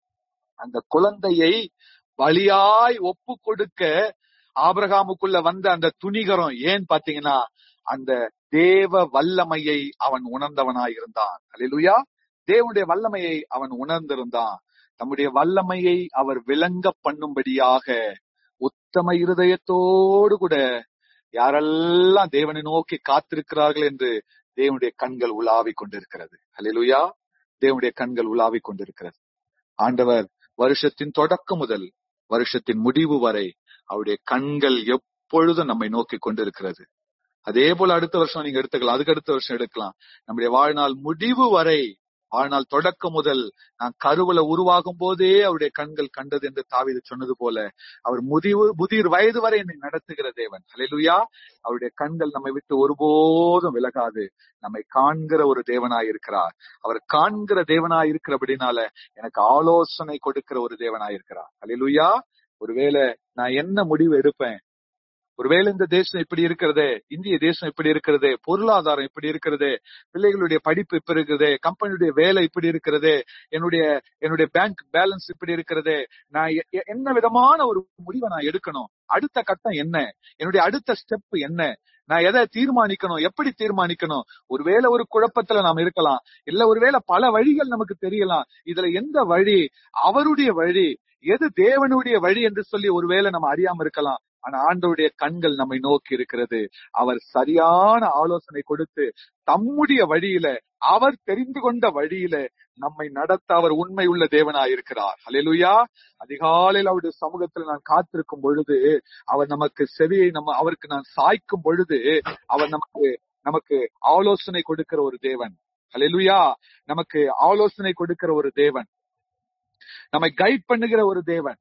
அந்த குழந்தையை பலியாய் ஒப்பு கொடுக்க ஆபிரகாமுக்குள்ள வந்த அந்த துணிகரம் ஏன் பாத்தீங்கன்னா அந்த தேவ வல்லமையை அவன் உணர்ந்தவனாய் இருந்தான் அல்லேலூயா தேவனுடைய வல்லமையை அவன் உணர்ந்திருந்தான் தம்முடைய வல்லமையை அவர் விளங்க பண்ணும்படியாக உத்தம இருதயத்தோடு கூட யாரெல்லாம் தேவனை நோக்கி காத்திருக்கிறார்கள் என்று தேவனுடைய கண்கள் உலாவிக் கொண்டிருக்கிறது அல்லேலூயா தேவனுடைய கண்கள் உலாவிக் கொண்டிருக்கிறது ஆண்டவர் வருஷத்தின் தொடக்கம் முதல் வருஷத்தின் முடிவு வரை அவருடைய கண்கள் எப்பொழுதும் நம்மை நோக்கி கொண்டிருக்கிறது அதே போல அடுத்த வருஷம் நீங்க எடுத்துக்கலாம் அதுக்கு அடுத்த வருஷம் எடுக்கலாம் நம்முடைய வாழ்நாள் முடிவு வரை ஆனால் தொடக்கம் முதல் நான் கருவுல உருவாகும் போதே அவருடைய கண்கள் கண்டது என்று தாவீது சொன்னது போல அவர் முதிவு முதிர் வயது வரை என்னை நடத்துகிற தேவன் ஹalleluya அவருடைய கண்கள் நம்மை விட்டு ஒருபோதும் விலகாது நம்மை காண்கிற ஒரு தேவனாய் இருக்கிறார் அவர் காண்கிற தேவனாய் இருக்கிறபடினால எனக்கு ஆலோசனை கொடுக்கிற ஒரு தேவனாய் இருக்கிறார் ஹalleluya ஒருவேளை நான் என்ன முடிவு எடுப்பேன் ஒருவேளை இந்த தேசம் இப்படி இருக்கிறதே இந்திய தேசம் இப்படி இருக்கிறதே பொருளாதாரம் இப்படி இருக்கிறதே பிள்ளைகளுடைய படிப்பு இப்படி இருக்கிறதே கம்பெனியுடைய வேலை இப்படி இருக்கிறதே என்னுடைய என்னுடைய பேங்க் பேலன்ஸ் இப்படி இருக்கிறதே நான் எ- எ- என்ன விதமான ஒரு முடிவை நான் எடுக்கணும் அடுத்த கட்டம் என்ன என்னுடைய அடுத்த ஸ்டெப் என்ன நான் எதை தீர்மானிக்கணும் எப்படி தீர்மானிக்கணும் ஒருவேளை ஒரு குழப்பத்துல நாம் இருக்கலாம் இல்ல ஒருவேளை பல வழிகள் நமக்கு தெரியலாம் இதுல எந்த வழி அவருடைய வழி எது தேவனுடைய வழி என்று சொல்லி ஒருவேளை நம்ம அறியாம இருக்கலாம் ஆனா ஆண்டவருடைய கண்கள் நம்மை நோக்கி இருக்கிறது அவர் சரியான ஆலோசனை கொடுத்து தம்முடைய வழியில அவர் தெரிந்து கொண்ட வழியில நம்மை நடத்த அவர் உண்மை உள்ள தேவனாய் இருக்கிறார் ஹalleluya அதிகாலையில் அவருடைய சமூகத்தில் நான் காத்திருக்கும் பொழுது அவர் நமக்கு செவியை நம்ம அவருக்கு நான் சாய்க்கும் பொழுது அவர் நமக்கு நமக்கு ஆலோசனை கொடுக்கிற ஒரு தேவன் ஹalleluya நமக்கு ஆலோசனை கொடுக்கிற ஒரு தேவன் நம்மை கைட் பண்ணுகிற ஒரு தேவன்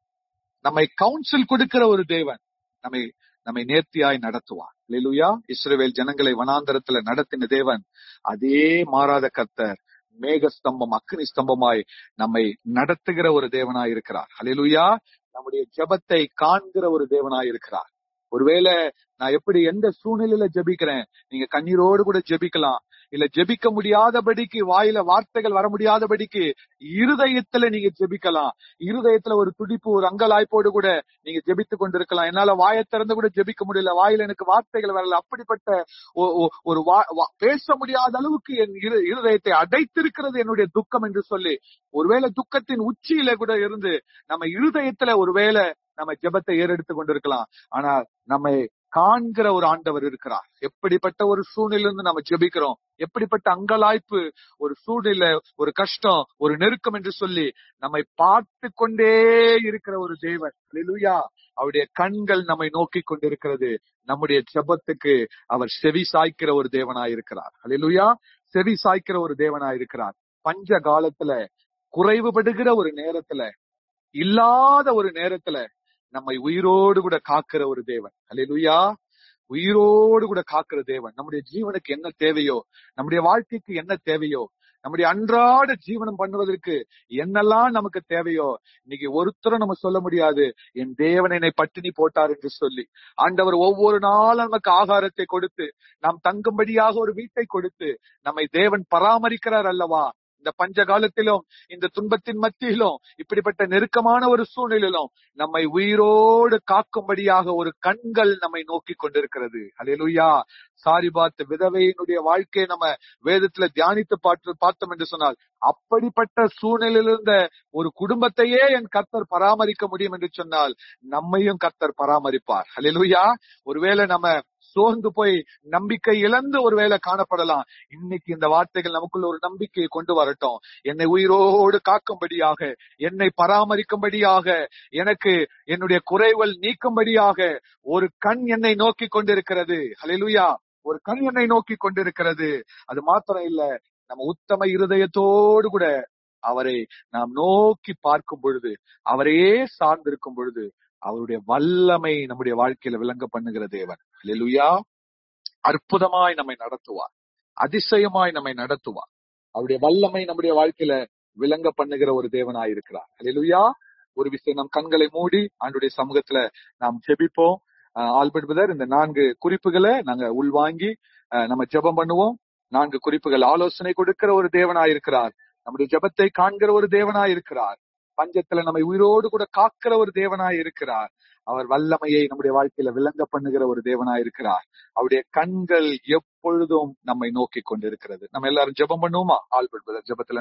நம்மை கவுன்சில் கொடுக்கிற ஒரு தேவன் நம்மை நம்மை நேர்த்தியாய் நடத்துவார் ஹalleluya இஸ்ரவேல் ஜனங்களை வனாந்தரத்துல நடத்தின தேவன் அதே மாறாத கர்த்தர் மேக ஸ்தம்பம் அக்னி ஸ்தம்பமாய் நம்மை நடத்துகிற ஒரு தேவனாய் இருக்கிறார் ஹalleluya நம்முடைய ஜெபத்தை காண்கிற ஒரு தேவனாய் இருக்கிறார் ஒருவேளை நான் எப்படி எந்த சூழ்நிலையில ஜெபிக்கிறேன் நீங்க கண்ணீரோடு கூட ஜெபிக்கலாம் இல்ல ஜெபிக்க முடியாதபடிக்கு வாயில வார்த்தைகள் வர முடியாதபடிக்கு இருதயத்துல நீங்க ஜெபிக்கலாம் இருதயத்துல ஒரு துடிப்பு ஒரு அங்கலாய்ப்போடு கூட நீங்க ஜெபித்து கொண்டிருக்கலாம் என்னால வாயை திறந்து கூட ஜெபிக்க முடியல வாயில எனக்கு வார்த்தைகள் வரல அப்படிப்பட்ட ஒ- ஒ- ஒரு வா- வா- பேச முடியாத அளவுக்கு என் இரு- இருதயத்தை அடைத்திருக்கிறது என்னுடைய துக்கம் என்று சொல்லி ஒருவேளை துக்கத்தின் உச்சியில கூட இருந்து நம்ம இருதயத்துல ஒருவேளை நம்ம ஜெபத்தை ஏறெடுத்து கொண்டிருக்கலாம் ஆனால் நம்மை காண்கிற ஒரு ஆண்டவர் இருக்கிறார் எப்படிப்பட்ட ஒரு சூழ்நிலையிலிருந்து நம்ம ஜெபிக்கிறோம் எப்படிப்பட்ட அங்கலாய்ப்பு ஒரு சூழ்நிலை ஒரு கஷ்டம் ஒரு நெருக்கம் என்று சொல்லி நம்மை பார்த்து கொண்டே இருக்கிற ஒரு தேவன் ஹalleluya அவருடைய கண்கள் நம்மை நோக்கி கொண்டிருக்கிறது நம்முடைய ஜெபத்துக்கு அவர் செவி சாய்க்கிற ஒரு தேவனாய் இருக்கிறார் ஹalleluya செவி சாய்க்கிற ஒரு தேவனாய் இருக்கிறார் பஞ்ச காலத்துல குறைவுபடுகிற ஒரு நேரத்துல இல்லாத ஒரு நேரத்துல நம்மை உயிரோடு கூட காக்கிற ஒரு தேவன் ஹalleluya உயிரோடு கூட காக்கிற தேவன் நம்முடைய ஜீவனுக்கு என்ன தேவையோ நம்முடைய வாழ்க்கைக்கு என்ன தேவையோ நம்முடைய அன்றாட ஜீவனம் பண்ணுவதற்கு என்னெல்லாம் நமக்கு தேவையோ இன்னைக்கு ஒருத்தரும் நம்ம சொல்ல முடியாது என் தேவன் என்னை பட்டினி போட்டார் என்று சொல்லி ஆண்டவர் ஒவ்வொரு நாளும் நமக்கு ஆகாரத்தை கொடுத்து நாம் தங்கும்படியாக ஒரு வீட்டை கொடுத்து நம்மை தேவன் பராமரிக்கிறார் அல்லவா இந்த பஞ்ச காலத்திலும் இந்த துன்பத்தின் மத்தியிலும் இப்படிப்பட்ட நெருக்கமான ஒரு சூழ்நிலையிலும் நம்மை உயிரோடு காக்கும்படியாக ஒரு கண்கள் நம்மை நோக்கி கொண்டிருக்கிறது ஹalleluya சாரிபாத் விதவையினுடைய வாழ்க்கையை நம்ம வேதத்துல தியானித்து பார்த்து பார்த்தோம் என்று சொன்னால் அப்படிப்பட்ட சூழ்நிலையில் இருந்த ஒரு குடும்பத்தையே என் கர்த்தர் பராமரிக்க முடியும் என்று சொன்னால் நம்மையும் கர்த்தர் பராமரிப்பார் ஹalleluya ஒருவேளை நம்ம சோர்ந்து போய் நம்பிக்கை இழந்து ஒருவேளை காணப்படலாம் இன்னைக்கு இந்த வார்த்தைகள் நமக்குள்ள ஒரு நம்பிக்கையை கொண்டு வரட்டும் என்னை உயிரோடு காக்கும்படியாக என்னை பராமரிக்கும்படியாக எனக்கு என்னுடைய குறைகள் நீக்கும்படியாக ஒரு கண் என்னை நோக்கி கொண்டிருக்கிறது ஹalleluya ஒரு கண் என்னை நோக்கி கொண்டிருக்கிறது அது மாத்திரம் இல்ல நம்ம உத்தம இருதயத்தோடு கூட அவரை நாம் நோக்கி பார்க்கும் பொழுது அவரையே சார்ந்திருக்கும் பொழுது அவருடைய வல்லமை நம்முடைய வாழ்க்கையில விளங்க பண்ணுகிற தேவன் ஹalleluya அற்புதமாய் நம்மை நடத்துவார் அதிசயமாய் நம்மை நடத்துவார் அவருடைய வல்லமை நம்முடைய வாழ்க்கையில விளங்க பண்ணுகிற ஒரு தேவனாய் இருக்கிறார் ஹalleluya ஒரு விஷயம் நம் கண்களை மூடி ஆண்டுடைய சமூகத்துல நாம் ஜெபிப்போம் ஆஹ் ஆல்பர்ட் பிரதர் இந்த நான்கு குறிப்புகளை நாங்க உள்வாங்கி ஆஹ் நம்ம ஜெபம் பண்ணுவோம் நான்கு குறிப்புகள் ஆலோசனை கொடுக்கிற ஒரு தேவனாய் இருக்கிறார் நம்முடைய ஜெபத்தை காண்கிற ஒரு தேவனாய் இருக்கிறார் பஞ்சத்துல நம்மை உயிரோடு கூட காக்கிற ஒரு தேவனாய் இருக்கிறார் அவர் வல்லமையை நம்முடைய வாழ்க்கையில விளங்க பண்ணுகிற ஒரு தேவனாய் இருக்கிறார் அவருடைய கண்கள் எப்பொழுதும் நம்மை நோக்கி கொண்டிருக்கிறது நம்ம எல்லாரும் ஜெபம் பண்ணுவோமா ஆல்பர்ட் பிரதர் ஜெபத்துல